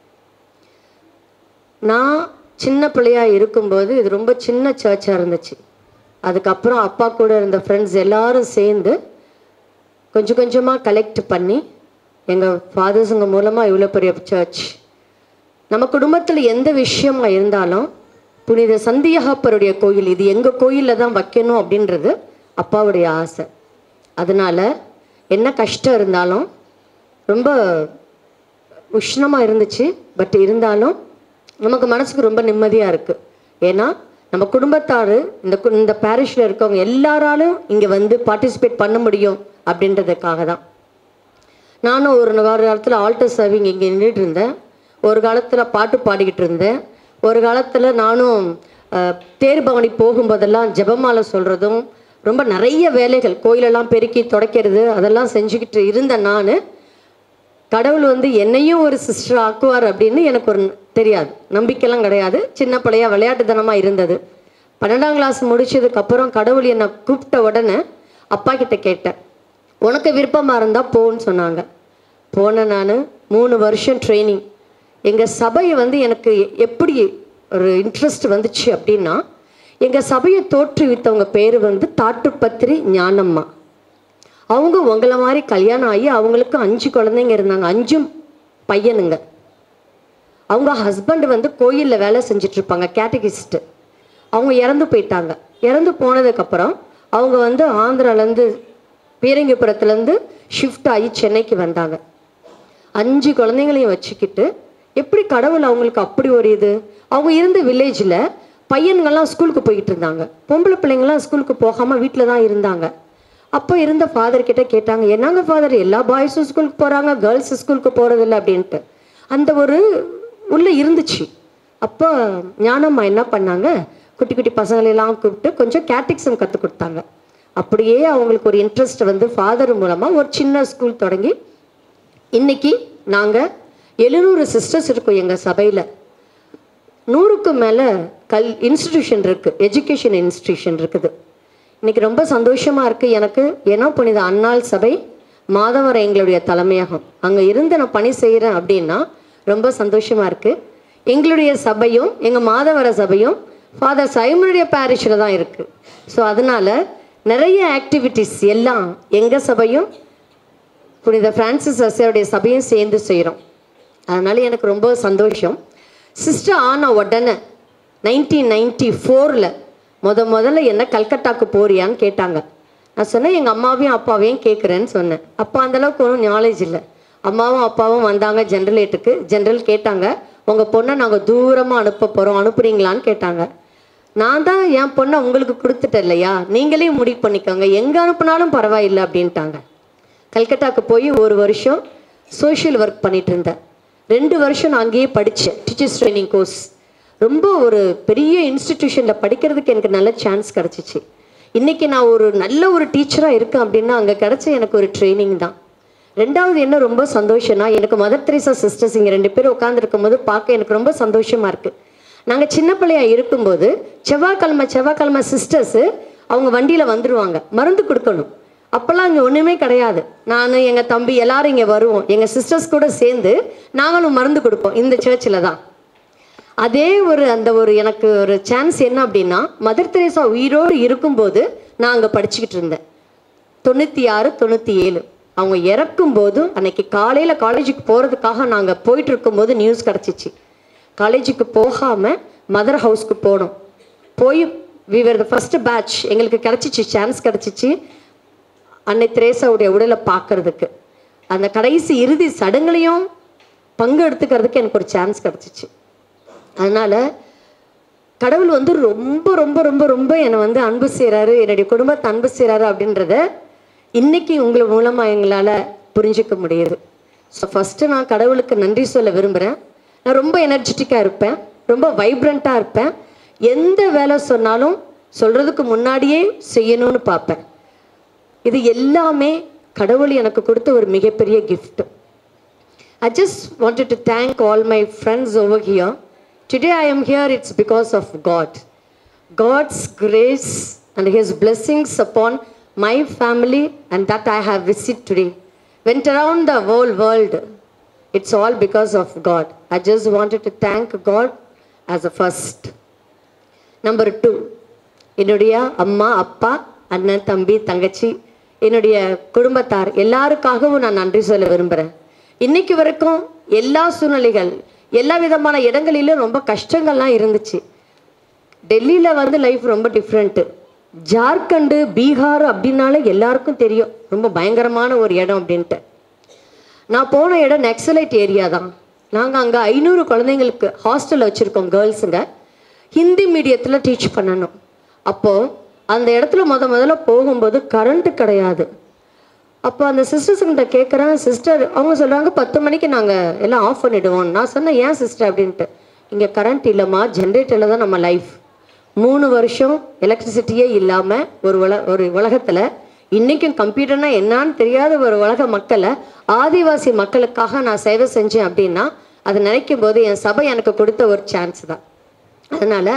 S17: நான் சின்ன பிள்ளையா இருக்கும்போது இது ரொம்ப சின்ன சர்ச்சாக இருந்துச்சு அதுக்கப்புறம் அப்பா கூட இருந்த ஃப்ரெண்ட்ஸ் எல்லாரும் சேர்ந்து கொஞ்சம் கொஞ்சமாக கலெக்ட் பண்ணி எங்கள் ஃபாதர்ஸுங்க மூலமாக இவ்வளோ பெரிய சர்ச் நம்ம குடும்பத்தில் எந்த விஷயமா இருந்தாலும் புனித சந்தியகப்பருடைய கோயில் இது எங்கள் கோயிலில் தான் வைக்கணும் அப்படின்றது அப்பாவுடைய ஆசை அதனால் என்ன கஷ்டம் இருந்தாலும் ரொம்ப உஷ்ணமாக இருந்துச்சு பட் இருந்தாலும் நமக்கு மனசுக்கு ரொம்ப நிம்மதியாக இருக்குது ஏன்னா நம்ம குடும்பத்தார் இந்த கு- இந்த பேரிஷில் இருக்கவங்க எல்லாராலும் இங்கே வந்து பார்ட்டிசிபேட் பண்ண முடியும் அப்படின்றதுக்காக தான் நானும் ஒரு ஒரு காலத்தில் ஆல்டர் சர்விங் இங்கே நின்றுட்டு இருந்தேன் ஒரு காலத்தில் பாட்டு பாடிக்கிட்டு இருந்தேன் ஒரு காலத்தில் நானும் அஹ், தேர் பவனி போகும்போதெல்லாம் ஜெபமாலை சொல்கிறதும் ரொம்ப நிறைய வேலைகள் கோயிலெல்லாம் பெருக்கி துடைக்கிறது அதெல்லாம் செஞ்சுக்கிட்டு இருந்த நான் கடவுள் வந்து என்னையும் ஒரு சிஸ்டர் ஆக்குவார் அப்படின்னு எனக்கு ஒரு தெரியாது நம்பிக்கைலாம் கிடையாது சின்ன பிள்ளையா விளையாட்டுத்தனமாக இருந்தது பன்னெண்டாம் கிளாஸ் முடிச்சதுக்கப்புறம் கடவுள் என்னை கூப்பிட்ட உடனே அப்பா கிட்ட கேட்டேன் உனக்கு விருப்பமாக இருந்தால் போன்னு சொன்னாங்க போனேன் நான் மூணு வருஷம் ட்ரைனிங் எங்கள் சபையை வந்து எனக்கு எப்படி ஒரு இன்ட்ரெஸ்ட் வந்துச்சு அப்படின்னா எங்கள் சபையை தோற்றுவித்தவங்க பேர் வந்து தாட்டுப்பத்திரி ஞானம்மா அவங்க உங்களை மாதிரி கல்யாணம் ஆகி அவங்களுக்கு அஞ்சு குழந்தைங்க இருந்தாங்க அஞ்சும் பையனுங்க அவங்க ஹஸ்பண்ட் வந்து கோயிலில் வேலை செஞ்சுட்டு இருப்பாங்க கேட்டகிஸ்ட்டு அவங்க இறந்து போயிட்டாங்க இறந்து போனதுக்கப்புறம் அவங்க வந்து ஆந்திராலேருந்து பீரங்கிபுரத்துலேருந்து ஷிஃப்ட் ஆகி சென்னைக்கு வந்தாங்க அஞ்சு குழந்தைங்களையும் வச்சுக்கிட்டு எப்படி கடவுள் அவங்களுக்கு அப்படி ஒரு இது அவங்க இருந்த வில்லேஜில் பையன்கள்லாம் ஸ்கூலுக்கு போய்கிட்டு இருந்தாங்க பொம்பளை பிள்ளைங்கள்லாம் ஸ்கூலுக்கு போகாமல் வீட்டில் தான் இருந்தாங்க அப்போ இருந்த ஃபாதர் கிட்ட கேட்டாங்க என்னங்க ஃபாதர் எல்லா பாய்ஸும் ஸ்கூலுக்கு போகிறாங்க கேர்ள்ஸ் ஸ்கூலுக்கு போகிறதில்ல அப்படின்ட்டு அந்த ஒரு உள்ளே இருந்துச்சு அப்போ ஞானம்மா என்ன பண்ணாங்க குட்டி குட்டி பசங்களெல்லாம் கூப்பிட்டு கொஞ்சம் கேட்டிக்ஸம் கற்றுக் கொடுத்தாங்க அப்படியே அவங்களுக்கு ஒரு இன்ட்ரெஸ்ட் வந்து ஃபாதர் மூலமாக ஒரு சின்ன ஸ்கூல் தொடங்கி இன்னைக்கு நாங்கள் எழுநூறு சிஸ்டர்ஸ் இருக்கோம் எங்கள் சபையில் நூறுக்கும் மேலே கல் இன்ஸ்டிடியூஷன் இருக்குது எஜுகேஷன் இன்ஸ்டிடியூஷன் இருக்குது இன்னைக்கு ரொம்ப சந்தோஷமாக இருக்குது எனக்கு ஏன்னா புனித அன்னாள் சபை மாதவர எங்களுடைய தலைமையகம் அங்கே இருந்து நான் பணி செய்கிறேன் அப்படின்னா ரொம்ப சந்தோஷமாக இருக்குது எங்களுடைய சபையும் எங்கள் மாதவர சபையும் ஃபாதர் சைமனுடைய பேரிஷில் தான் இருக்குது ஸோ அதனால் நிறைய ஆக்டிவிட்டீஸ் எல்லாம் எங்கள் சபையும் புனித பிரான்சிஸ் அசையோடைய சபையும் சேர்ந்து செய்கிறோம் அதனால எனக்கு ரொம்ப சந்தோஷம் சிஸ்டர் ஆன உடனே நைன்டீன் நைன்டி ஃபோரில் முத முதல்ல என்ன கல்கட்டாக்கு போறியான்னு கேட்டாங்க நான் சொன்னேன் எங்கள் அம்மாவையும் அப்பாவையும் கேட்குறேன்னு சொன்னேன் அப்போ அந்தளவுக்கு ஒன்றும் நாலேஜ் இல்லை அம்மாவும் அப்பாவும் வந்தாங்க ஜென்ரலேட்டுக்கு ஜென்ரல் கேட்டாங்க உங்கள் பொண்ணை நாங்கள் தூரமாக அனுப்ப போகிறோம் அனுப்புறீங்களான்னு கேட்டாங்க நான் தான் என் பொண்ணை உங்களுக்கு கொடுத்துட்டேன் இல்லையா நீங்களே முடிவு பண்ணிக்கோங்க எங்கே அனுப்புனாலும் பரவாயில்லை அப்படின்ட்டாங்க கல்கட்டாக்கு போய் ஒரு வருஷம் சோஷியல் ஒர்க் பண்ணிட்டு இருந்தேன் ரெண்டு வருஷம் நான் அங்கேயே படித்தேன் டீச்சர்ஸ் ட்ரைனிங் கோர்ஸ் ரொம்ப ஒரு பெரிய இன்ஸ்டிடியூஷனில் படிக்கிறதுக்கு எனக்கு நல்ல சான்ஸ் கிடச்சிச்சு இன்றைக்கி நான் ஒரு நல்ல ஒரு டீச்சராக இருக்கேன் அப்படின்னா அங்கே கிடச்ச எனக்கு ஒரு ட்ரைனிங் தான் ரெண்டாவது என்ன ரொம்ப சந்தோஷம்னா எனக்கு மதர் தெரேசா சிஸ்டர்ஸ் இங்கே ரெண்டு பேரும் உட்காந்துருக்கும் போது பார்க்க எனக்கு ரொம்ப சந்தோஷமாக இருக்குது நாங்கள் சின்ன பிள்ளையா இருக்கும்போது செவ்வாய்க்கிழமை செவ்வாய்க்கிழமை சிஸ்டர்ஸு அவங்க வண்டியில் வந்துடுவாங்க மருந்து கொடுக்கணும் அப்போல்லாம் இங்கே ஒன்றுமே கிடையாது நான் எங்கள் தம்பி எல்லாரும் இங்கே வருவோம் எங்கள் சிஸ்டர்ஸ் கூட சேர்ந்து நாங்களும் மருந்து கொடுப்போம் இந்த சர்ச்சில் தான் அதே ஒரு அந்த ஒரு எனக்கு ஒரு சான்ஸ் என்ன அப்படின்னா மதர் தெரேசா உயிரோடு இருக்கும்போது நான் அங்கே படிச்சுக்கிட்டு இருந்தேன் தொண்ணூற்றி ஆறு தொண்ணூற்றி ஏழு அவங்க இறக்கும் போது அன்னைக்கு காலையில் காலேஜுக்கு போகிறதுக்காக நாங்கள் போயிட்டு இருக்கும்போது நியூஸ் கிடச்சிச்சு காலேஜுக்கு போகாமல் மதர் ஹவுஸ்க்கு போனோம் போய் விவர் த ஃபஸ்ட்டு பேட்ச் எங்களுக்கு கிடச்சிச்சு சான்ஸ் கிடச்சிச்சு அன்னை திரேசாவுடைய உடலை பார்க்கறதுக்கு அந்த கடைசி இறுதி சடங்குலையும் பங்கு எடுத்துக்கிறதுக்கு எனக்கு ஒரு சான்ஸ் கிடச்சிச்சு அதனால் கடவுள் வந்து ரொம்ப ரொம்ப ரொம்ப ரொம்ப என்னை வந்து அன்பு செய்கிறாரு என்னுடைய குடும்பத்தை அன்பு செய்கிறாரு அப்படின்றத இன்னைக்கு உங்களை மூலமாக எங்களால் புரிஞ்சுக்க முடியுது ஸோ ஃபஸ்ட்டு நான் கடவுளுக்கு நன்றி சொல்ல விரும்புகிறேன் நான் ரொம்ப எனர்ஜெட்டிக்காக இருப்பேன் ரொம்ப வைப்ரண்ட்டாக இருப்பேன் எந்த வேலை சொன்னாலும் சொல்கிறதுக்கு முன்னாடியே செய்யணும்னு பார்ப்பேன் இது எல்லாமே கடவுள் எனக்கு கொடுத்த ஒரு மிகப்பெரிய gift I just wanted to thank all my friends over here. Today I am here, it's because of God. God's grace and His blessings upon my family and that I have received today. Went around the whole world. It's all because of God. I just wanted to thank God as a first. Number two என்னுடைய அம்மா அப்பா அண்ணன் தம்பி தங்கச்சி என்னுடைய குடும்பத்தார் எல்லாருக்காகவும் நான் நன்றி சொல்ல விரும்புகிறேன் இன்னைக்கு வரைக்கும் எல்லா சூழ்நிலைகள் எல்லா விதமான இடங்களிலும் ரொம்ப கஷ்டங்கள்லாம் இருந்துச்சு டெல்லியில் வந்து லைஃப் ரொம்ப டிஃப்ரெண்ட்டு ஜார்க்கண்டு பீகார் அப்படின்னாலே எல்லாருக்கும் தெரியும் ரொம்ப பயங்கரமான ஒரு இடம் அப்படின்ட்டு நான் போன இடம் நக்சலைட் ஏரியா தான் நாங்கள் அங்கே ஐநூறு குழந்தைங்களுக்கு ஹாஸ்டலில் வச்சுருக்கோம் கேர்ள்ஸுங்க ஹிந்தி மீடியத்தில் டீச் பண்ணணும் அப்போது அந்த இடத்துல முத முதல்ல போகும்போது கரண்ட்டு கிடையாது அப்போ அந்த சிஸ்டர்ஸுங்கிட்ட கேட்குறேன் சிஸ்டர் அவங்க சொல்கிறாங்க பத்து மணிக்கு நாங்கள் எல்லாம் ஆஃப் பண்ணிவிடுவோம் நான் சொன்னேன் ஏன் சிஸ்டர் அப்படின்ட்டு இங்கே கரண்ட் இல்லைம்மா ஜென்ரேட்டரில் தான் நம்ம லைஃப் மூணு வருஷம் எலக்ட்ரிசிட்டியே இல்லாமல் ஒரு உல ஒரு உலகத்தில் இன்றைக்கும் கம்ப்யூட்டர்னா என்னான்னு தெரியாத ஒரு உலக மக்களை ஆதிவாசி மக்களுக்காக நான் சேவை செஞ்சேன் அப்படின்னா அதை நினைக்கும் போது என் சபை எனக்கு கொடுத்த ஒரு சான்ஸ் தான் அதனால்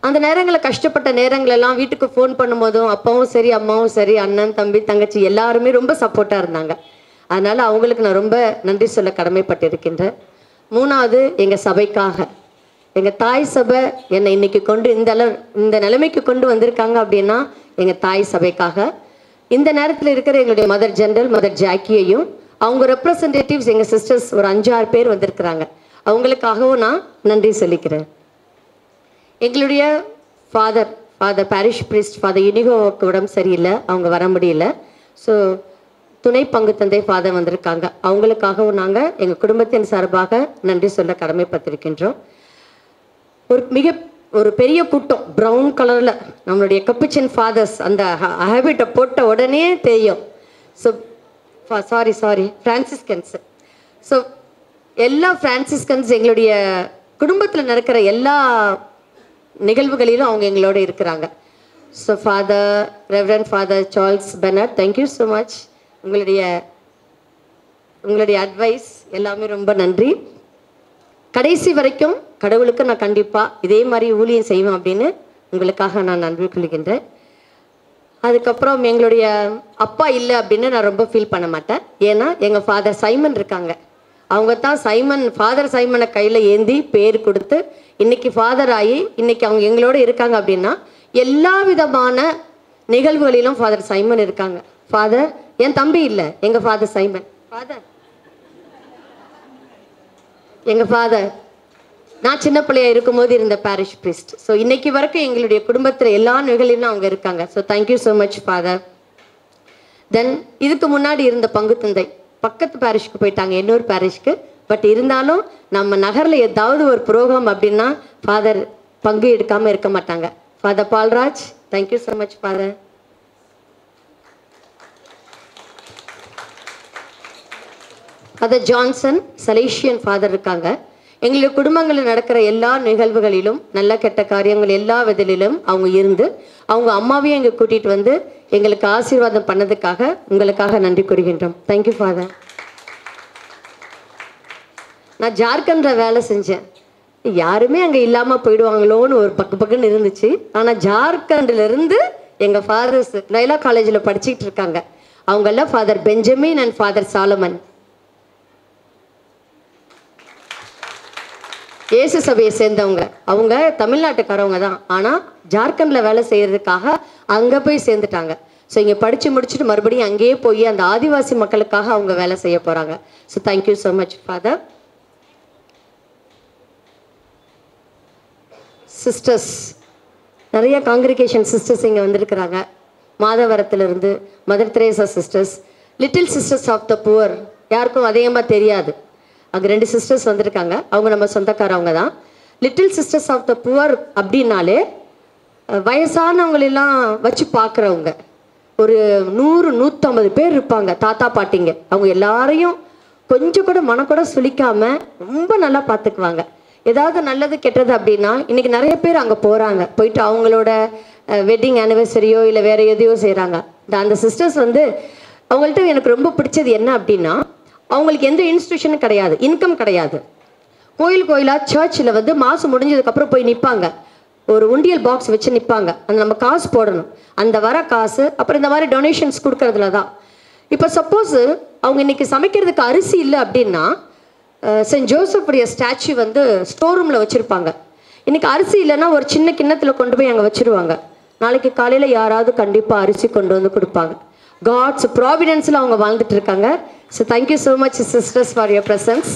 S17: அந்த நேரங்களில் கஷ்டப்பட்ட நேரங்களெல்லாம் வீட்டுக்கு ஃபோன் பண்ணும்போதும் அப்பாவும் சரி அம்மாவும் சரி அண்ணன் தம்பி தங்கச்சி எல்லாருமே ரொம்ப சப்போர்ட்டாக இருந்தாங்க அதனால் அவங்களுக்கு நான் ரொம்ப நன்றி சொல்ல கடமைப்பட்டிருக்கின்றேன் மூணாவது எங்கள் சபைக்காக எங்கள் தாய் சபை என்னை இன்னைக்கு கொண்டு இந்த அளவு இந்த நிலைமைக்கு கொண்டு வந்திருக்காங்க அப்படின்னா எங்கள் தாய் சபைக்காக இந்த நேரத்தில் இருக்கிற எங்களுடைய மதர் ஜெனரல் மதர் ஜாக்கியையும் அவங்க ரெப்ரசன்டேட்டிவ்ஸ் எங்கள் சிஸ்டர்ஸ் ஒரு அஞ்சாறு பேர் வந்திருக்கிறாங்க அவங்களுக்காகவும் நான் நன்றி சொல்லிக்கிறேன் எங்களுடைய father father parish priest father யூனிகோவுக்கு உடம்பு சரியில்லை அவங்க வர முடியல ஸோ துணை பங்கு தந்தை ஃபாதர் வந்திருக்காங்க அவங்களுக்காகவும் நாங்கள் எங்கள் குடும்பத்தின் சார்பாக நன்றி சொல்ல கடமைப்பட்டிருக்கின்றோம் ஒரு மிக ஒரு பெரிய கூட்டம் ப்ரௌன் கலரில் நம்மளுடைய கப்பிச்சன் ஃபாதர்ஸ் அந்த ஹேபிட்டை போட்ட உடனே தெரியும் so sorry sorry Franciscans so எல்லா ஃப்ரான்சிஸ்கன்ஸ் எங்களுடைய குடும்பத்தில் நடக்கிற எல்லா நிகழ்வுகளிலும் அவங்க எங்களோட இருக்கிறாங்க so father reverend father Charles Bennett thank you so much உங்களுடைய உங்களுடைய அட்வைஸ் எல்லாமே ரொம்ப நன்றி கடைசி வரைக்கும் கடவுளுக்கு நான் கண்டிப்பாக இதே மாதிரி ஊழியம் செய்வேன் அப்படின்னு உங்களுக்காக நான் நன்றி கொள்கின்றேன் அதுக்கப்புறம் எங்களுடைய அப்பா இல்லை அப்படின்னு நான் ரொம்ப ஃபீல் பண்ண மாட்டேன் ஏன்னா எங்கள் ஃபாதர் சைமன் இருக்காங்க அவங்க தான் சைமன் ஃபாதர் சைமனை கையில் ஏந்தி பேர் கொடுத்து இன்னைக்கு ஃபாதர் ஆகி இன்னைக்கு அவங்க எங்களோட இருக்காங்க அப்படின்னா எல்லா விதமான நிகழ்வுகளிலும் ஃபாதர் சைமன் இருக்காங்க ஃபாதர் என் தம்பி இல்லை எங்கள் ஃபாதர் சைமன் ஃபாதர் எங்கள் ஃபாதர் நான் சின்ன பிள்ளையா இருக்கும்போது இருந்த பாரிஷ் பிரிஸ்ட் ஸோ இன்னைக்கு வரைக்கும் எங்களுடைய குடும்பத்தில் எல்லா நிகழ்ச்சிலும் அவங்க இருக்காங்க so thank you so much father then இதுக்கு முன்னாடி இருந்த பங்கு தந்தை பக்கத்து பாரிஷ்க்கு போயிட்டாங்க இன்னொரு பாரிஷ்க்கு பட் இருந்தாலும் நம்ம நகரில் ஏதாவது ஒரு ப்ரோக்ராம் அப்படின்னா ஃபாதர் பங்கு எடுக்காமல் இருக்க மாட்டாங்க father Paulraj thank you so much father father Johnson Salesian father இருக்காங்க எங்களுடைய குடும்பங்களில் நடக்கிற எல்லா நிகழ்வுகளிலும் நல்ல கெட்ட காரியங்கள் எல்லா விதலிலும் அவங்க இருந்து அவங்க அம்மாவையும் இங்கே கூட்டிகிட்டு வந்து எங்களுக்கு ஆசீர்வாதம் பண்ணதுக்காக உங்களுக்காக நன்றி கூறுகின்றோம் தேங்க்யூ ஃபாதர் நான் ஜார்க்கண்டில் வேலை செஞ்சேன் யாருமே அங்கே இல்லாமல் போயிடுவாங்களோன்னு ஒரு பக்கு பக்குன்னு இருந்துச்சு ஆனால் ஜார்க்கண்ட்ல இருந்து எங்கள் ஃபாதர்ஸ் லைலா காலேஜில் படிச்சுக்கிட்டு இருக்காங்க அவங்கெல்லாம் father Benjamin and father Solomon இயேசு சபையை சேர்ந்தவங்க அவங்க தமிழ்நாட்டுக்காரவங்க தான் ஆனால் ஜார்க்கண்டில் வேலை செய்யறதுக்காக அங்கே போய் சேர்ந்துட்டாங்க ஸோ இங்கே படித்து முடிச்சுட்டு மறுபடியும் அங்கேயே போய் அந்த ஆதிவாசி மக்களுக்காக அவங்க வேலை செய்ய போகிறாங்க so thank you so much father sisters நிறைய காங்கிரிகேஷன் சிஸ்டர்ஸ் இங்கே வந்திருக்கிறாங்க மாதவரத்திலிருந்து mother Teresa sisters little sisters of the poor யாருக்கும் அதிகமாக தெரியாது அங்கே ரெண்டு சிஸ்டர்ஸ் வந்திருக்காங்க அவங்க நம்ம சொந்தக்காரவங்க தான் little sisters of the poor அப்படின்னாலே அஹ், வயசானவங்களெல்லாம் வச்சு பார்க்குறவங்க ஒரு நூறு நூற்றம்பது பேர் இருப்பாங்க தாத்தா பாட்டிங்க அவங்க எல்லாரையும் கொஞ்சம் கூட மனக்கூட சுளிக்காம ரொம்ப நல்லா பார்த்துக்குவாங்க ஏதாவது நல்லது கெட்டது அப்படின்னா இன்னைக்கு நிறைய பேர் அங்கே போகிறாங்க போயிட்டு அவங்களோட வெட்டிங் ஆனிவர்சரியோ இல்லை வேற எதையோ செய்கிறாங்க அந்த சிஸ்டர்ஸ் வந்து அவங்கள்ட்ட எனக்கு ரொம்ப பிடிச்சது என்ன அப்படின்னா அவங்களுக்கு எந்த இன்ஸ்டியூஷனும் கிடையாது இன்கம் கிடையாது கோயில் கோயிலாக சர்ச்சில் வந்து மாதம் முடிஞ்சதுக்கப்புறம் போய் நிற்பாங்க ஒரு உண்டியல் பாக்ஸ் வச்சு நிற்பாங்க அந்த நம்ம காசு போடணும் அந்த வர காசு அப்புறம் இந்த மாதிரி டொனேஷன்ஸ் கொடுக்கறதுல தான் இப்போ சப்போஸ் அவங்க இன்னைக்கு சமைக்கிறதுக்கு அரிசி இல்லை அப்படின்னா சென்ட் ஜோசப்புடைய ஸ்டாச்சு வந்து ஸ்டோர் ரூமில் வச்சுருப்பாங்க இன்னைக்கு அரிசி இல்லைன்னா ஒரு சின்ன கிண்ணத்தில் கொண்டு போய் அங்கே வச்சுருவாங்க நாளைக்கு காலையில் யாராவது கண்டிப்பாக அரிசி கொண்டு வந்து கொடுப்பாங்க காட்ஸ் ப்ராவிடன்ஸில் அவங்க வாழ்ந்துட்டு இருக்காங்க so thank you so much sisters for your presence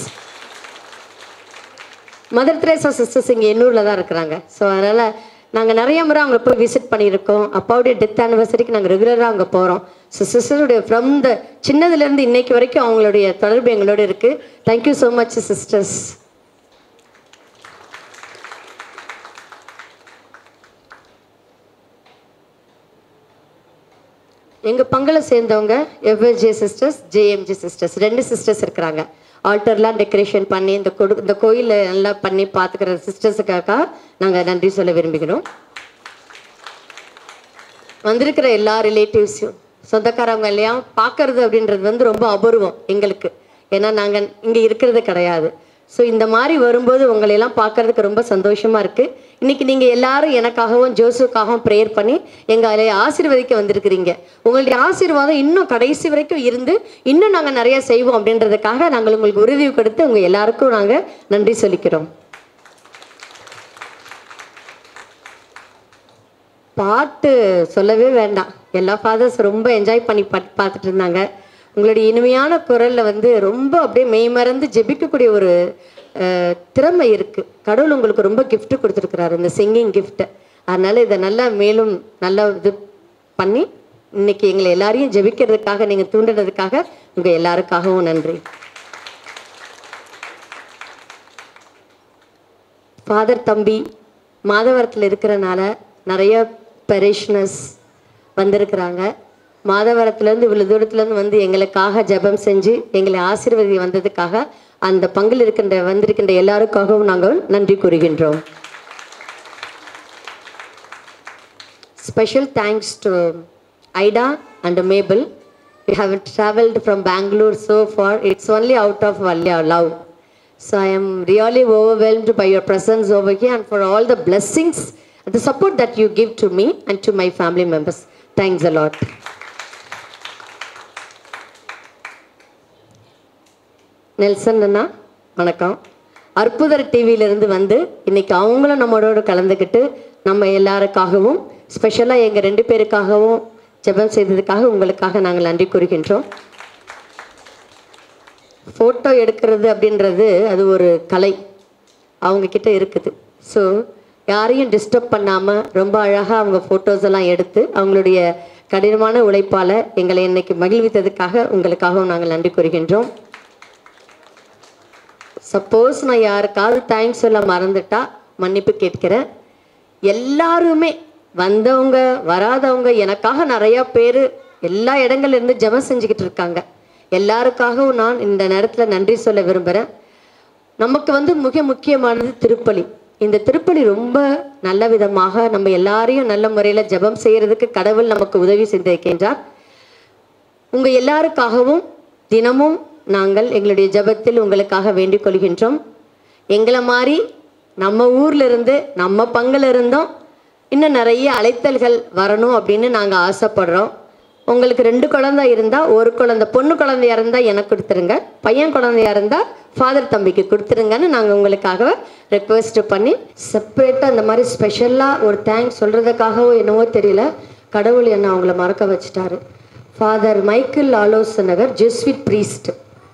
S17: mother Teresa sisters இங்கே எண்ணூரில் தான் இருக்கிறாங்க ஸோ அதனால் நாங்கள் நிறைய முறை அவங்க போய் விசிட் பண்ணியிருக்கோம் அப்பாவுடைய டெத் ஆனிவர்சரிக்கு நாங்கள் ரெகுலராக அங்கே போகிறோம் ஸோ சிஸ்டருடைய ஃப்ரம் த சின்னதுலேருந்து இன்னைக்கு வரைக்கும் அவங்களுடைய தொடர்பு எங்களோட இருக்குது தேங்க்யூ ஸோ மச் சிஸ்டர்ஸ் எங்கள் பங்கில் சேர்ந்தவங்க எவ்எஸ்ஜே சிஸ்டர்ஸ் ஜேஎம்ஜி சிஸ்டர்ஸ் ரெண்டு சிஸ்டர்ஸ் இருக்கிறாங்க ஆல்டர்லாம் டெக்கரேஷன் பண்ணி இந்த கொடு இந்த கோயிலை நல்லா பண்ணி பார்த்துக்கிற சிஸ்டர்ஸுக்காக நாங்கள் நன்றி சொல்ல விரும்புகிறோம் வந்திருக்கிற எல்லா ரிலேட்டிவ்ஸையும் சொந்தக்காரவங்க எல்லாம் பார்க்கறது அப்படின்றது வந்து ரொம்ப அபூர்வம் எங்களுக்கு ஏன்னா நாங்கள் இங்கே இருக்கிறது கிடையாது ஸோ இந்த மாதிரி வரும்போது உங்களை எல்லாம் பார்க்கறதுக்கு ரொம்ப சந்தோஷமா இருக்கு இன்னைக்கு நீங்க எல்லாரும் எனக்காகவும் ஜோசுக்காகவும் ப்ரேயர் பண்ணி எங்களை ஆசீர்வதிக்க வந்திருக்கிறீங்க உங்களுடைய ஆசீர்வாதம் இன்னும் கடைசி வரைக்கும் இருந்து இன்னும் நாங்கள் நிறைய செய்வோம் அப்படின்றதுக்காக நாங்கள் உங்களுக்கு உறுதி கொடுத்து உங்க எல்லாருக்கும் நாங்கள் நன்றி சொல்லிக்கிறோம் பாட்டு சொல்லவே வேண்டாம் எல்லா ஃபாதர்ஸ் ரொம்ப என்ஜாய் பண்ணி பாட் பார்த்துட்டு இருந்தாங்க உங்களுடைய இனிமையான குரல்ல வந்து ரொம்ப அப்படியே மெய்மறந்து ஜெபிக்கக்கூடிய ஒரு அஹ், திறமை இருக்கு கடவுள் உங்களுக்கு ரொம்ப gift கொடுத்துருக்கிறாரு இந்த சிங்கிங் gift அதனால இதை நல்லா மேலும் நல்லா இது பண்ணி இன்னைக்கு எங்களை எல்லாரையும் ஜெபிக்கிறதுக்காக நீங்க தூண்டுனதுக்காக உங்க எல்லாருக்காகவும் நன்றி ஃபாதர் தம்பி மாதவரத்தில் இருக்கிறனால நிறைய பெரிஷ்னஸ் வந்திருக்கிறாங்க மாதவரத்துலேருந்து இவ்வளோ தூரத்துலேருந்து வந்து எங்களுக்காக ஜெபம் செஞ்சு எங்களை ஆசீர்வதி வந்ததுக்காக அந்த பங்கில் இருக்கின்ற வந்திருக்கின்ற எல்லாருக்காகவும் நாங்கள் நன்றி கூறுகின்றோம் special thanks to Ida and Mabel you have travelled from Bangalore so for it's only out of love So I am really overwhelmed by your presence over here and for all the blessings and the support that you give to me and to my family members. Thanks a lot. Nelson அண்ணா வணக்கம் அற்புதர் டிவியிலிருந்து வந்து இன்னைக்கு அவங்களும் நம்மளோட கலந்துக்கிட்டு நம்ம எல்லாருக்காகவும் ஸ்பெஷலாக எங்கள் ரெண்டு பேருக்காகவும் ஜெபம் செய்ததுக்காக உங்களுக்காக நாங்கள் நன்றி கூறுகின்றோம் ஃபோட்டோ எடுக்கிறது அப்படின்றது அது ஒரு கலை அவங்க கிட்ட இருக்குது ஸோ யாரையும் டிஸ்டர்ப் பண்ணாமல் ரொம்ப அழகாக அவங்க ஃபோட்டோஸ் எல்லாம் எடுத்து அவங்களுடைய கடினமான உழைப்பால் எங்களை இன்னைக்கு மகிழ்வித்ததுக்காக உங்களுக்காகவும் நாங்கள் நன்றி கூறுகின்றோம் சப்போஸ் நான் யாருக்காவது தேங்க்ஸ் சொல்ல மறந்துட்டா மன்னிப்பு கேட்கிறேன் எல்லாருமே வந்தவங்க வராதவங்க எனக்காக நிறைய பேர் எல்லா இடங்கள்ல இருந்து ஜெபம் செஞ்சுக்கிட்டு இருக்காங்க எல்லாருக்காகவும் நான் இந்த நேரத்தில் நன்றி சொல்ல விரும்புகிறேன் நமக்கு வந்து மிக முக்கியமானது திருப்பலி இந்த திருப்பலி ரொம்ப நல்ல விதமாக நம்ம எல்லாரையும் நல்ல முறையில் ஜெபம் செய்யறதுக்கு கடவுள் நமக்கு உதவி செய்திருக்கின்றார் உங்க எல்லாருக்காகவும் தினமும் நாங்கள் எங்களுடைய ஜெபத்தில் உங்களுக்காக வேண்டிக் கொள்கின்றோம் எங்களை மாதிரி நம்ம ஊர்ல இருந்து நம்ம பங்குல இருந்தும் இன்னும் நிறைய அழைத்தல்கள் வரணும் அப்படின்னு நாங்கள் ஆசைப்படுறோம் உங்களுக்கு ரெண்டு குழந்தை இருந்தால் ஒரு குழந்தை பொண்ணு குழந்தையா இருந்தால் எனக்கு கொடுத்துருங்க பையன் குழந்தையா இருந்தால் ஃபாதர் தம்பிக்கு கொடுத்துருங்கன்னு நாங்கள் உங்களுக்காக ரெக்வெஸ்ட் பண்ணி செப்பரேட்டாக இந்த மாதிரி ஸ்பெஷலாக ஒரு தேங்க்ஸ் சொல்கிறதுக்காகவோ என்னவோ தெரியல கடவுள் என்ன அவங்கள மறக்க வச்சுட்டாரு ஃபாதர் மைக்கேல் ஆலோசனகர் ஜெஸ்விட் ப்ரீஸ்ட்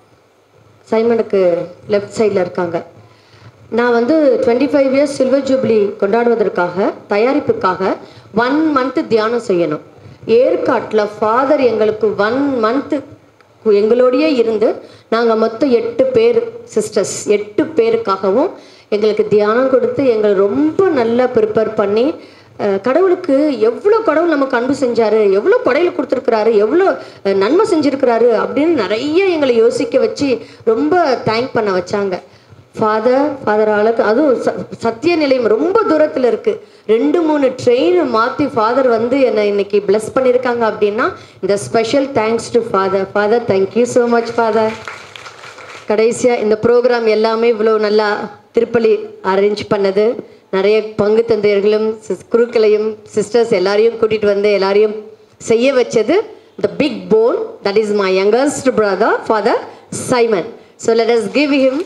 S17: சைமனுக்கு லெஃப்ட் சைடில் இருக்காங்க நான் வந்து twenty five years silver jubilee கொண்டாடுவதற்காக தயாரிப்புக்காக ஒன் மந்த் தியானம் செய்யணும் ஏற்காட்டில் ஃபாதர் எங்களுக்கு ஒன் மந்த்து எங்களோடயே இருந்து நாங்கள் மொத்தம் எட்டு பேர் சிஸ்டர்ஸ் எட்டு பேருக்காகவும் எங்களுக்கு தியானம் கொடுத்து எங்களை ரொம்ப நல்லா ப்ரிப்பேர் பண்ணி அஹ், கடவுளுக்கு எவ்வளோ கடவுள் நமக்கு அன்பு செஞ்சாரு எவ்வளோ கொடையில் கொடுத்துருக்குறாரு எவ்வளோ அஹ், நன்மை செஞ்சுருக்கிறாரு அப்படின்னு நிறைய எங்களை யோசிக்க வச்சு ரொம்ப தேங்க் பண்ண வச்சாங்க ஃபாதர் ஃபாதர் ஆளுக்கு அதுவும் ச- சத்திய நிலையம் ரொம்ப தூரத்தில் இருக்குது ரெண்டு மூணு ட்ரெயின் மாற்றி ஃபாதர் வந்து என்னை இன்னைக்கு bless பண்ணியிருக்காங்க அப்படின்னா இந்த special thanks to father father thank you so much father கடைசியாக இந்த ப்ரோக்ராம் எல்லாமே இவ்வளோ நல்லா திருப்பலி அரேஞ்ச் பண்ணது நிறைய பங்கு தந்தையர்களும் சிஸ் குருக்களையும் சிஸ்டர்ஸ் எல்லாரையும் கூட்டிகிட்டு வந்து எல்லாரையும் செய்ய வச்சது the big bone that is my youngest brother father Simon so let us give him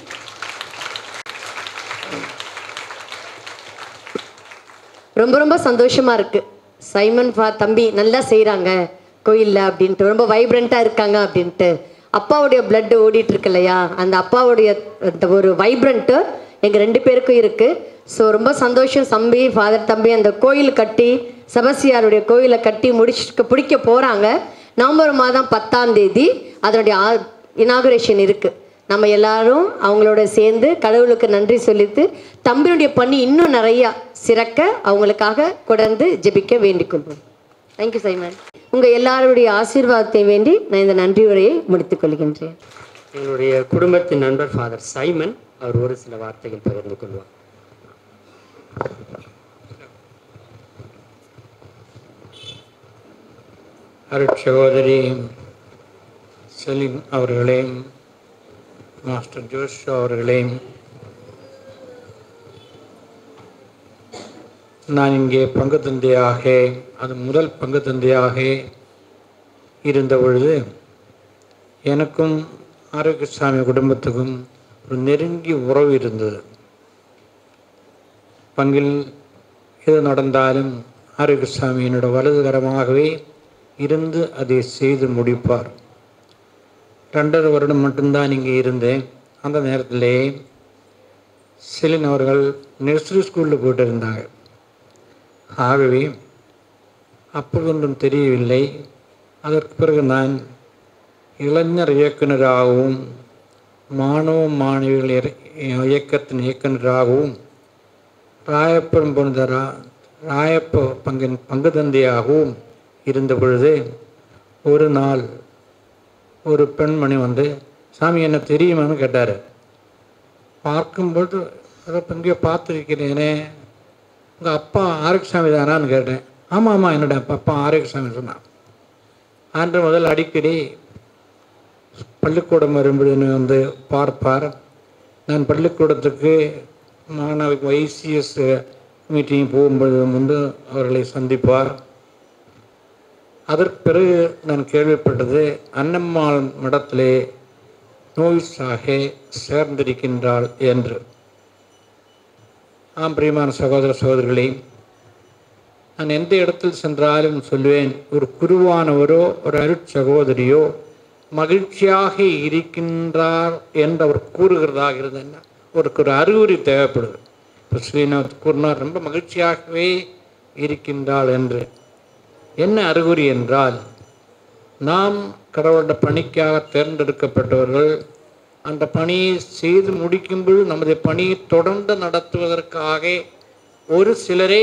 S17: ரொம்ப ரொம்ப சந்தோஷமா இருக்கு சைமன் ஃபா தம்பி நல்லா செய்கிறாங்க கோயிலில் அப்படின்ட்டு ரொம்ப வைப்ரண்ட்டாக இருக்காங்க அப்படின்ட்டு அப்பாவுடைய blood ஓடிட்டு இருக்கு இல்லையா அந்த அப்பாவுடைய அந்த ஒரு வைப்ரண்ட்டு எங்கள் ரெண்டு பேருக்கும் இருக்குது ஸோ ரொம்ப சந்தோஷம் தம்பி ஃபாதர் தம்பி அந்த கோயில் கட்டி செபஸ்தியாருடைய கோயிலை கட்டி முடிச்சுட்டு பிடிக்க போகிறாங்க நவம்பர் மாதம் பத்தாம் தேதி அதனுடைய இனாகுரேஷன் இருக்குது நம்ம எல்லாரும் அவங்களோட சேர்ந்து கடவுளுக்கு நன்றி சொல்லிட்டு தம்பியுடைய பணி இன்னும் நிறையா சிறக்க அவங்களுக்காக தொடர்ந்து ஜெபிக்க வேண்டிக் கொள்வோம் தேங்க்யூ சைமன் உங்கள் எல்லாருடைய ஆசீர்வாதத்தை வேண்டி நான் இந்த நன்றி உரையை முடித்துக் கொள்கின்றேன்
S6: எங்களுடைய குடும்பத்தின் நண்பர் ஃபாதர் சைமன் அவர் ஒரு சில வார்த்தைகள் பகிர்ந்து கொள்வார் அருட்சகோதரி செலிம் அவர்களே மாஸ்டர் ஜோஷ் அவர்களே
S14: நான் இங்கே பங்கு தந்தையாக அது முதல் பங்கு தந்தையாக இருந்த பொழுது எனக்கும் ஆரோக்கியசாமி குடும்பத்துக்கும் ஒரு நெருங்கிய உறவு இருந்தது பங்கில் எது நடந்தாலும் ஆரோக்கியசாமி என்னோட வலதுகரமாகவே இருந்து அதை செய்து முடிப்பார் ரெண்டரை வருடம் மட்டும்தான் இங்கே இருந்தேன் அந்த நேரத்திலே செலின் அவர்கள் நர்சரி ஸ்கூலில் போயிட்டு இருந்தாங்க ஆகவே அப்போ ஒன்றும் தெரியவில்லை அதற்கு பிறகு நான் இளைஞர் இயக்குனராகவும் மாணவ மாணவிகள் இற- இயக்கத்தின் இயக்குனராகவும் ராயப்பன் போன்ற ரா ராயப்ப பங்கின் பங்கு தந்தையாகவும் இருந்த பொழுது ஒரு நாள் ஒரு பெண்மணி வந்து சாமி என்ன தெரியுமான்னு கேட்டார் பார்க்கும்போது அதை எங்கேயோ பார்த்துருக்கிறேனே உங்கள் அப்பா ஆரோக்கியசாமி தானான்னு கேட்டேன் ஆமாம் ஆமாம் என்னோட அப்பா அப்பா ஆரோக்கியசாமி சொன்னான் அன்று முதல் அடிக்கடி பள்ளிக்கூடம் வரும்போது என்னை வந்து பார்ப்பார் நான் பள்ளிக்கூடத்துக்கு மாணவ ஐசிஎஸ் மீட்டிங் போகும்போது வந்து அவர்களை சந்திப்பார் அதற்கு பிறகு நான் கேள்விப்பட்டது அன்னம்மாள் மடத்திலே நோய்ஸாக சேர்ந்திருக்கின்றாள் என்று ஆம் பிரியமான சகோதர சகோதரிகளே நான் எந்த இடத்தில் சென்றாலும் சொல்வேன் ஒரு குருவானவரோ ஒரு அருட்சகோதரியோ மகிழ்ச்சியாக இருக்கின்றார் என்று அவர் கூறுகிறதாக இருந்ததுன்னா அவருக்கு ஒரு அறிகுறி தேவைப்படுது இப்போ ஸ்ரீநாத் கூறினார் ரொம்ப மகிழ்ச்சியாகவே இருக்கின்றாள் என்று என்ன அறிகுறி என்றால் நாம் கடவுளோட பணிக்காக தேர்ந்தெடுக்கப்பட்டவர்கள் அந்த பணியை செய்து முடிக்கும்போது நமது பணியை தொடர்ந்து நடத்துவதற்காக ஒரு சிலரை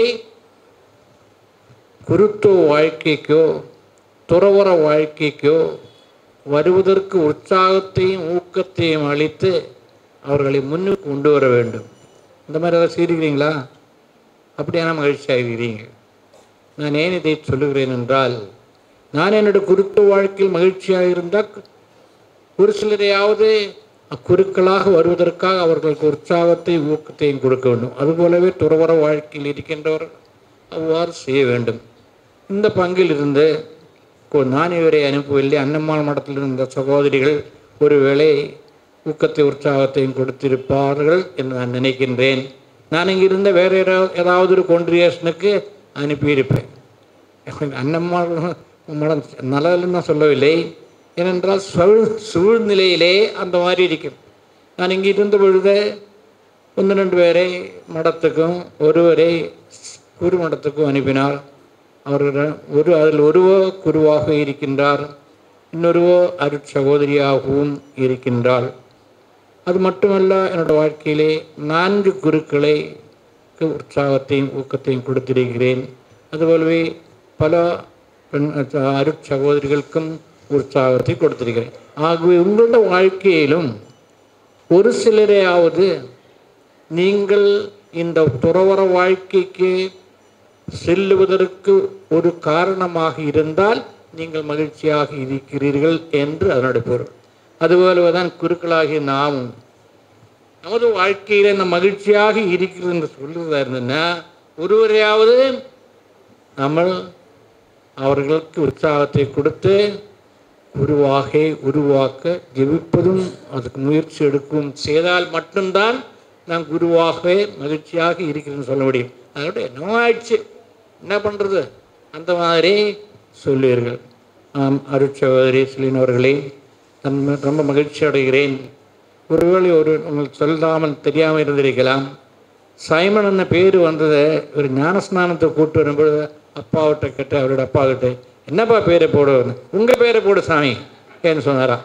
S14: குருத்துவ வாழ்க்கைக்கோ துறவர வாழ்க்கைக்கோ வருவதற்கு உற்சாகத்தையும் ஊக்கத்தையும் அளித்து அவர்களை முன்னுக்கு கொண்டு வர வேண்டும் இந்த மாதிரி ஏதாவது செய்கிறீங்களா அப்படியான மகிழ்ச்சி ஆகிறீங்க நான் ஏன் இதை சொல்லுகிறேன் என்றால் நான் என்னோட குருத்துவ வாழ்க்கையில் மகிழ்ச்சியாக இருந்தால் ஒரு சிலரையாவது அக்குருக்களாக வருவதற்காக அவர்களுக்கு உற்சாகத்தை ஊக்கத்தையும் கொடுக்க வேண்டும் அதுபோலவே துறவர வாழ்க்கையில் இருக்கின்றவர் அவ்வாறு செய்ய வேண்டும் இந்த பங்கில் இருந்து கொ- நான் இவரை அனுப்பவில்லை அன்னம்மாள் மடத்தில் இருந்த சகோதரிகள் ஒருவேளை ஊக்கத்தை உற்சாகத்தையும் கொடுத்திருப்பார்கள் என்று நான் நினைக்கின்றேன் நான் இங்கே இருந்த வேற ஏதாவது ஏதாவது ஒரு கொன்றியேஷனுக்கு அனுப்பியிருப்பேன் அன்னம்மாள் மடம் நல்லதுன்னு நான் சொல்லவில்லை ஏனென்றால் சூழ் சூழ்நிலையிலே அந்த மாதிரி இருக்கும் நான் இங்கே இருந்த பொழுது ஒன்று ரெண்டு பேரை மடத்துக்கும் ஒருவரை குரு மடத்துக்கும் அனுப்பினார் அவர்கள் ஒரு அதில் ஒருவோ குருவாக இருக்கின்றார் இன்னொருவோ அருட்சகோதரியாகவும் இருக்கின்றாள் அது மட்டுமல்ல என்னோட வாழ்க்கையிலே நான்கு குருக்களை உற்சாகத்தையும் ஊக்கத்தையும் கொடுத்திருக்கிறேன் அதுபோலவே பல பெண் அருட்சகோதரிகளுக்கும் உற்சாகத்தை கொடுத்திருக்கிறேன் ஆகவே உங்களோட வாழ்க்கையிலும் ஒரு சிலரையாவது நீங்கள் இந்த துறவர வாழ்க்கைக்கு செல்லுவதற்கு ஒரு காரணமாக இருந்தால் நீங்கள் மகிழ்ச்சியாக இருக்கிறீர்கள் என்று அதனுடைய பொருள் அதுபோலதான் குருக்களாகிய நாமும் நமது வாழ்க்கையில் இந்த மகிழ்ச்சியாக இருக்கிறது என்று சொல்லுறதா இருந்ததுன்னா ஒருவரையாவது நம்ம அவர்களுக்கு உற்சாகத்தை கொடுத்து உருவாக உருவாக்க ஜெபிப்பதும் அதுக்கு முயற்சி எடுக்கும் செய்தால் மட்டும்தான் நான் குருவாக மகிழ்ச்சியாக இருக்கிறேன்னு சொல்ல முடியும் அதோட என்ன ஆயிடுச்சு என்ன பண்ணுறது அந்த மாதிரி சொல்லுவீர்கள் ஆம் அருட்சகோதரி செலின் அவர்களே நான் ம- ரொம்ப மகிழ்ச்சி அடைகிறேன் ஒருவேளை ஒரு உங்களுக்கு சொல்லாமல் தெரியாமல் இருந்திருக்கலாம் சைமன் என்ன பேர் வந்ததை ஒரு ஞானஸ்நானத்தை கூட்டு வரும்போது அப்பாவிட்ட கேட்டு அவரோட அப்பா கிட்ட என்னப்பா பேரை போடுவது உங்கள் பேரை போடு சாமி ஏன்னு சொன்னாராம்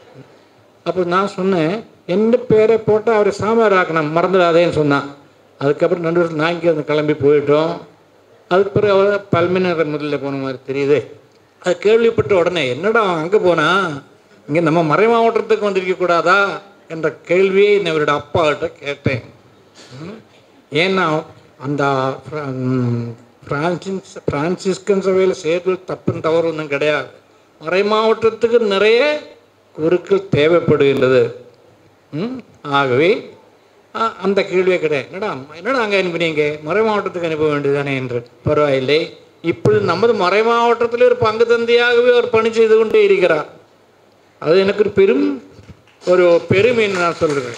S14: அப்போ நான் சொன்னேன் எந்த பேரை போட்டால் அவர் சாமியார் ஆக்கணும் மறந்துடாதேன்னு சொன்னான் அதுக்கப்புறம் நடுவில் நான் இங்கே வந்து கிளம்பி போயிட்டோம் அதுக்கு பிறகு அவர் பல்மினர் முதலில் போன மாதிரி தெரியுது அது கேள்விப்பட்ட உடனே என்னடா அங்கே போனா இங்கே நம்ம மறை மாவட்டத்துக்கு வந்திருக்க கூடாதா என்ற கேள்வியை நான் இவரோட அப்பா கிட்ட கேட்டேன் ம். ஏன்னா அந்த ஃப்ர- ம், பிரான்சிஸ் பிரான்சிஸ்கன் சபையில் சேர்த்து தப்புன்னு தவறு ஒன்றும் கிடையாது மறை மாவட்டத்துக்கு நிறைய குருக்கள் தேவைப்படுகின்றது ம். ஆகவே ஆ, அந்த கேள்வியே கிடையாது என்னடா என்னடா அங்கே அனுப்பினீங்க மறை மாவட்டத்துக்கு அனுப்ப வேண்டியதானே என்று பரவாயில்லை இப்பொழுது நமது மறை மாவட்டத்தில் ஒரு பங்கு தந்தையாகவே அவர் பணி செய்து கொண்டே இருக்கிறார் அது எனக்கு ஒரு பெரும் ஒரு பெருமை என்று நான் சொல்கிறேன்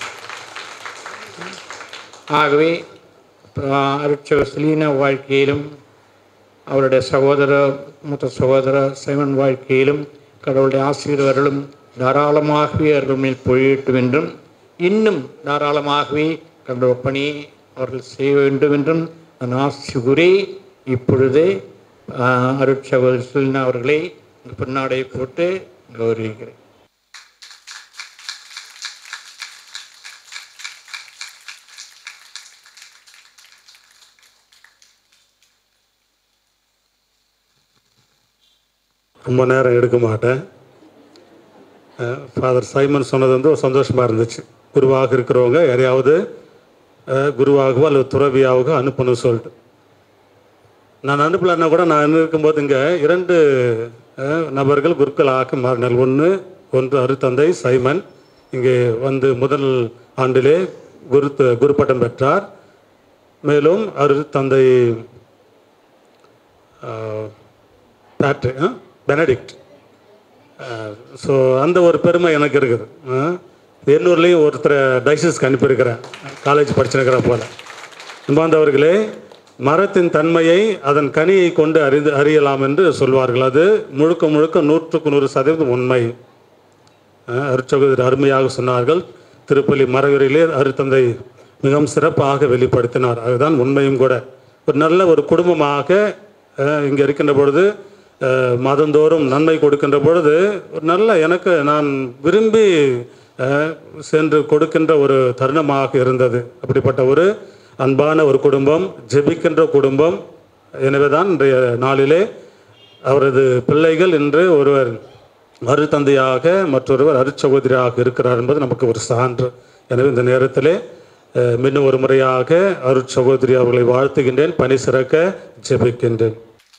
S14: ஆகவே அருட்சக செலீனா வாழ்க்கையிலும் அவருடைய சகோதர மூத்த சகோதர சைமன் வாழ்க்கையிலும் கடவுளுடைய ஆசீர்வர்களும் தாராளமாகவே அவர்கள் மேல் பொழியட்டும் என்றும் இன்னும் தாராளமாகவே கடவுள் பணி அவர்கள் செய்ய வேண்டும் என்றும் நான் ஆசி கூறி இப்பொழுது ஆஹ், அருட்சகோதரி செலினா அவர்களை இந்த பொன்னாடை போட்டு கௌரவிக்கிறேன்
S18: ரொம்ப நேரம் எடுக்க மாட்டேன் ஃபாதர் சைமன் சொன்னது வந்து ஒரு சந்தோஷமாக இருந்துச்சு குருவாக இருக்கிறவங்க யாரையாவது அஹ், குருவாகவோ அல்லது துறவியாகவோ அனுப்பணும் சொல்லிட்டு நான் அனுப்பலைன்னா கூட நான் இருக்கும்போது இங்கே இரண்டு அஹ், நபர்கள் குருக்களாக மாறினார் ஒன்று ஒன்று அருத்தந்தை சைமன் இங்கே வந்து முதல் ஆண்டிலே குரு குரு பட்டம் பெற்றார் மேலும் அருத்தந்தை பேட்ரி பெனடிக்ட் ஸோ அந்த ஒரு பெருமை எனக்கு இருக்குது அஹ், எண்ணூர்லேயும் ஒருத்தரை டைசிஸ்க்கு அனுப்பியிருக்கிறேன் காலேஜ் படிச்சிருக்கிற போல அன்பாந்தவர்களே மரத்தின் தன்மையை அதன் கனியை கொண்டு அறிந்து அறியலாம் என்று சொல்வார்கள் அது முழுக்க முழுக்க நூற்றுக்கு நூறு சதவீதம் உண்மை அஹ், அருட்சகோதரர் அருமையாக சொன்னார்கள் திருப்பள்ளி மரவரிலே அருத்தந்தை மிகவும் சிறப்பாக வெளிப்படுத்தினார் அதுதான் உண்மையும் கூட ஒரு நல்ல ஒரு குடும்பமாக அஹ், இங்கே இருக்கின்ற பொழுது அஹ், மாதந்தோறும் நன்மை கொடுக்கின்ற பொழுது ஒரு நல்ல எனக்கு நான் விரும்பி அஹ், சென்று கொடுக்கின்ற ஒரு தருணமாக இருந்தது அப்படிப்பட்ட ஒரு அன்பான ஒரு குடும்பம் ஜெபிக்கின்ற குடும்பம் எனவே தான் இன்றைய நாளிலே அவரது பிள்ளைகள் இன்று ஒருவர் அருத்தந்தையாக மற்றொருவர் அருட்சகோதரியாக இருக்கிறார் என்பது நமக்கு ஒரு சான்று எனவே இந்த நேரத்திலே அஹ், மீண்டும் ஒரு முறையாக அருட்சகோதரி அவர்களை வாழ்த்துகின்றேன் பணி சிறக்க ஜெபிக்கின்றேன்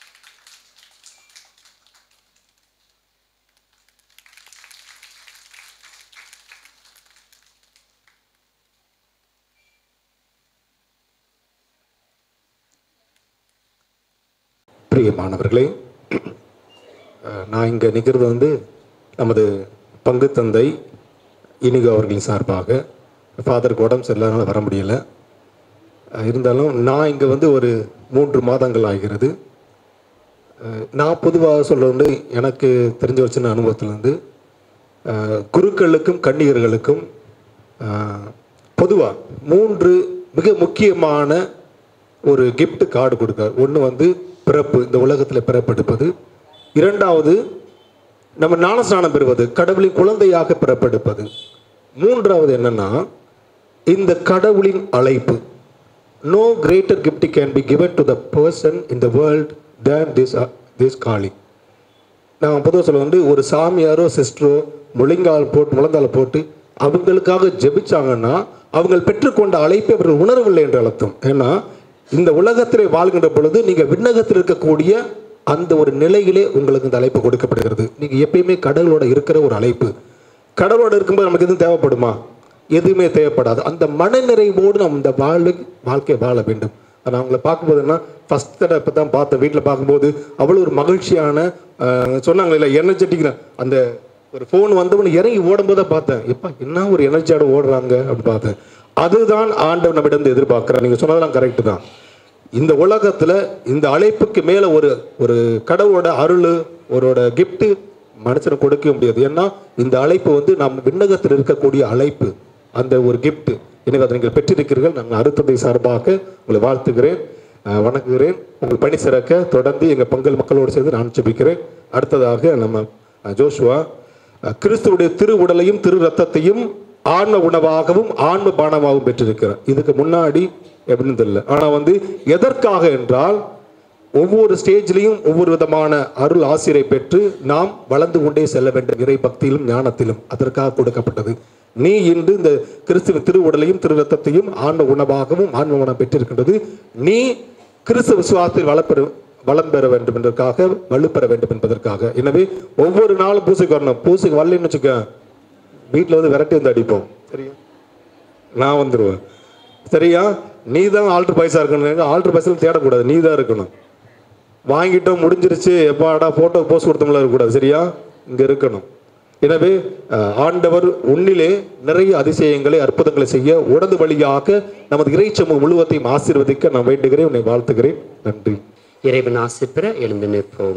S15: பிரியமானவர்களே அஹ், நான் இங்கே நிற்கிறது வந்து நமது பங்கு தந்தை இனிகோ அவர்களின் சார்பாக ஃபாதருக்கு உடம்பு சரியில்லாதனால வர முடியல அஹ், இருந்தாலும் நான் இங்கே வந்து ஒரு மூன்று மாதங்கள் ஆகிறது அஹ், நான் பொதுவாக சொல்ல வந்து எனக்கு தெரிஞ்ச ஒரு சின்ன அனுபவத்திலேருந்து குருக்களுக்கும் கன்னியர்களுக்கும் பொதுவாக மூன்று மிக முக்கியமான ஒரு gift கார்டு கொடுக்கார் ஒன்று வந்து பிறப்பு இந்த உலகத்தில் பிறப்பெடுப்பது இரண்டாவது நம்ம ஞானஸ்நானம் பெறுவது கடவுளின் குழந்தையாக பிறப்பெடுப்பது மூன்றாவது என்னன்னா இந்த கடவுளின் அழைப்பு no greater gift can be given to the person in the world than this this calling நான் பொதுவாக சொல்ல வந்து ஒரு சாமியாரோ சிஸ்டரோ முழங்கால் போட்டு முழங்கால் போட்டு அவங்களுக்காக ஜெபிச்சாங்கன்னா அவங்க பெற்றுக்கொண்ட அழைப்பை அவர்கள் உணரவில்லை என்று அர்த்தம் ஏன்னா இந்த உலகத்திலே வாழ்கின்ற பொழுது நீங்கள் விண்ணகத்தில் இருக்கக்கூடிய அந்த ஒரு நிலையிலே உங்களுக்கு இந்த அழைப்பு கொடுக்கப்படுகிறது நீங்கள் எப்பயுமே கடவுளோட இருக்கிற ஒரு அழைப்பு கடவுளோட இருக்கும்போது நமக்கு எதுவும் தேவைப்படுமா எதுவுமே தேவைப்படாது அந்த மனநிறைவோடு நம்ம இந்த வாழ் வாழ்க்கையை வாழ வேண்டும் நான் அவங்கள பார்க்கும்போதுன்னா ஃபஸ்ட் தடவை இப்போ தான் பார்த்தேன் வீட்டில் பார்க்கும்போது அவ்வளோ ஒரு மகிழ்ச்சியான ஆஹ், சொன்னாங்க இல்லை எனர்ஜெட்டிக் அந்த ஒரு ஃபோன் வந்தவொன்னு இறங்கி ஓடும்போது பார்த்தேன் எப்பா என்ன ஒரு எனர்ஜியோட ஓடுறாங்க அப்படின்னு பார்த்தேன் அதுதான் ஆண்டவர் நம்மிடம் எதிர்பார்க்குறார் நீங்கள் சொன்னதெல்லாம் கரெக்டு தான் இந்த உலகத்தில் இந்த அழைப்புக்கு மேலே ஒரு ஒரு கடவுளோட அருள் ஒருவோட கிஃப்ட்டு மனுஷனை கொடுக்க முடியாது ஏன்னா இந்த அழைப்பு வந்து நம் விண்ணகத்தில் இருக்கக்கூடிய அழைப்பு அந்த ஒரு gift எனவே அதை நீங்கள் பெற்றிருக்கிறீர்கள் நாங்கள் அறுத்ததை சார்பாக உங்களை வாழ்த்துகிறேன் அஹ், வணங்குகிறேன் உங்கள் பணி சிறக்க தொடர்ந்து எங்கள் பங்கல் மக்களோடு சேர்ந்து நான் ஜெபிக்கிறேன் அடுத்ததாக நம்ம அஹ், ஜோஷுவா அஹ், கிறிஸ்துவுடைய திரு உடலையும் திரு ரத்தத்தையும் ஆன்ம உணவாகவும் ஆன்ம பானமாகவும் பெற்றிருக்கிறார் இதுக்கு முன்னாடி எப்படின்னு தெரியல ஆனால் வந்து எதற்காக என்றால் ஒவ்வொரு ஸ்டேஜ்லையும் ஒவ்வொரு விதமான அருள் ஆசிரியை பெற்று நாம் வளர்ந்து கொண்டே செல்ல வேண்டும் இறை பக்தியிலும் ஞானத்திலும் அதற்காக கொடுக்கப்பட்டது நீ இன்று இந்த கிறிஸ்துவ திருவுடலையும் திரு ரத்தத்தையும் ஆன்ம உணவாகவும் ஆன்ம உணவு பெற்றிருக்கின்றது நீ கிறிஸ்துவ விசுவாசத்தில் வளப்பெற வளம் பெற வேண்டும் என்பதற்காக வலுப்பெற வேண்டும் என்பதற்காக எனவே ஒவ்வொரு நாளும் பூசைக்கு வரணும் பூசைக்கு வரலன்னு வச்சுக்க வீட்டில் வந்து விரட்டி வந்து அடிப்போம் சரியா நான் வந்துடுவேன் சரியா நீ தான் ஆல்ட்ரு பைசா இருக்கணும் ஆல்ட்ரு பைசா தேடக்கூடாது நீ தான் இருக்கணும் வாங்கிட்டோம் முடிஞ்சிருச்சு எப்பாடா ஃபோட்டோ போஸ்ட் கொடுத்தோம்ல இருக்கக்கூடாது சரியா இங்கே இருக்கணும் எனவே அஹ், ஆண்டவர் உன்னிலே நிறைய அதிசயங்களை அற்புதங்களை செய்ய உடது வழியாக நமது இறைச்சமூக முழுவதையும் ஆசீர்வதிக்க நான் வேண்டுகிறேன் உன்னை வாழ்த்துகிறேன் நன்றி
S6: இறைவன் ஆசி பெற எழுந்து நிற்போம்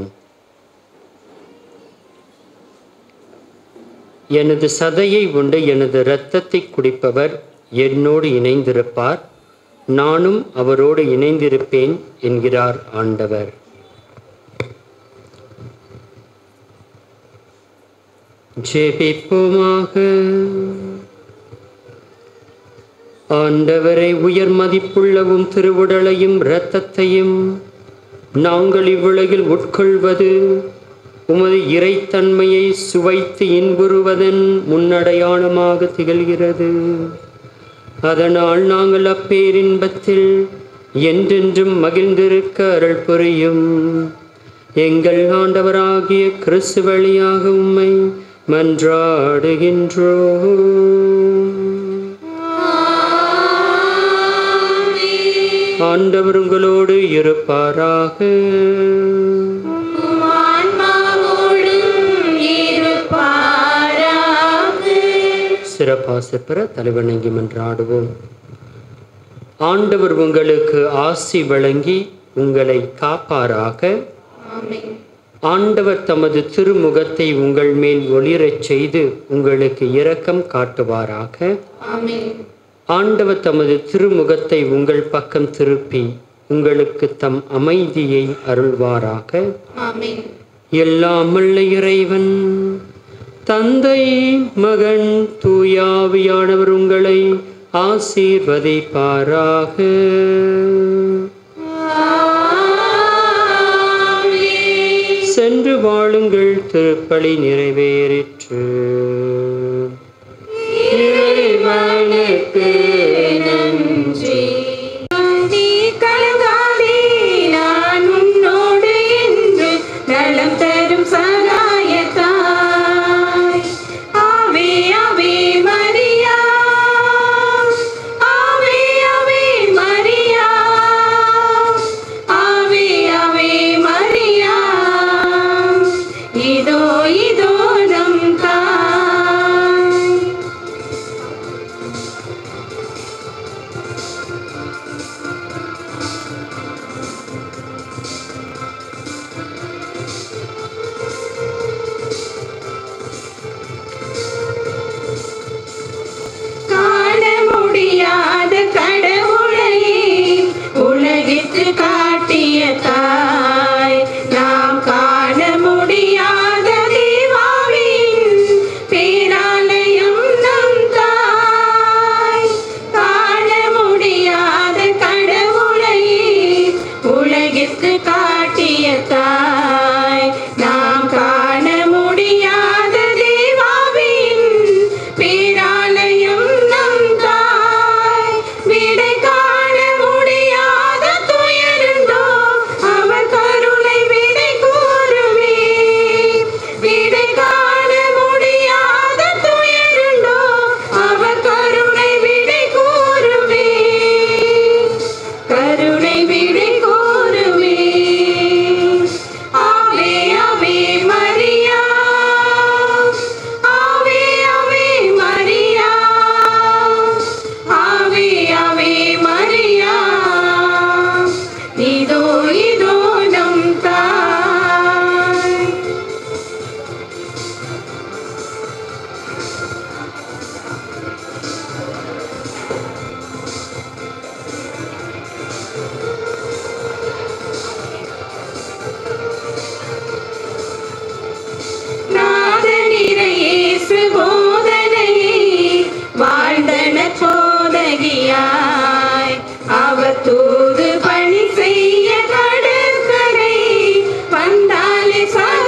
S6: எனது சதையை உண்டு எனது இரத்தத்தை குடிப்பவர் என்னோடு இணைந்திருப்பார் நானும் அவரோடு இணைந்திருப்பேன் என்கிறார் ஆண்டவர் ஜெபிப்போமாக ஆண்டவரை உயர் மதிப்புள்ளவும் திருவுடலையும் இரத்தத்தையும் நாங்கள் இவ்வுலகில் உட்கொள்வது உமது இறைத்தன்மையை சுவைத்து இன்புறுவதன் முன்னடையாளமாக திகழ்கிறது அதனால் நாங்கள் அப்பேரின்பத்தில் என்றென்றும் மகிழ்ந்திருக்க அருள் புரியும் எங்கள் ஆண்டவராகிய கிறிஸ்து வழியாக உம்மை மன்றாடுகின்றோம் ஆண்டவர் உங்களோடு இருப்பாராக சிறப்பாசை பெற தலைவணங்கி மன்றாடுவோம் ஆண்டவர் உங்களுக்கு ஆசி வழங்கி உங்களை காப்பாராக ஆண்டவர் தமது திருமுகத்தை உங்கள் மேல் ஒளிரச் செய்து உங்களுக்கு இரக்கம் காட்டுவாராக ஆண்டவர் தமது திருமுகத்தை உங்கள் பக்கம் திருப்பி உங்களுக்கு தம் அமைதியை அருள்வாராக எல்லாம் வல்ல இறைவன் தந்தை மகன் தூயாவியானவர் உங்களை ஆசீர்வதிப்பாராக சென்று வாழுங்கள் திருப்பலி நிறைவேறிற்று இறைவனுக்கு நன்றி
S11: நீ கலங்காதே நான் உன்னோடு என்று நலம் தரும் சகாயத்தாய் ஆவே ஆவே மரியா ஆவே ஆவே மரியா ஆவே ஆவே மரியா இதோ இதோ நம் தாய் காண முடியாத கடவுளை உலகிற்கு காட்டிய தாய் நாம் காண முடியாத தேவாவின் பேராலயம் நம் தாய் காண முடியாத கடவுளை உலகிற்கு காட்டிய தாய் நாம் காண முடியாத தேவாவின் பேராலயம் நம் தாய் விடை காண முடியாத துயருண்டோ அவர் கருணை விடை கூறுமே விடை காண முடியாத துயருண்டோ அவர் கருணை விடை கூறுமே கருணை விடை கூறுமே ஆவே ஆவே மரியா ஆவே ஆவே மரியா ஆவே ஆவே மரியா இதோ இதோ நம் தாய் நாதனிறையேசு போதனையை வாழ்ந்தன போதகியாய் அவர் தூது பணி செய்ய கடற்கரை வந்தாலே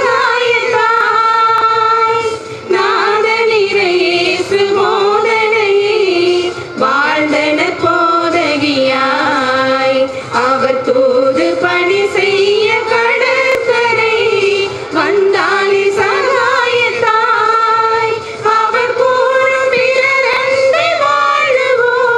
S11: சகாயத்தாய் நாதனிறையேசு போதனையை வாழ்ந்தன போதகியாய் அவர் தூது பணி செய்ய கடற்கரை வந்தாலே சகாயத்தாய் அவர் கூறும் பிறரண்டை வாழுவோம்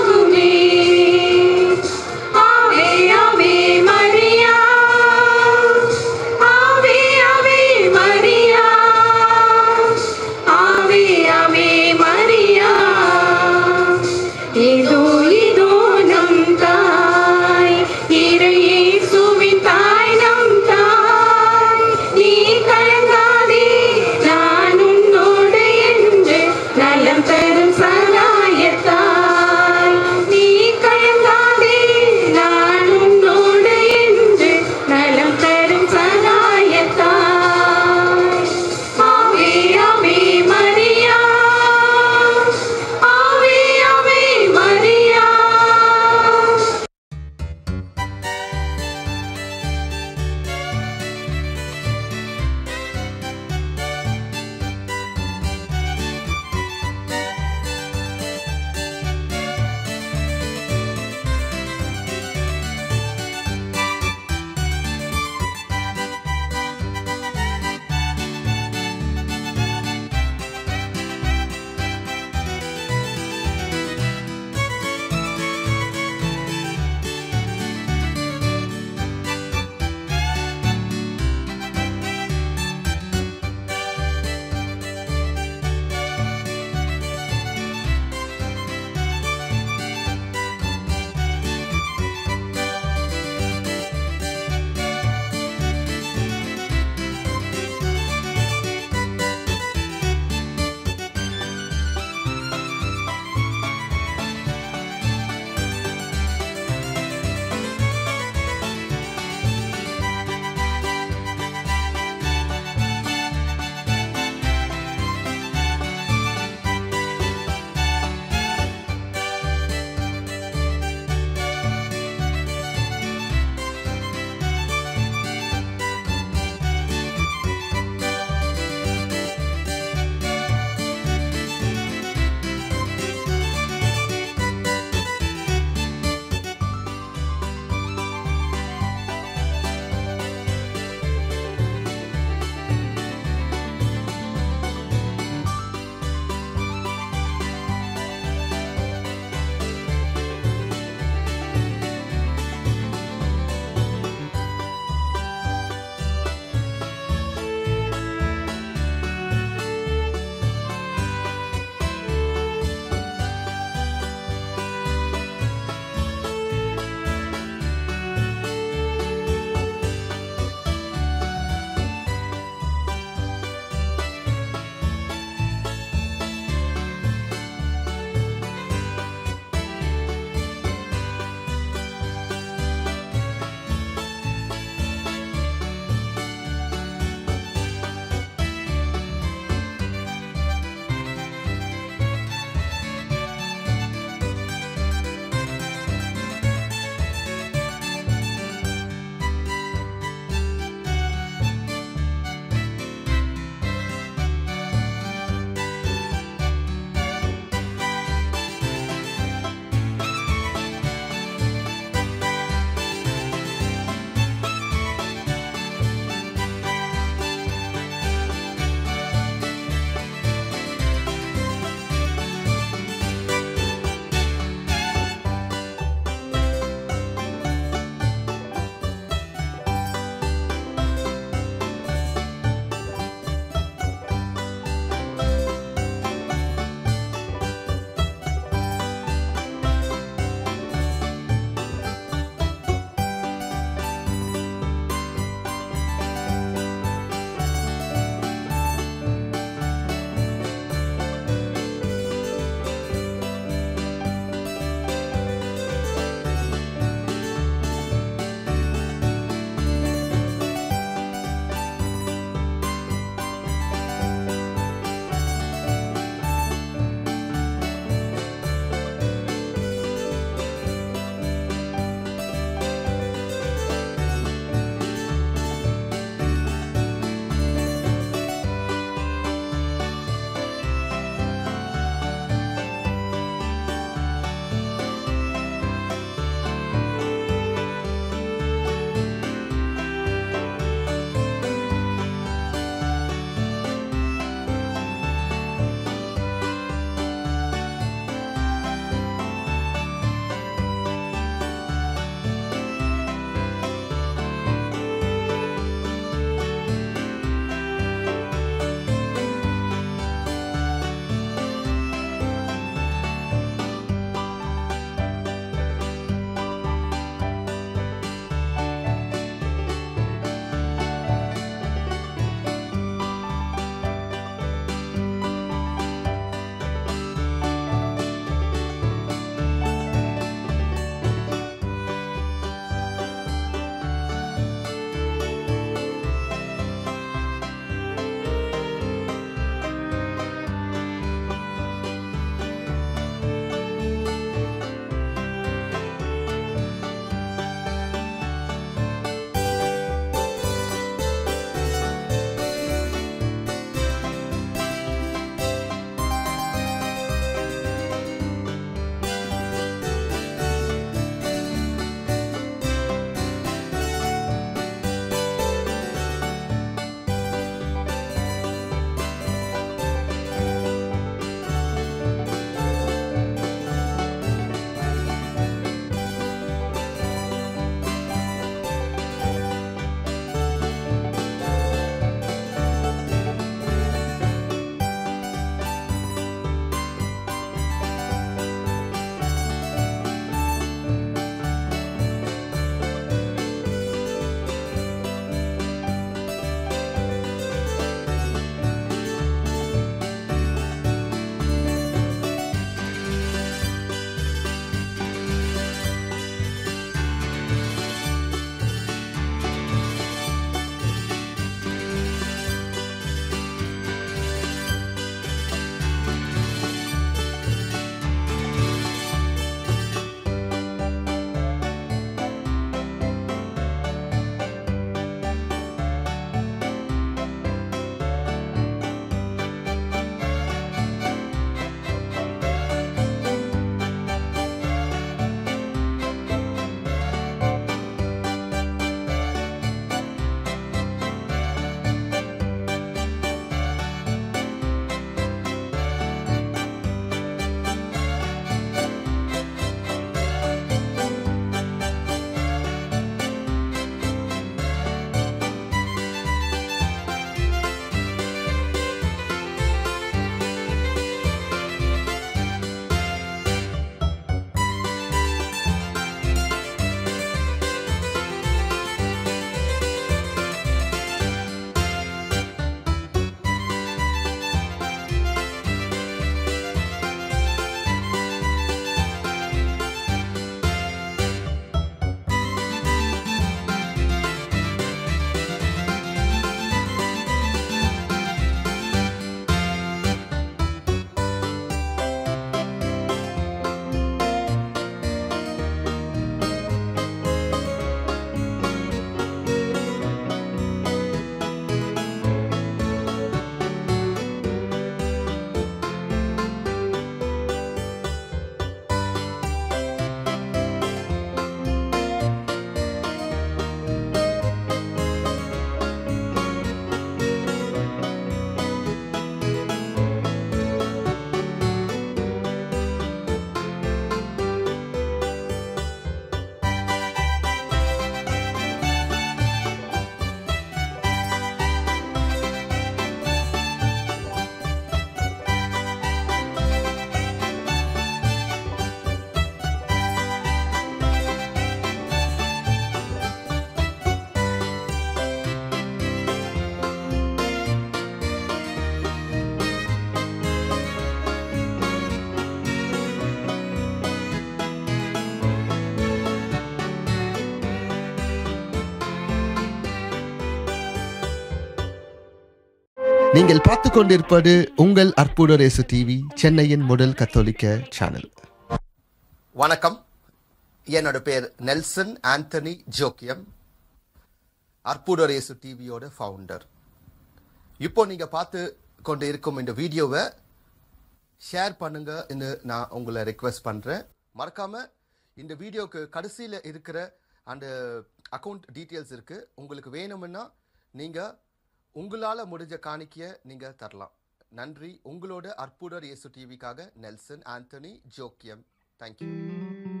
S1: நீங்கள் பார்த்து கொண்டிருப்பது உங்கள் அற்புத ரேசு டிவி சென்னையின் முதல் கத்தோலிக்க சேனல்
S2: வணக்கம் என்னோட பேர் நெல்சன் ஆண்டனி ஜோக்கியம் அற்புதரேசு டிவியோட ஃபவுண்டர் இப்போ நீங்க பார்த்து கொண்டு இருக்கும் இந்த வீடியோவை ஷேர் பண்ணுங்க நான் உங்களை ரெக்வெஸ்ட் பண்றேன் மறக்காம இந்த வீடியோக்கு கடைசியில் இருக்கிற அந்த அக்கௌண்ட் டீட்டெயில்ஸ் இருக்கு உங்களுக்கு வேணும்னா நீங்க உங்களால முடிஞ்ச காணிக்கைய நீங்க தரலாம் நன்றி உங்களோட அற்புதர் இயேசு டிவிக்காக நெல்சன் ஆண்டனி ஜோக்கியம் தேங்க்யூ